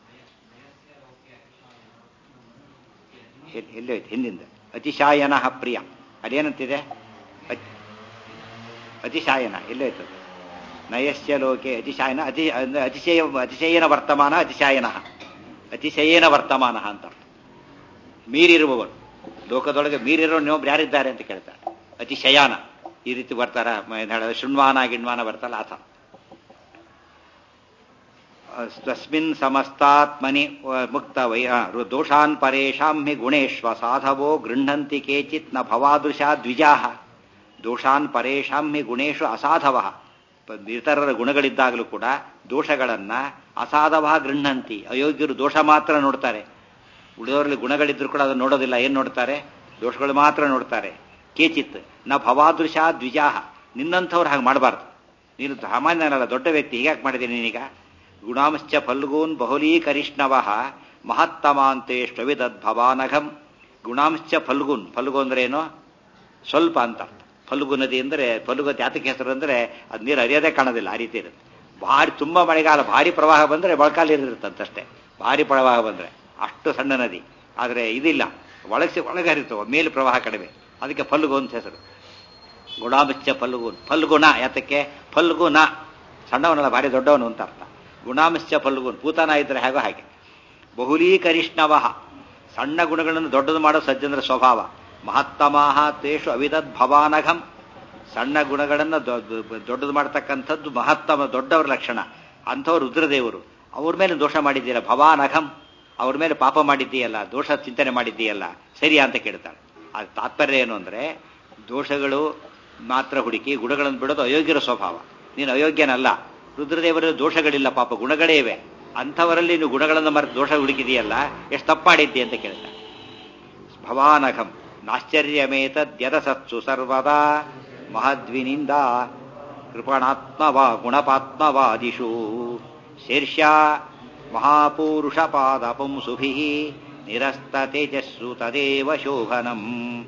ಎಲ್ಲಿ ಹೋಯ್ತು ಹಿಂದಿಂದ ಅತಿಶಾಯನ ಪ್ರಿಯ ಅದೇನಂತಿದೆ ಅತಿಶಾಯನ ಎಲ್ಲೋಯ್ತು ನಯಸ್ಯ ಲೋಕೆ ಅತಿಶಾಯನ ಅತಿ ಅತಿಶಯ ಅತಿಶಯನ ವರ್ತಮಾನ ಅತಿಶಾಯನ ಅತಿಶಯೇನ ವರ್ತಮಾನ ಅಂತ ಮೀರಿರುವವರು ಲೋಕದೊಳಗೆ ಮೀರಿರೋ ಇನ್ನೊಬ್ರು ಯಾರಿದ್ದಾರೆ ಅಂತ ಕೇಳ್ತಾರೆ ಅತಿಶಯಾನ ಈ ರೀತಿ ಬರ್ತಾರ ಶೃಣ್ವಾನ ಗಿಣ್ವಾನ ಬರ್ತಾರಲ್ಲ ಆತ ತಸ್ಮಿನ್ ಸಮಸ್ತಾತ್ಮನಿ ಮುಕ್ತ ವೈ ದೋಷಾನ್ ಪರೇಶಾಂ ಹಿ ಗುಣೇಶ್ವ ಸಾಧವೋ ಗೃಹಂತಿ ಕೇಚಿತ್ ನ ಭವಾದೃಶಾ ದ್ವಿಜಾ ದೋಷಾನ್ ಪರೇಶಾಂ ಹಿ ಗುಣೇಶು ಅಸಾಧವ ಇತರರ ಗುಣಗಳಿದ್ದಾಗಲೂ ಕೂಡ ದೋಷಗಳನ್ನ ಅಸಾಧವ ಗೃಹಂತಿ ಅಯೋಗ್ಯರು ದೋಷ ಮಾತ್ರ ನೋಡ್ತಾರೆ ಉಳಿದವರಲ್ಲಿ ಗುಣಗಳಿದ್ರು ಕೂಡ ಅದನ್ನು ನೋಡೋದಿಲ್ಲ ಏನ್ ನೋಡ್ತಾರೆ ದೋಷಗಳು ಮಾತ್ರ ನೋಡ್ತಾರೆ ಕೇಚಿತ್ ನ ಭವಾದೃಶ ದ್ವಿಜಾಹ ನಿನ್ನಂಥವ್ರು ಹಾಗೆ ಮಾಡಬಾರ್ದು ನೀನು ಸಾಮಾನ್ಯನಲ್ಲ ದೊಡ್ಡ ವ್ಯಕ್ತಿ ಹೀಗ್ಯಾಕೆ ಮಾಡಿದ್ದೀನಿ ನೀನೀಗ ಗುಣಾಂಶ್ಚ ಫಲ್ಗೂನ್ ಬಹುಲೀಕರಿಷ್ಣವ ಮಹತ್ತಮಾಂತೇಷ್ಟವಿದದ್ಭವಾನಘಂ ಗುಣಾಂಶ್ಚ ಫಲ್ಗುನ್ ಫಲ್ಗು ಅಂದ್ರೆ ಏನು ಸ್ವಲ್ಪ ಅಂತ ಫಲ್ಗು ನದಿ ಅಂದರೆ ಫಲ್ಗು ಜಾತಕ ಹೆಸರು ಅಂದರೆ ಅದು ನೀರು ಹರಿಯೋದೇ ಕಾಣೋದಿಲ್ಲ ಆ ರೀತಿ ಇರುತ್ತೆ ಭಾರಿ ತುಂಬ ಮಳೆಗಾಲ ಭಾರಿ ಪ್ರವಾಹ ಬಂದರೆ ಮೊಳಕಾಲ ಇರುತ್ತಂತಷ್ಟೇ ಭಾರಿ ಪ್ರವಾಹ ಬಂದರೆ ಅಷ್ಟು ಸಣ್ಣ ನದಿ ಆದರೆ ಇದಿಲ್ಲ ಒಳಗಿಸಿ ಒಳಗೆ ಹರಿತು ಮೇಲೆ ಪ್ರವಾಹ ಕಡಿಮೆ ಅದಕ್ಕೆ ಫಲ್ಗು ಅಂತ ಹೆಸರು ಗುಣಾಂಶ್ಚ ಫಲ್ಗುನ್ ಫಲ್ಗುಣ ಯಾತಕ್ಕೆ ಫಲ್ಗುಣ ಸಣ್ಣವನಲ್ಲ ಭಾರಿ ದೊಡ್ಡವನು ಅಂತ ಅರ್ಥ ಗುಣಾಂಶ ಫಲ್ಗುನ್ ಪೂತನ ಇದ್ರೆ ಹೇಗೋ ಹಾಗೆ ಬಹುಲೀಕರಿಷ್ಣವಹ ಸಣ್ಣ ಗುಣಗಳನ್ನು ದೊಡ್ಡದು ಮಾಡೋ ಸಜ್ಜನರ ಸ್ವಭಾವ ಮಹತ್ತಮಾಹ ತೇಷು ಅವಿದದ್ ಭವಾನಘಂ ಸಣ್ಣ ಗುಣಗಳನ್ನು ದೊಡ್ಡದು ಮಾಡ್ತಕ್ಕಂಥದ್ದು ಮಹತ್ತಮ ದೊಡ್ಡವರ ಲಕ್ಷಣ ಅಂಥವ್ರು ರುದ್ರದೇವರು ಅವ್ರ ಮೇಲೆ ದೋಷ ಮಾಡಿದ್ದೀಯಲ್ಲ ಭವಾನಘಂ ಅವ್ರ ಮೇಲೆ ಪಾಪ ಮಾಡಿದ್ದೀಯಲ್ಲ ದೋಷ ಚಿಂತನೆ ಮಾಡಿದ್ದೀಯಲ್ಲ ಸರಿಯಾ ಅಂತ ಕೇಳ್ತಾಳೆ ಅದು ತಾತ್ಪರ್ಯ ಏನು ಅಂದರೆ ದೋಷಗಳು ಮಾತ್ರ ಹುಡುಕಿ ಗುಣಗಳನ್ನು ಬಿಡೋದು ಅಯೋಗ್ಯರ ಸ್ವಭಾವ ನೀನು ಅಯೋಗ್ಯನಲ್ಲ ರುದ್ರದೇವರಲ್ಲಿ ದೋಷಗಳಿಲ್ಲ ಪಾಪ ಗುಣಗಳೇ ಇವೆ ಅಂಥವರಲ್ಲಿ ನೀವು ಗುಣಗಳನ್ನು ಮರೆತು ದೋಷ ಹುಡುಕಿದೆಯಲ್ಲ ಎಷ್ಟು ತಪ್ಪು ಮಾಡಿದ್ದಿ ಅಂತ ಕೇಳ್ತಾನೆ ಭವಾನಘಂ ನಾಶ್ಚರ್ಯಮೇತದ್ಯದಸತ್ಸು ಸರ್ವದಾ ಮಹದ್ವಿನಿಂದ ಕೃಪಣಾತ್ಮವಾ ಗುಣಪಾತ್ಮವಾದಿಷು ಶೀರ್ಷ್ಯ ಮಹಾಪೂರುಷಪಾದ ಪುಂಸುಭಿ ನಿರಸ್ತ ತೇಜಸ್ಸು ತದೇವ ಶೋಭನಂ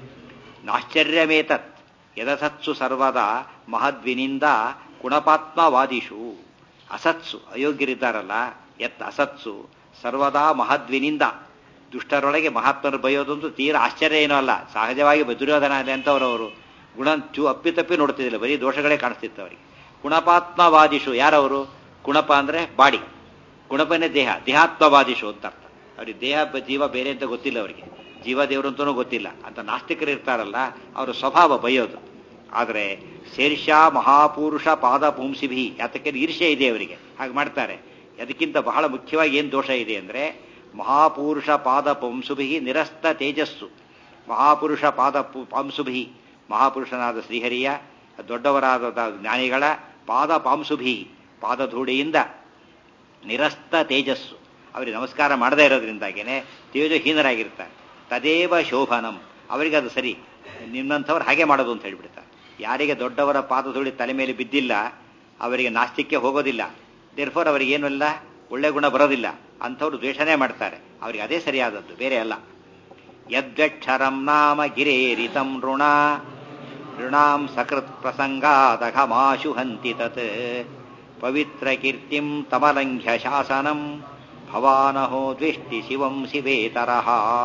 ನಾಶ್ಚರ್ಯಮೇತತ್ ಯದಸತ್ಸು ಸರ್ವದಾ ಮಹದ್ವಿನಿಂದ ಗುಣಪಾತ್ಮವಾದಿಷು ಅಸತ್ಸು ಅಯೋಗ್ಯರಿದ್ದಾರಲ್ಲ ಎತ್ ಅಸತ್ಸು ಸರ್ವದಾ ಮಹದ್ವಿನಿಂದ ದುಷ್ಟರೊಳಗೆ ಮಹಾತ್ಮರು ಬೈಯೋದಂತೂ ತೀರ ಆಶ್ಚರ್ಯ ಏನೂ ಅಲ್ಲ ಸಹಜವಾಗಿ ದುರ್ಯೋಧನ ಅಂತವರವರು ಗುಣ ಚೂ ಅಪ್ಪಿತಪ್ಪಿ ನೋಡ್ತಿದ್ದಿಲ್ಲ ಬರೀ ದೋಷಗಳೇ ಕಾಣಿಸ್ತಿತ್ತು ಅವರಿಗೆ ಗುಣಪಾತ್ಮವಾದಿಷು ಯಾರವರು ಗುಣಪ ಅಂದರೆ ಬಾಡಿ ಗುಣಪನೇ ದೇಹ ದೇಹಾತ್ಮವಾದಿಷು ಅಂತ ಅರ್ಥ ಅವ್ರಿಗೆ ದೇಹ ಜೀವ ಬೇರೆ ಅಂತ ಗೊತ್ತಿಲ್ಲ ಅವರಿಗೆ ಜೀವ ದೇವರು ಅಂತನೂ ಗೊತ್ತಿಲ್ಲ ಅಂತ ನಾಸ್ತಿಕರು ಇರ್ತಾರಲ್ಲ ಅವರ ಸ್ವಭಾವ ಬೈಯೋದು ಆದರೆ ಶೇರ್ಷ ಮಹಾಪುರುಷ ಪಾದ ಪುಂಸಿಭಿ ಯಾತಕ್ಕೆ ಈರ್ಷ್ಯೆ ಇದೆ ಅವರಿಗೆ ಹಾಗೆ ಮಾಡ್ತಾರೆ ಅದಕ್ಕಿಂತ ಬಹಳ ಮುಖ್ಯವಾಗಿ ಏನು ದೋಷ ಇದೆ ಅಂದರೆ ಮಹಾಪುರುಷ ಪಾದ ಪಂಸುಭಿ ನಿರಸ್ತ ತೇಜಸ್ಸು ಮಹಾಪುರುಷ ಪಾದ ಪಾಂಸುಭಿ ಮಹಾಪುರುಷನಾದ ಶ್ರೀಹರಿಯ ದೊಡ್ಡವರಾದ ಜ್ಞಾನಿಗಳ ಪಾದ ಪಾಂಸುಭಿ ಪಾದಧೂಳಿಯಿಂದ ನಿರಸ್ತ ತೇಜಸ್ಸು ಅವರಿಗೆ ನಮಸ್ಕಾರ ಮಾಡದೇ ಇರೋದ್ರಿಂದಾಗೇನೆ ತೇಜಹೀನರಾಗಿರ್ತಾರೆ ತದೇವ ಶೋಭನಂ ಅವರಿಗೆ ಅದು ಸರಿ ನಿನ್ನಂಥವ್ರು ಹಾಗೆ ಮಾಡೋದು ಅಂತ ಹೇಳ್ಬಿಡ್ತಾರೆ ಯಾರಿಗೆ ದೊಡ್ಡವರ ಪಾದಧೂಳಿ ತಲೆ ಮೇಲೆ ಬಿದ್ದಿಲ್ಲ ಅವರಿಗೆ ನಾಸ್ತಿಕ್ಯ ಹೋಗೋದಿಲ್ಲ ದೇರ್ಫೋರ್ ಅವರಿಗೇನಲ್ಲ ಒಳ್ಳೆ ಗುಣ ಬರೋದಿಲ್ಲ ಅಂಥವ್ರು ದ್ವೇಷನೇ ಮಾಡ್ತಾರೆ ಅವರಿಗೆ ಅದೇ ಸರಿಯಾದದ್ದು ಬೇರೆ ಅಲ್ಲ ಯದ್ವಕ್ಷರಂ ನಾಮ ಗಿರೇರಿತಂ ಋಣ ಋಣಾಂ ಸಕೃತ್ ಪ್ರಸಂಗಾದಘಮಾಶು ಹಂತಿ ತತ್ ಪವಿತ್ರ ಕೀರ್ತಿಂ ತಮಲಂಘ್ಯ ಶಾಸನಂ ಭವಾನಹೋ ದ್ವಿಷ್ಟಿ ಶಿವಂ ಶಿವೇತರಹ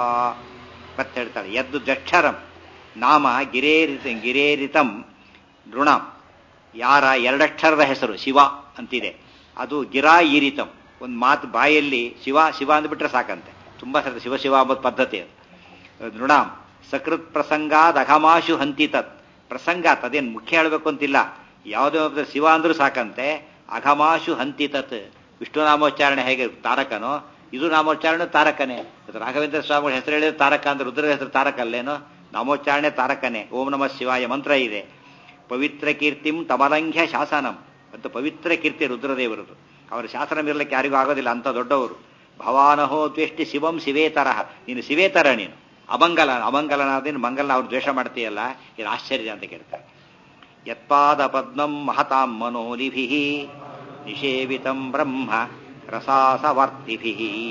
ಮತ್ತೆ ಹೇಳ್ತಾಳೆ ಯದ್ದು ದ್ವಕ್ಷರಂ ನಾಮ ಗಿರೇರಿತ ಗಿರೇರಿತಂ ಋಣಂ ಯಾರ ಎರಡಕ್ಷರದ ಹೆಸರು ಶಿವ ಅಂತಿದೆ ಅದು ಗಿರಾ ಈರಿತಂ ಒಂದು ಮಾತು ಬಾಯಲ್ಲಿ ಶಿವ ಶಿವ ಅಂದ್ಬಿಟ್ರೆ ಸಾಕಂತೆ ತುಂಬಾ ಸರಿ ಶಿವ ಶಿವ ಅಂಬುದು ಪದ್ಧತಿ ಅದು ನೃಣಾಂ ಸಕೃತ್ ಪ್ರಸಂಗಾದ ಅಘಮಾಶು ಹಂತಿತತ್ ಪ್ರಸಂಗಾತ್ ಅದೇನು ಮುಖ್ಯ ಹೇಳಬೇಕು ಅಂತಿಲ್ಲ ಯಾವುದೇ ಒಬ್ಬ ಶಿವ ಅಂದ್ರೂ ಸಾಕಂತೆ ಅಘಮಾಶು ಹಂತಿತತ್ ವಿಷ್ಣು ನಾಮೋಚ್ಚಾರಣೆ ಹೇಗೆ ತಾರಕನೋ ಇದು ನಾಮೋಚ್ಚಾರಣೆ ತಾರಕನೇ ರಾಘವೇಂದ್ರ ಸ್ವಾಮಿಗಳ ಹೆಸರು ಹೇಳಿದ್ರೆ ತಾರಕ ಅಂದ್ರೆ ರುದ್ರ ಹೆಸರು ತಾರಕ ಅಲ್ಲೇನೋ ನಾಮೋಚ್ಚಾರಣೆ ತಾರಕನೇ ಓಂ ನಮಃ ಶಿವಾಯ ಮಂತ್ರ ಇದೆ ಪವಿತ್ರ ಕೀರ್ತಿಂ ತಮಲಂಘ್ಯ ಶಾಸನಂ ಅಂತ ಪವಿತ್ರ ಕೀರ್ತಿ ರುದ್ರದೇವರದು ಅವರ ಶಾಸನ ಇರಲಿಕ್ಕೆ ಯಾರಿಗೂ ಆಗೋದಿಲ್ಲ ಅಂತ ದೊಡ್ಡವರು ಭವಾನಹೋ ದ್ವೇಷ್ಟಿ ಶಿವಂ ಶಿವೇತರಹ ನೀನು ಶಿವೇತರ ನೀನು ಅಮಂಗಲ ಅಮಂಗಲನಾದೇನು ಮಂಗಲನ ಅವ್ರು ದ್ವೇಷ ಮಾಡ್ತೀಯಲ್ಲ ಇದು ಆಶ್ಚರ್ಯ ಅಂತ ಕೇಳ್ತಾರೆ ಯತ್ಪಾದ ಪದ್ಮಂ ಮಹತಾಂ ಮನೋಲಿಭಿ ನಿಷೇವಿತಂ ಬ್ರಹ್ಮ ರಸಾಸವರ್ತಿಭಿ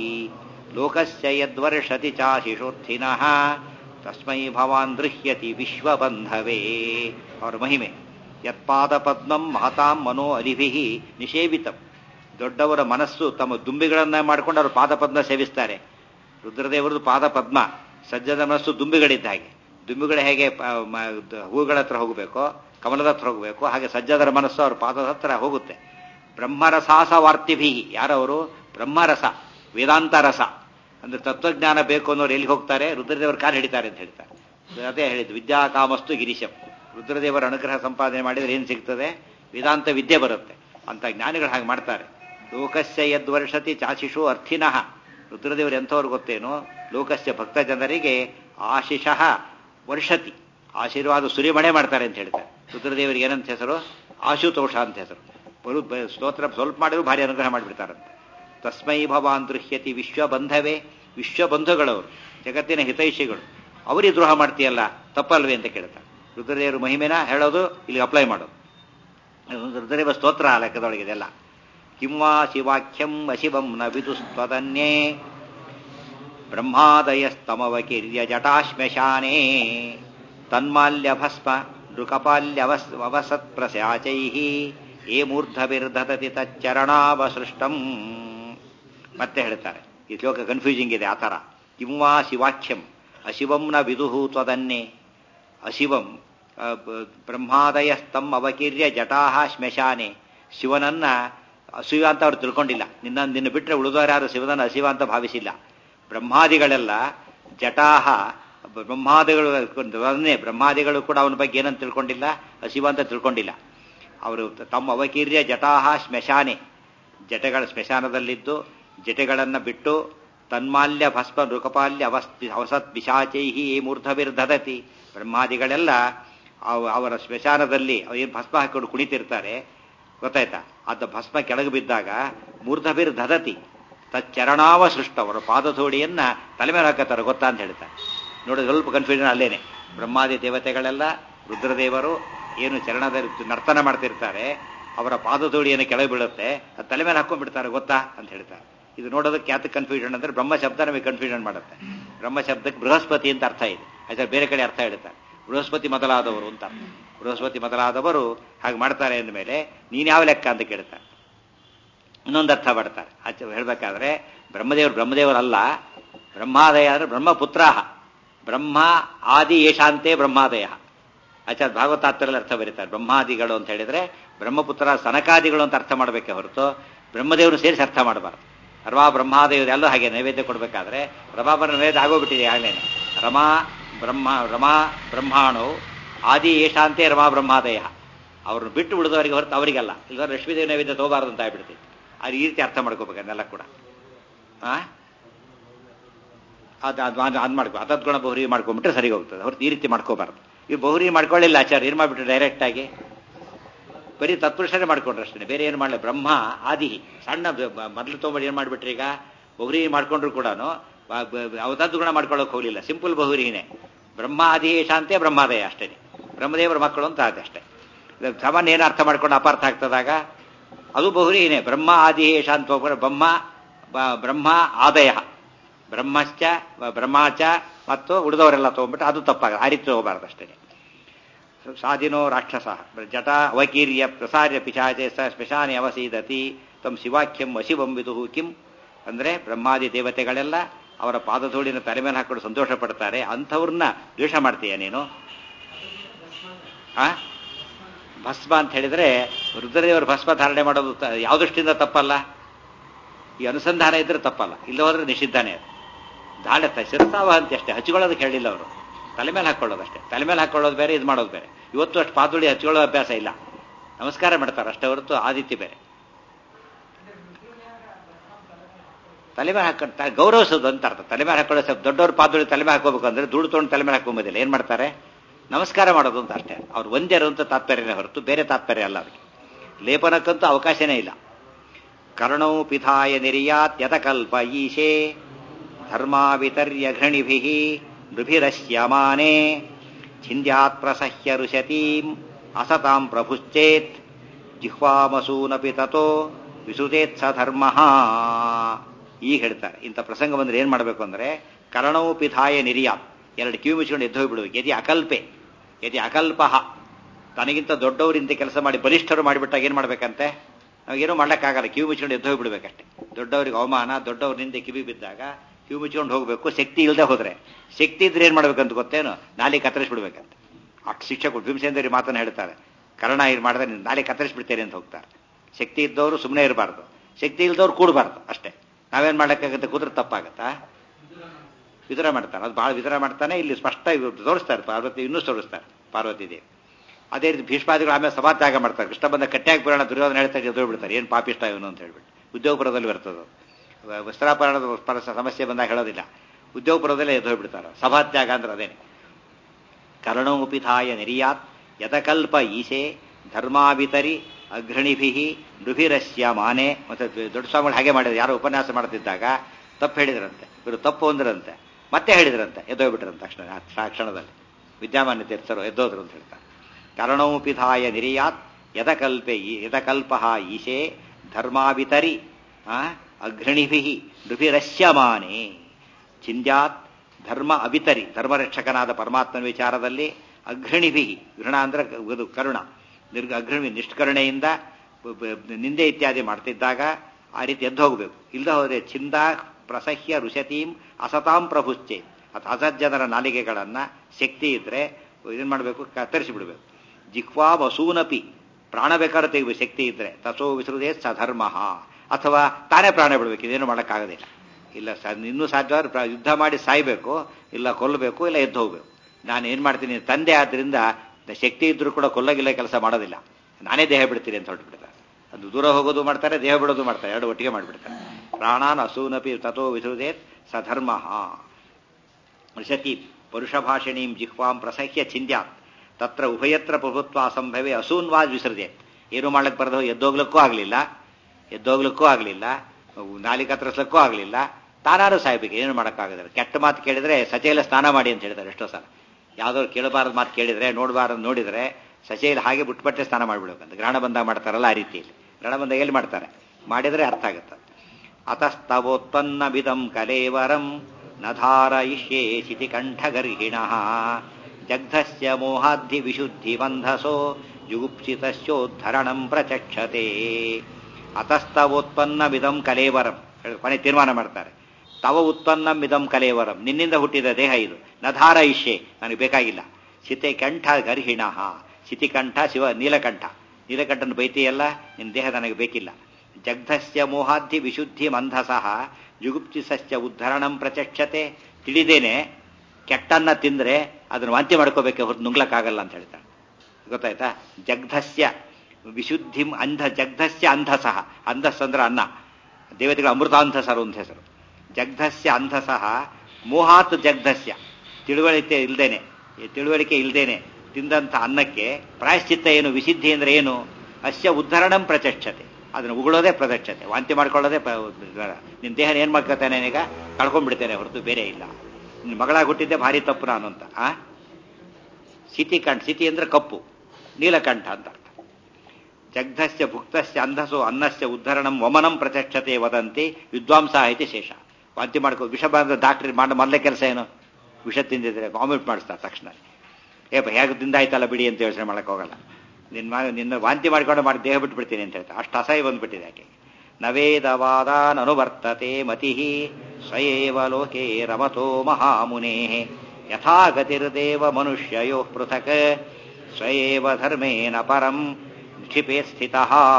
ಲೋಕಸ್ಯ ಯದ್ವರ್ಷತಿ ಚಾಶಿಷೋರ್ಥಿನಃ ತಸ್ಮೈ ಭವಾನ್ ದೃಶ್ಯತಿ ವಿಶ್ವಬಂಧವೇ ಅವರ ಮಹಿಮೆ ಯತ್ಪಾದ ಪದ್ಮಂ ಮಹತಾಂ ಮನೋ ಅಲಿಭಿ ನಿಷೇವಿತಂ ದೊಡ್ಡವರ ಮನಸ್ಸು ತಮ್ಮ ದುಂಬಿಗಳನ್ನ ಮಾಡ್ಕೊಂಡು ಅವರು ಪಾದಪದ್ಮ ಸೇವಿಸ್ತಾರೆ ರುದ್ರದೇವರದು ಪಾದ ಪದ್ಮ ಸಜ್ಜದ ಮನಸ್ಸು ದುಂಬಿಗಳಿದ್ದ ಹಾಗೆ ದುಂಬಿಗಳು ಹೇಗೆ ಹೂಗಳ ಹತ್ರ ಹೋಗಬೇಕೋ ಕಮಲದ ಹತ್ರ ಹೋಗಬೇಕು ಹಾಗೆ ಸಜ್ಜದರ ಮನಸ್ಸು ಅವ್ರ ಪಾದದ ಹತ್ರ ಹೋಗುತ್ತೆ ಬ್ರಹ್ಮರಸಾಸ ವಾರ್ತಿಭಿ ಯಾರವರು ಬ್ರಹ್ಮರಸ ವೇದಾಂತ ರಸ ಅಂದ್ರೆ ತತ್ವಜ್ಞಾನ ಬೇಕು ಅನ್ನೋರು ಎಲ್ಲಿ ಹೋಗ್ತಾರೆ ರುದ್ರದೇವರ ಕಾಲು ಹಿಡಿತಾರೆ ಅಂತ ಹೇಳ್ತಾರೆ ಅದೇ ಹೇಳಿದ್ದು ವಿದ್ಯಾಕಾಮಸ್ತು ಗಿರೀಶಂ ರುದ್ರದೇವರ ಅನುಗ್ರಹ ಸಂಪಾದನೆ ಮಾಡಿದ್ರೆ ಏನು ಸಿಗ್ತದೆ ವೇದಾಂತ ವಿದ್ಯೆ ಬರುತ್ತೆ ಅಂತ ಜ್ಞಾನಿಗಳು ಹಾಗೆ ಮಾಡ್ತಾರೆ ಲೋಕಸ್ಯ ಯದ್ವರ್ಷತಿ ಚಾಶಿಷು ಅರ್ಥಿನಃ ರುದ್ರದೇವರು ಎಂಥವ್ರು ಗೊತ್ತೇನು ಲೋಕಸ್ಯ ಭಕ್ತ ಜನರಿಗೆ ಆಶಿಷಃ ವರ್ಷತಿ ಆಶೀರ್ವಾದ ಸುರಿಮಣೆ ಮಾಡ್ತಾರೆ ಅಂತ ಹೇಳ್ತಾರೆ ರುದ್ರದೇವರಿಗೆ ಏನಂತ ಹೆಸರು ಆಶುತೋಷ ಅಂತ ಹೆಸರು ಬರು ಸ್ತೋತ್ರ ಸ್ವಲ್ಪ ಮಾಡಿದ್ರು ಭಾರಿ ಅನುಗ್ರಹ ಮಾಡಿಬಿಡ್ತಾರಂತೆ ತಸ್ಮೈ ಭವಾನ್ ದೃಶ್ಯತಿ ವಿಶ್ವಬಂಧವೇ ವಿಶ್ವಬಂಧುಗಳವರು ಜಗತ್ತಿನ ಹಿತೈಷಿಗಳು ಅವರಿಗೆ ದ್ರೋಹ ಮಾಡ್ತೀಯಲ್ಲ ತಪ್ಪಲ್ವೇ ಅಂತ ಕೇಳ್ತಾರೆ ರುದ್ರದೇವರು ಮಹಿಮೆನ ಹೇಳೋದು ಇಲ್ಲಿ ಅಪ್ಲೈ ಮಾಡೋದು ರುದ್ರದೇವ ಸ್ತೋತ್ರ ಲೆಕ್ಕದೊಳಗೆ ಇದೆಲ್ಲ ಕಿಂವಾ ಶಿವಾಖ್ಯಂ ಅಶಿವಂ ನ ವಿದುಸ್ತ್ವದನ್ಯೇ ಬ್ರಹ್ಮಾದಯಸ್ತಮವಕಿರ್ಯ ಜಟಾಶ್ಮಶಾನೇ ತನ್ಮಾಲ್ಯ ಭಸ್ಮ ನೃಕಪಾಲ್ಯವಸ್ ಅವಸತ್ ಪ್ರಸ್ಯಾಚೈ ಏ ಮೂರ್ಧವಿರ್ಧತತಿ ತಚ್ಚರಣಾವಸೃಷ್ಟಂ ಮತ್ತೆ ಹೇಳ್ತಾರೆ ಈ ಶ್ಲೋಕ ಕನ್ಫ್ಯೂಸಿಂಗ್ ಇದೆ ಆ ಥರ ಕಿಂವಾ ಶಿವಾಖ್ಯಂ ಅಶಿವಂ ನ ವಿದುಹು ತ್ವದನ್ನೇ ಅಶಿವಂ ಬ್ರಹ್ಮಾದಯಸ್ತಂ ಅವಕಿರ್ಯ ಜಟಾ ಶ್ಮಶಾನೆ ಶಿವನನ್ನ ಅಸಿವ ಅಂತ ಅವ್ರು ತಿಳ್ಕೊಂಡಿಲ್ಲ ನಿನ್ನ ನಿನ್ನ ಬಿಟ್ಟರೆ ಉಳಿದವರ್ಯಾರು ಶಿವನನ್ನ ಅಸಿವ ಅಂತ ಭಾವಿಸಿಲ್ಲ ಬ್ರಹ್ಮಾದಿಗಳೆಲ್ಲ ಜಟಾಹ ಬ್ರಹ್ಮಾದಿಗಳು ಅದನ್ನೇ ಬ್ರಹ್ಮಾದಿಗಳು ಕೂಡ ಅವನ ಬಗ್ಗೆ ಏನಂತ ತಿಳ್ಕೊಂಡಿಲ್ಲ ಅಸಿವ ಅಂತ ತಿಳ್ಕೊಂಡಿಲ್ಲ ಅವರು ತಮ್ಮ ಅವಕೀರ್ಯ ಜಟಾಹ ಶ್ಮಶಾನೆ ಜಟಗಳ ಸ್ಮಶಾನದಲ್ಲಿದ್ದು ಜಟೆಗಳನ್ನು ಬಿಟ್ಟು ತನ್ಮಾಲ್ಯ ಭಸ್ಮ ನೃಕಪಾಲ್ಯ ಅವಸ್ತಿ ಅವಸತ್ ಪಿಶಾಚೈಹಿ ಮೂರ್ಧವಿರ್ಧದತಿ ಬ್ರಹ್ಮಾದಿಗಳೆಲ್ಲ ಅವ- ಅವರ ಸ್ಮಶಾನದಲ್ಲಿ ಏನು ಭಸ್ಮ ಹಾಕೊಂಡು ಕುಣಿತಿರ್ತಾರೆ ಗೊತ್ತಾಯ್ತಾ ಅದು ಭಸ್ಮ ಕೆಳಗೆ ಬಿದ್ದಾಗ ಮೂರ್ಧಭಿರ್ ದದತಿ ತಚ್ಚರಣಾವ ಸೃಷ್ಟ ಅವರ ಪಾದಧೂಳಿಯನ್ನ ತಲೆ ಮೇಲೆ ಹಾಕತ್ತಾರೆ ಗೊತ್ತಾ ಅಂತ ಹೇಳ್ತಾರೆ ನೋಡಿ ಸ್ವಲ್ಪ ಕನ್ಫ್ಯೂಷನ್ ಅಲ್ಲೇನೆ ಬ್ರಹ್ಮಾದಿ ದೇವತೆಗಳೆಲ್ಲ ರುದ್ರದೇವರು ಏನು ಚರಣದ ನರ್ತನ ಮಾಡ್ತಿರ್ತಾರೆ ಅವರ ಪಾದಧೂಳಿಯನ್ನು ಕೆಳಗೆ ಬೀಳುತ್ತೆ ಅದು ತಲೆ ಮೇಲೆ ಹಾಕೊಂಡ್ಬಿಡ್ತಾರೆ ಗೊತ್ತಾ ಅಂತ ಹೇಳ್ತಾರೆ ಇದು ನೋಡೋದಕ್ಕೆ ಯಾತ ಕನ್ಫ್ಯೂಷನ್ ಅಂದ್ರೆ ಬ್ರಹ್ಮ ಶಬ್ದ ನಮಗೆ ಕನ್ಫ್ಯೂಷನ್ ಮಾಡುತ್ತೆ ಬ್ರಹ್ಮ ಶಬ್ದಕ್ಕೆ ಬೃಹಸ್ಪತಿ ಅಂತ ಅರ್ಥ ಇದೆ ಆಯ್ತಾ ಬೇರೆ ಕಡೆ ಅರ್ಥ ಹೇಳ್ತಾರೆ ಬೃಹಸ್ಪತಿ ಮೊದಲಾದವರು ಅಂತ ಅರ್ಥ. ಬೃಹಸ್ಪತಿ ಮೊದಲಾದವರು ಹಾಗೆ ಮಾಡ್ತಾರೆ ಅಂದಮೇಲೆ ನೀನ್ ಯಾವ ಲೆಕ್ಕ ಅಂತ ಕೇಳ್ತಾರೆ ಇನ್ನೊಂದು ಅರ್ಥ ಮಾಡ್ತಾರೆ ಆಚೆ ಹೇಳ್ಬೇಕಾದ್ರೆ ಬ್ರಹ್ಮದೇವರು ಬ್ರಹ್ಮದೇವರಲ್ಲ ಬ್ರಹ್ಮಾದಯ ಅಂದ್ರೆ ಬ್ರಹ್ಮಪುತ್ರಾಹ ಬ್ರಹ್ಮ ಆದಿ ಯಶಾಂತೆ ಬ್ರಹ್ಮಾದಯ ಆಚಾರ ಭಾಗವತಾತ್ಮರಲ್ಲಿ ಅರ್ಥ ಬರೀತಾರೆ ಬ್ರಹ್ಮಾದಿಗಳು ಅಂತ ಹೇಳಿದ್ರೆ ಬ್ರಹ್ಮಪುತ್ರ ಸನಕಾದಿಗಳು ಅಂತ ಅರ್ಥ ಮಾಡಬೇಕೆ ಹೊರತು ಬ್ರಹ್ಮದೇವರು ಸೇರಿಸಿ ಅರ್ಥ ಮಾಡಬಾರ್ದು ರವಾ ಬ್ರಹ್ಮಾದೇವರು ಎಲ್ಲೂ ಹಾಗೆ ನೈವೇದ್ಯ ಕೊಡಬೇಕಾದ್ರೆ ರಮಾಬರ ನೈವೇದ್ಯ ಆಗೋಗ್ಬಿಟ್ಟಿದೆ ಆಗಲೇನೆ ರಮಾ ಬ್ರಹ್ಮ ರಮಾ ಬ್ರಹ್ಮಾಣು ಆದಿ ಯಶಾಂತೆ ರಮಾ ಬ್ರಹ್ಮಾದಯ ಅವ್ರನ್ನ ಬಿಟ್ಟು ಉಳಿದವರಿಗೆ ಹೊರತು ಅವರಿಗಲ್ಲ ಇಲ್ಲಾಂದ್ರೆ ಲಕ್ಷ್ಮೀದೇವಿ ನೈವೇದ್ಯ ತಗೋಬಾರ್ದು ಅಂತ ಆಗ್ಬಿಡ್ತೈತಿ ಅದು ಈ ರೀತಿ ಅರ್ಥ ಮಾಡ್ಕೋಬೇಕು ಅದನ್ನೆಲ್ಲ ಕೂಡ ಆ ಅದು ಅದು ಅದು ಅದು ಮಾಡ್ಕೊ ಅದದ್ಗುಣ ಬಹುರಿ ಮಾಡ್ಕೊಂಬಿಟ್ರೆ ಸರಿ ಹೋಗ್ತದೆ ಹೊರತು ಈ ರೀತಿ ಮಾಡ್ಕೋಬಾರ್ದು ಈ ಬಹುರಿ ಮಾಡ್ಕೊಳ್ಳಿಲ್ಲ ಆಚಾರ್ಯ ಏನು ಮಾಡ್ಬಿಟ್ರೆ ಡೈರೆಕ್ಟ್ ಆಗಿ ಬರೀ ತತ್ಪುರುಷರೇ ಮಾಡ್ಕೊಂಡ್ರು ಅಷ್ಟೇ ಬೇರೆ ಏನು ಮಾಡಲಿ ಬ್ರಹ್ಮ ಆದಿ ಸಣ್ಣ ಬ- ಮೊದಲು ತೊಗೊಂಡು ಏನು ಮಾಡ್ಬಿಟ್ರಿ ಈಗ ಬಹುರಿ ಮಾಡ್ಕೊಂಡ್ರು ಕೂಡ ಅವತದ್ದು ಗುಣ ಮಾಡ್ಕೊಳ್ಳೋಕೆ ಹೋಗಲಿಲ್ಲ ಸಿಂಪಲ್ ಬಹುರಿನೇ ಬ್ರಹ್ಮ ಆದಿ ಶಾಂತಿ ಬ್ರಹ್ಮಾದಯ ಅಷ್ಟೇ ಬ್ರಹ್ಮದೇವರ ಮಕ್ಕಳು ಅಂತ ಅದೇ ಅಷ್ಟೇ ಇದು ಸಾಮಾನ್ಯ ಏನು ಅರ್ಥ ಮಾಡ್ಕೊಂಡು ಅಪಾರ್ಥ ಆಗ್ತದಾಗ ಅದು ಬಹುರಿನೇ ಬ್ರಹ್ಮ ಆದಿ ಶಾಂತ ಹೋಗ್ಬಿಟ್ರೆ ಬ್ರಹ್ಮ ಬ- ಬ್ರಹ್ಮ ಆದಯ ಬ್ರಹ್ಮಶ್ಚ ಬ್ರಹ್ಮಾಚ ಮತ್ತು ಉಳಿದವರೆಲ್ಲ ತಗೊಂಡ್ಬಿಟ್ಟು ಅದು ತಪ್ಪಾಗ ಆ ರೀತಿ ತಗೋಬಾರ್ದು ಅಷ್ಟೇ ಸಾಧಿನೋ ರಾಕ್ಷಸ ಜಟ ಅವಕೀರ್ಯ ಪ್ರಸಾರ್ಯ ಪಿಶಾಚೆ ಸ ಸ್ಮಶಾನೆ ಅವಸೀದತಿ ತಮ್ಮ ಶಿವಾಖ್ಯಂ ವಶಿವಂ ವಿದುಹು ಕಿಂ ಅಂದ್ರೆ ಬ್ರಹ್ಮಾದಿ ದೇವತೆಗಳೆಲ್ಲ ಅವರ ಪಾದಧೂಳಿನ ತಲೆ ಮೇಲೆ ಹಾಕೊಂಡು ಸಂತೋಷ ಪಡ್ತಾರೆ ಅಂಥವ್ರನ್ನ ದ್ವೇಷ ಮಾಡ್ತೀಯ ನೀನು ಆ ಭಸ್ಮ ಅಂತ ಹೇಳಿದ್ರೆ ರುದ್ರದೇವರು ಭಸ್ಮ ಧಾರಣೆ ಮಾಡೋದು ತ- ಯಾವ ದೃಷ್ಟಿಯಿಂದ ತಪ್ಪಲ್ಲ ಈ ಅನುಸಂಧಾನ ಇದ್ರೆ ತಪ್ಪಲ್ಲ ಇಲ್ಲ ಹೋದ್ರೆ ನಿಷಿದ್ಧಾನೆ ಅದು ದಾಳೆ ಶಿರಸಾವ ಅಂತ ಅಷ್ಟೇ ಹಚ್ಕೊಳ್ಳೋದಕ್ಕೆ ಹೇಳಿಲ್ಲ ಅವರು ತಲೆ ಮೇಲೆ ಹಾಕೊಳ್ಳೋದಷ್ಟೇ ತಲೆ ಮೇಲೆ ಹಾಕೊಳ್ಳೋದು ಬೇರೆ ಇದು ಮಾಡೋದು ಬೇರೆ ಇವತ್ತು ಅಷ್ಟು ಪಾದುಳಿ ಹಚ್ಕೊಳ್ಳೋ ಅಭ್ಯಾಸ ಇಲ್ಲ ನಮಸ್ಕಾರ ಮಾಡ್ತಾರೆ ಅಷ್ಟೇ ಹೊರತು ಆದಿತ್ಯ ಬೇರೆ ತಲೆ ಮೇಲೆ ಹಾಕೊಂಡ ಗೌರವಿಸೋದು ಅಂತ ಅರ್ಥ ತಲೆ ಮೇಲೆ ಹಾಕೊಳ್ಳೋ ಸ್ವಲ್ಪ ದೊಡ್ಡವ್ರ ಪಾದುಳಿ ತಲೆ ಮೇಲೆ ಹಾಕೋಬೇಕು ಅಂದ್ರೆ ಧೂಳು ತೊಗೊಂಡು ತಲೆ ಮೇಲೆ ಹಾಕೊಂಬೋದಿಲ್ಲ ಏನ್ ಮಾಡ್ತಾರೆ ನಮಸ್ಕಾರ ಮಾಡೋದು ಅಂತ ಅಷ್ಟೇ ಅವ್ರು ಒಂದೇರು ಅಂತ ತಾತ್ಪರ್ಯನೇ ಹೊರತು ಬೇರೆ ತಾತ್ಪರ್ಯ ಅಲ್ಲ ಅದಕ್ಕೆ ಲೇಪನಕ್ಕಂತೂ ಅವಕಾಶನೇ ಇಲ್ಲ ಕರ್ಣೌ ಪಿಧಾಯ ನಿರ್ಯಾತ್ಯತಕಲ್ಪ ಈಶೇ ಧರ್ಮಾವಿತರ್ಯ ಘೃಣಿಭಿ ನೃಭಿರಶ್ಯಮಾನೆ ಛಿಂದ್ಯಾತ್ ಪ್ರಸಹ್ಯ ರುಶತೀಂ ಅಸತಾಂ ಪ್ರಭುಶ್ಚೇತ್ ಜಿಹ್ವಾಮಸೂನಪಿ ತತೋ ವಿಸುತೇತ್ ಸ ಧರ್ಮ ಈಗ ಹೇಳ್ತಾರೆ ಇಂಥ ಪ್ರಸಂಗ ಬಂದ್ರೆ ಏನ್ ಮಾಡಬೇಕು ಅಂದ್ರೆ ಕರ್ಣೌ ಪಿಧಾಯ ನಿರ್ಯಾತ್ ಎರಡು ಕಿವಿ ಮುಚ್ಕೊಂಡು ಎದ್ದು ಹೋಗ್ಬಿಡ್ಬೇಕು ಯದಿ ಅಕಲ್ಪೆ ಯದಿ ಅಕಲ್ಪಃ ತನಗಿಂತ ದೊಡ್ಡವರಿಂದ ಕೆಲಸ ಮಾಡಿ ಬಲಿಷ್ಠರು ಮಾಡಿಬಿಟ್ಟಾಗ ಏನ್ ಮಾಡ್ಬೇಕಂತೆ ನಾವೇನೂ ಮಾಡ್ಲಿಕ್ಕಾಗಲ್ಲ ಕಿವಿ ಮುಚ್ಕೊಂಡು ಎದ್ದು ಹೋಗ್ಬಿಡ್ಬೇಕಷ್ಟೇ ದೊಡ್ಡವರಿಗೆ ಅವಮಾನ ದೊಡ್ಡವರಿಂದ ಕಿವಿ ಬಿದ್ದಾಗ ಕಿವಿ ಮುಚ್ಕೊಂಡು ಹೋಗ್ಬೇಕು ಶಕ್ತಿ ಇಲ್ಲದೆ ಹೋದ್ರೆ ಶಕ್ತಿ ಇದ್ರೆ ಏನ್ ಮಾಡ್ಬೇಕಂತ ಗೊತ್ತೇನು ನಾಳೆ ಕತ್ತರಿಸ್ಬಿಡ್ಬೇಕಂತ ಆ ಶಿಕ್ಷಕರು ಭೀಮಸೇಂದ್ರಿ ಮಾತನ್ನ ಹೇಳ್ತಾರೆ ಕರ್ಣ ಇದು ಮಾಡಿದ್ರೆ ನೀನು ನಾಳೆ ಕತ್ತರಿಸ್ಬಿಡ್ತೇನೆ ಅಂತ ಹೋಗ್ತಾರೆ ಶಕ್ತಿ ಇದ್ದವರು ಸುಮ್ಮನೆ ಇರಬಾರ್ದು ಶಕ್ತಿ ಇಲ್ದವ್ರು ಕೂಡಬಾರ್ದು ಅಷ್ಟೇ ನಾವೇನ್ ಮಾಡ್ಲಿಕ್ಕಾಗತ್ತೆ ಕೂತ್ರೆ ತಪ್ಪಾಗತ್ತಾ ವಿದುರ ಮಾಡ್ತಾನೆ ಅದು ಬಹಳ ವಿದುರ ಮಾಡ್ತಾನೆ ಇಲ್ಲಿ ಸ್ಪಷ್ಟ ಇವ್ರು ತೋರಿಸ್ತಾರೆ ಪಾರ್ವತಿ ಇನ್ನೂ ತೋರಿಸ್ತಾರೆ ಪಾರ್ವತಿ ದೇವಿ ಅದೇ ರೀತಿ ಭೀಷ್ಮಾದಿಗಳು ಆಮೇಲೆ ಸಭಾತ್ಯಾಗ ಮಾಡ್ತಾರೆ ಕೃಷ್ಣ ಬಂದ ಕಟ್ಟ್ಯಾಗ ಪುರಾಣ ದುರ್ಯೋಧನ ಹೇಳ್ತಾರೆ ಎದುರು ಬಿಡ್ತಾರೆ ಏನು ಪಾಪಿಷ್ಟ ಇವನು ಅಂತ ಹೇಳ್ಬಿಟ್ಟು ಉದ್ಯೋಗಪುರದಲ್ಲಿ ಬರ್ತದೆ ವಸ್ತ್ರಾಪರಣದ ಪರ ಸಮಸ್ಯೆ ಬಂದಾಗ ಹೇಳೋದಿಲ್ಲ ಉದ್ಯೋಗಪುರದಲ್ಲೇ ಎದ್ದು ಹೋಗ್ಬಿಡ್ತಾರೆ ಸಭಾತ್ಯಾಗ ಅಂದ್ರೆ ಅದೇನೆ ಕರ್ಣೋಪಿಧಾಯ ನಿರ್ಯಾತ್ ಯತಕಲ್ಪ ಈಶೆ ಧರ್ಮಾವಿತರಿ ಅಗ್ರಣಿಭಿ ನೃಭಿರಸ್ಯ ಮಾನೆ ಮತ್ತೆ ದೊಡ್ಡ ಸ್ವಾಮಿಗಳು ಹಾಗೆ ಮಾಡಿದ್ರು ಯಾರೋ ಉಪನ್ಯಾಸ ಮಾಡ್ತಿದ್ದಾಗ ತಪ್ಪು ಹೇಳಿದ್ರಂತೆ ಇವರು ತಪ್ಪು ಅಂದ್ರಂತೆ ಮತ್ತೆ ಹೇಳಿದ್ರಂತೆ ಎದ್ದೋಗ್ಬಿಟ್ರಂತೆ ತಕ್ಷಣ ಆ ಕ್ಷಣದಲ್ಲಿ ವಿದ್ಯಾಮಾನ್ಯ ತೀರ್ಥರು ಎದ್ದೋದ್ರು ಅಂತ ಹೇಳ್ತಾರೆ ಕರ್ಣೋಪಿಧಾಯ ನಿರ್ಯಾತ್ ಯದಕಲ್ಪೆ ಯದಕಲ್ಪ ಈಶೆ ಧರ್ಮಾವಿತರಿ ಅಗ್ರಣಿಭಿ ನೃಭಿರಸ್ಯಮಾನೆ ಚಿಂದ್ಯಾತ್ ಧರ್ಮ ಅವಿತರಿ ಧರ್ಮರಕ್ಷಕನಾದ ಪರಮಾತ್ಮನ ವಿಚಾರದಲ್ಲಿ ಅಘೃಣಿಭಿ ಗೃಣ ಅಂದ್ರೆ ಇದು ಕರುಣ ನಿರ್ಗ ಅಘೃಣಿ ನಿಷ್ಕರುಣೆಯಿಂದ ಬ- ಬ- ನಿಂದೆ ಇತ್ಯಾದಿ ಮಾಡ್ತಿದ್ದಾಗ ಆ ರೀತಿ ಎದ್ದು ಹೋಗಬೇಕು ಇಲ್ಲದ ಹೋದ್ರೆ ಚಿಂದ ಪ್ರಸಹ್ಯ ಋಷತೀಂ ಅಸತಾಂ ಪ್ರಭುಶ್ಚೆ ಅದು ಅಸಜ್ಜನರ ನಾಲಿಗೆಗಳನ್ನ ಶಕ್ತಿ ಇದ್ರೆ ಇದನ್ ಮಾಡಬೇಕು ಕತ್ತರಿಸಿ ಬಿಡಬೇಕು ಜಿಹ್ವಾ ವಸೂನಪಿ ಪ್ರಾಣ ಬೇಕಾದ್ರೆ ತೆಗಿಬೇಕು ಶಕ್ತಿ ಇದ್ರೆ ತಥೋ ವಿಸೃದೇ ಸಧರ್ಮ ಅಥವಾ ತಾನೇ ಪ್ರಾಣ ಬಿಡಬೇಕು ಇದೇನು ಮಾಡೋಕ್ಕಾಗೋದಿಲ್ಲ ಇಲ್ಲ ಸ ಇನ್ನೂ ಸಾಧ್ಯವಾದ್ರೆ ಪ್ರ- ಯುದ್ಧ ಮಾಡಿ ಸಾಯ್ಬೇಕು ಇಲ್ಲ ಕೊಲ್ಲಬೇಕು ಇಲ್ಲ ಎದ್ದು ಹೋಗ್ಬೇಕು ನಾನು ಏನು ಮಾಡ್ತೀನಿ ತಂದೆ ಆದ್ರಿಂದ ಶಕ್ತಿ ಇದ್ರೂ ಕೂಡ ಕೊಲ್ಲಗಿಲ್ಲ ಕೆಲಸ ಮಾಡೋದಿಲ್ಲ ನಾನೇ ದೇಹ ಬಿಡ್ತೀನಿ ಅಂತ ಹೊರಟುಬಿಡ್ತಾರೆ ಅದು ದೂರ ಹೋಗೋದು ಮಾಡ್ತಾರೆ ದೇಹ ಬಿಡೋದು ಮಾಡ್ತಾರೆ ಎರಡು ಒಟ್ಟಿಗೆ ಮಾಡಿಬಿಡ್ತಾರೆ ಪ್ರಾಣಾನ್ ಅಸೂನಪಿ ತಥೋ ವಿಸೃದೇತ್ ಸಧರ್ಮ ವೃಷತಿ ಪರುಷಭಾಷಣೀಂ ಜಿಹ್ವಾಂ ಪ್ರಸಹ್ಯ ಛಿಂದ್ಯಾತ್ ತತ್ರ ಉಭಯತ್ರ ಪ್ರಭುತ್ವ ಸಂಭವೇ ಅಸೂನ್ವಾದ್ ವಿಸರ್ಜೇತ್ ಏನು ಮಾಡ್ಲಿಕ್ಕೆ ಬರದು ಎದ್ದೋಗ್ಲಿಕ್ಕೂ ಆಗಲಿಲ್ಲ ಎದ್ದೋಗ್ಲಿಕ್ಕೂ ಆಗಲಿಲ್ಲ ನಾಲಿ ಕತ್ತರಿಸ್ಲಿಕ್ಕೂ ಆಗಲಿಲ್ಲ ತಾನಾರು ಸಾಯ್ಬೇಕು ಏನು ಮಾಡೋಕ್ಕಾಗದಿಲ್ಲ ಕೆಟ್ಟ ಮಾತು ಕೇಳಿದ್ರೆ ಸಚೇಲ ಸ್ನಾನ ಮಾಡಿ ಅಂತ ಹೇಳಿದ್ದಾರೆ ಎಷ್ಟೋ ಸಲ ಯಾವ್ದಾದ್ರು ಕೇಳಬಾರದು ಮಾತು ಕೇಳಿದ್ರೆ ನೋಡಬಾರದು ನೋಡಿದ್ರೆ ಸಚೇಲ ಹಾಗೆ ಬಿಟ್ಬಟ್ಟೆ ಸ್ನಾನ ಮಾಡಿಬಿಡ್ಬೇಕಂತ ಗ್ರಹಣ ಬಂದಾಗ ಮಾಡ್ತಾರಲ್ಲ ಆ ರೀತಿಯಲ್ಲಿ ಗ್ರಹಣ ಬಂದಾಗ ಎಲ್ಲಿ ಮಾಡ್ತಾರೆ ಮಾಡಿದ್ರೆ ಅರ್ಥ ಆಗುತ್ತೆ ಅತಸ್ತವೋತ್ಪನ್ನವಿದಂ ಕಲೇವರಂ ನ ಧಾರಯಿಷ್ಯೇ ಶಿತಿಕಂಠಗರ್ಹಿಣ ಜಗ್ಧಸ್ಯ ಮೋಹಾದ್ಧಿ ವಿಶುದ್ಧಿ ಬಂಧಸೋ ಜುಗುಪ್ಸಿತಸ್ಯೋದ್ಧರಣಂ ಪ್ರಚಕ್ಷತೆ ಅತಸ್ತವೋತ್ಪನ್ನವಿದಂ ಕಲೇವರಂ ಹೇಳಿ ಕೊನೆ ತೀರ್ಮಾನ ಮಾಡ್ತಾರೆ ತವ ಉತ್ಪನ್ನಮಿದಂ ಕಲೇವರಂ ನಿನ್ನಿಂದ ಹುಟ್ಟಿದ ದೇಹ ಇದು ನ ಧಾರಯಿಷ್ಯೆ ನನಗೆ ಬೇಕಾಗಿಲ್ಲ ಶಿತೆ ಕಂಠ ಗರ್ಹಿಣ ಶಿತಿಕಂಠ ಶಿವ ನೀಲಕಂಠ ನೀಲಕಂಠನ ಬೈತಿಯಲ್ಲ ನಿನ್ನ ದೇಹ ನನಗೆ ಬೇಕಿಲ್ಲ ಜಗ್ಧಸ್ಯ ಮೋಹಾದ್ಧಿ ವಿಶುದ್ಧಿ ಮಂಧಸಃ ಜುಗುಪ್ತಿಸಸ್ಯ ಉದ್ಧರಣಂ ಪ್ರಚಕ್ಷತೆ ತಿಳಿದೇನೆ ಕೆಟ್ಟನ್ನ ತಿಂದ್ರೆ ಅದನ್ನು ವಾಂತಿ ಮಾಡ್ಕೋಬೇಕೆ ಹೊರತು ನುಂಗ್ಲಕ್ಕಾಗಲ್ಲ ಅಂತ ಹೇಳ್ತಾಳೆ ಗೊತ್ತಾಯ್ತಾ ಜಗ್ಧಸ್ಯ ವಿಶುದ್ಧಿಂ ಅಂಧ ಜಗ್ಧಸ್ಯ ಅಂಧಸಃ ಅಂಧಸ್ ಅಂದ್ರೆ ಅನ್ನ ದೇವತೆಗಳ ಅಮೃತಾಂಧಸರು ಅಂತ ಹೆಸರು ಜಗ್ಧಸ್ಯ ಅಂಧಸಃ ಮೋಹಾತ್ ಜಗ್ಧಸ್ಯ ತಿಳುವಳಿಕೆ ಇಲ್ದೇನೆ ಈ ತಿಳುವಳಿಕೆ ಇಲ್ದೇನೆ ತಿಂದಂಥ ಅನ್ನಕ್ಕೆ ಪ್ರಾಯಶ್ಚಿತ್ತ ಏನು ವಿಸಿದ್ಧಿ ಅಂದ್ರೆ ಏನು ಅಸ್ಯ ಉದ್ಧರಣಂ ಪ್ರಚಕ್ಷತೆ ಅದನ್ನು ಉಗುಳೋದೇ ಪ್ರದಕ್ಷತೆ ವಾಂತಿ ಮಾಡ್ಕೊಳ್ಳೋದೇ ನಿನ್ನ ದೇಹನ ಏನು ಮಾಡ್ಕೊತಾನೆ ಈಗ ಕಳ್ಕೊಂಡ್ಬಿಡ್ತೇನೆ ಹೊರತು ಬೇರೆ ಇಲ್ಲ ನಿನ್ನ ಮಗಳಾಗಿ ಹುಟ್ಟಿದ್ದೆ ಭಾರಿ ತಪ್ಪು ನಾನು ಅಂತ ಆ ಸಿತಿಕಂಠ ಸಿತಿ ಅಂದ್ರೆ ಕಪ್ಪು ನೀಲಕಂಠ ಅಂತ ಅರ್ಥ ಜಗ್ಧಸ್ಯ ಭುಕ್ತಸ್ಯ ಅಂಧಸೋ ಅನ್ನಸ್ಯ ಉದ್ಧರಣಂ ವಮನಂ ಪ್ರಚಕ್ಷತೆ ವದಂತಿ ವಿದ್ವಾಂಸ ಐತಿ ಶೇಷ ವಾಂತಿ ಮಾಡ್ಕೋ ವಿಷ ಬಂದ ಡಾಕ್ಟ್ರಿ ಮಾಡೋ ಮೊದಲೇ ಕೆಲಸ ಏನು ವಿಷ ತಿಂದಿದ್ರೆ ವಾಮಿಟ್ ಮಾಡಿಸ್ತಾರೆ ತಕ್ಷಣ ಏಪ ಹೇಗೆ ತಿಂದಾಯ್ತಲ್ಲ ಬಿಡಿ ಅಂತ ಯೋಚನೆ ಮಾಡಕ್ ಹೋಗಲ್ಲ ನಿನ್ನ ಮಗ ನಿನ್ನ ವಾಂತಿ ಮಾಡ್ಕೊಂಡು ಮಾಡಿ ದೇಹ ಬಿಟ್ಬಿಡ್ತೀನಿ ಅಂತ ಹೇಳ್ತಾರೆ ಅಷ್ಟು ಅಸಹ್ಯ ಬಂದ್ಬಿಟ್ಟಿದೆ ಯಾಕೆ ನವೇದವಾದಾನನುವರ್ತತೆ ಮತಿ ಸ್ವಯೇವ ಲೋಕೆ ರಮತೋ ಮಹಾಮುನೇ ಯಥಾ ಗತಿರ್ದೇವ ಮನುಷ್ಯಯೋ ಪೃಥಕ್ ಸ್ವಯೇವ ಧರ್ಮೇನ ಪರಂ ಕ್ಷಿಪೇ ಸ್ಥಿತ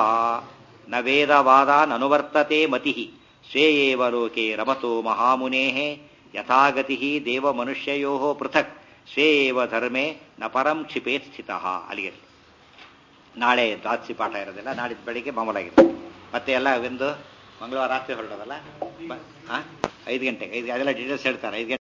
ನ ವೇದವಾದಾನನುವರ್ತತೆ ಮತಿ ಸ್ವೇಯೇವ ಲೋಕೆ ರಮತೋ ಮಹಾಮುನೇ ಯಥಾ ಗತಿ ದೇವ ಮನುಷ್ಯಯೋ ಪೃಥಕ್ ಸ್ವೇಯೇವ ಧರ್ಮೇ ನ ಪರಂ ಕ್ಷಿಪೇತ್ ಸ್ಥಿತ ಅಲ್ಲಿಗೆ ನಾಳೆ ದ್ವಾದಶಿ ಪಾಠ ಇರೋದಿಲ್ಲ ನಾಡಿದ್ದು ಬೆಳಿಗ್ಗೆ ಮಾಮೂಲಾಗಿದೆ ಮತ್ತೆ ಎಲ್ಲ ಒಂದು ಮಂಗಳವಾರ ರಾತ್ರಿ ಹೊರಡೋದಲ್ಲ ಬ- ಆ? ಐದು ಗಂಟೆಗೆ ಐದು ಅದೆಲ್ಲ ಡೀಟೇಲ್ಸ್ ಹೇಳ್ತಾರೆ ಐದು ಗಂಟೆ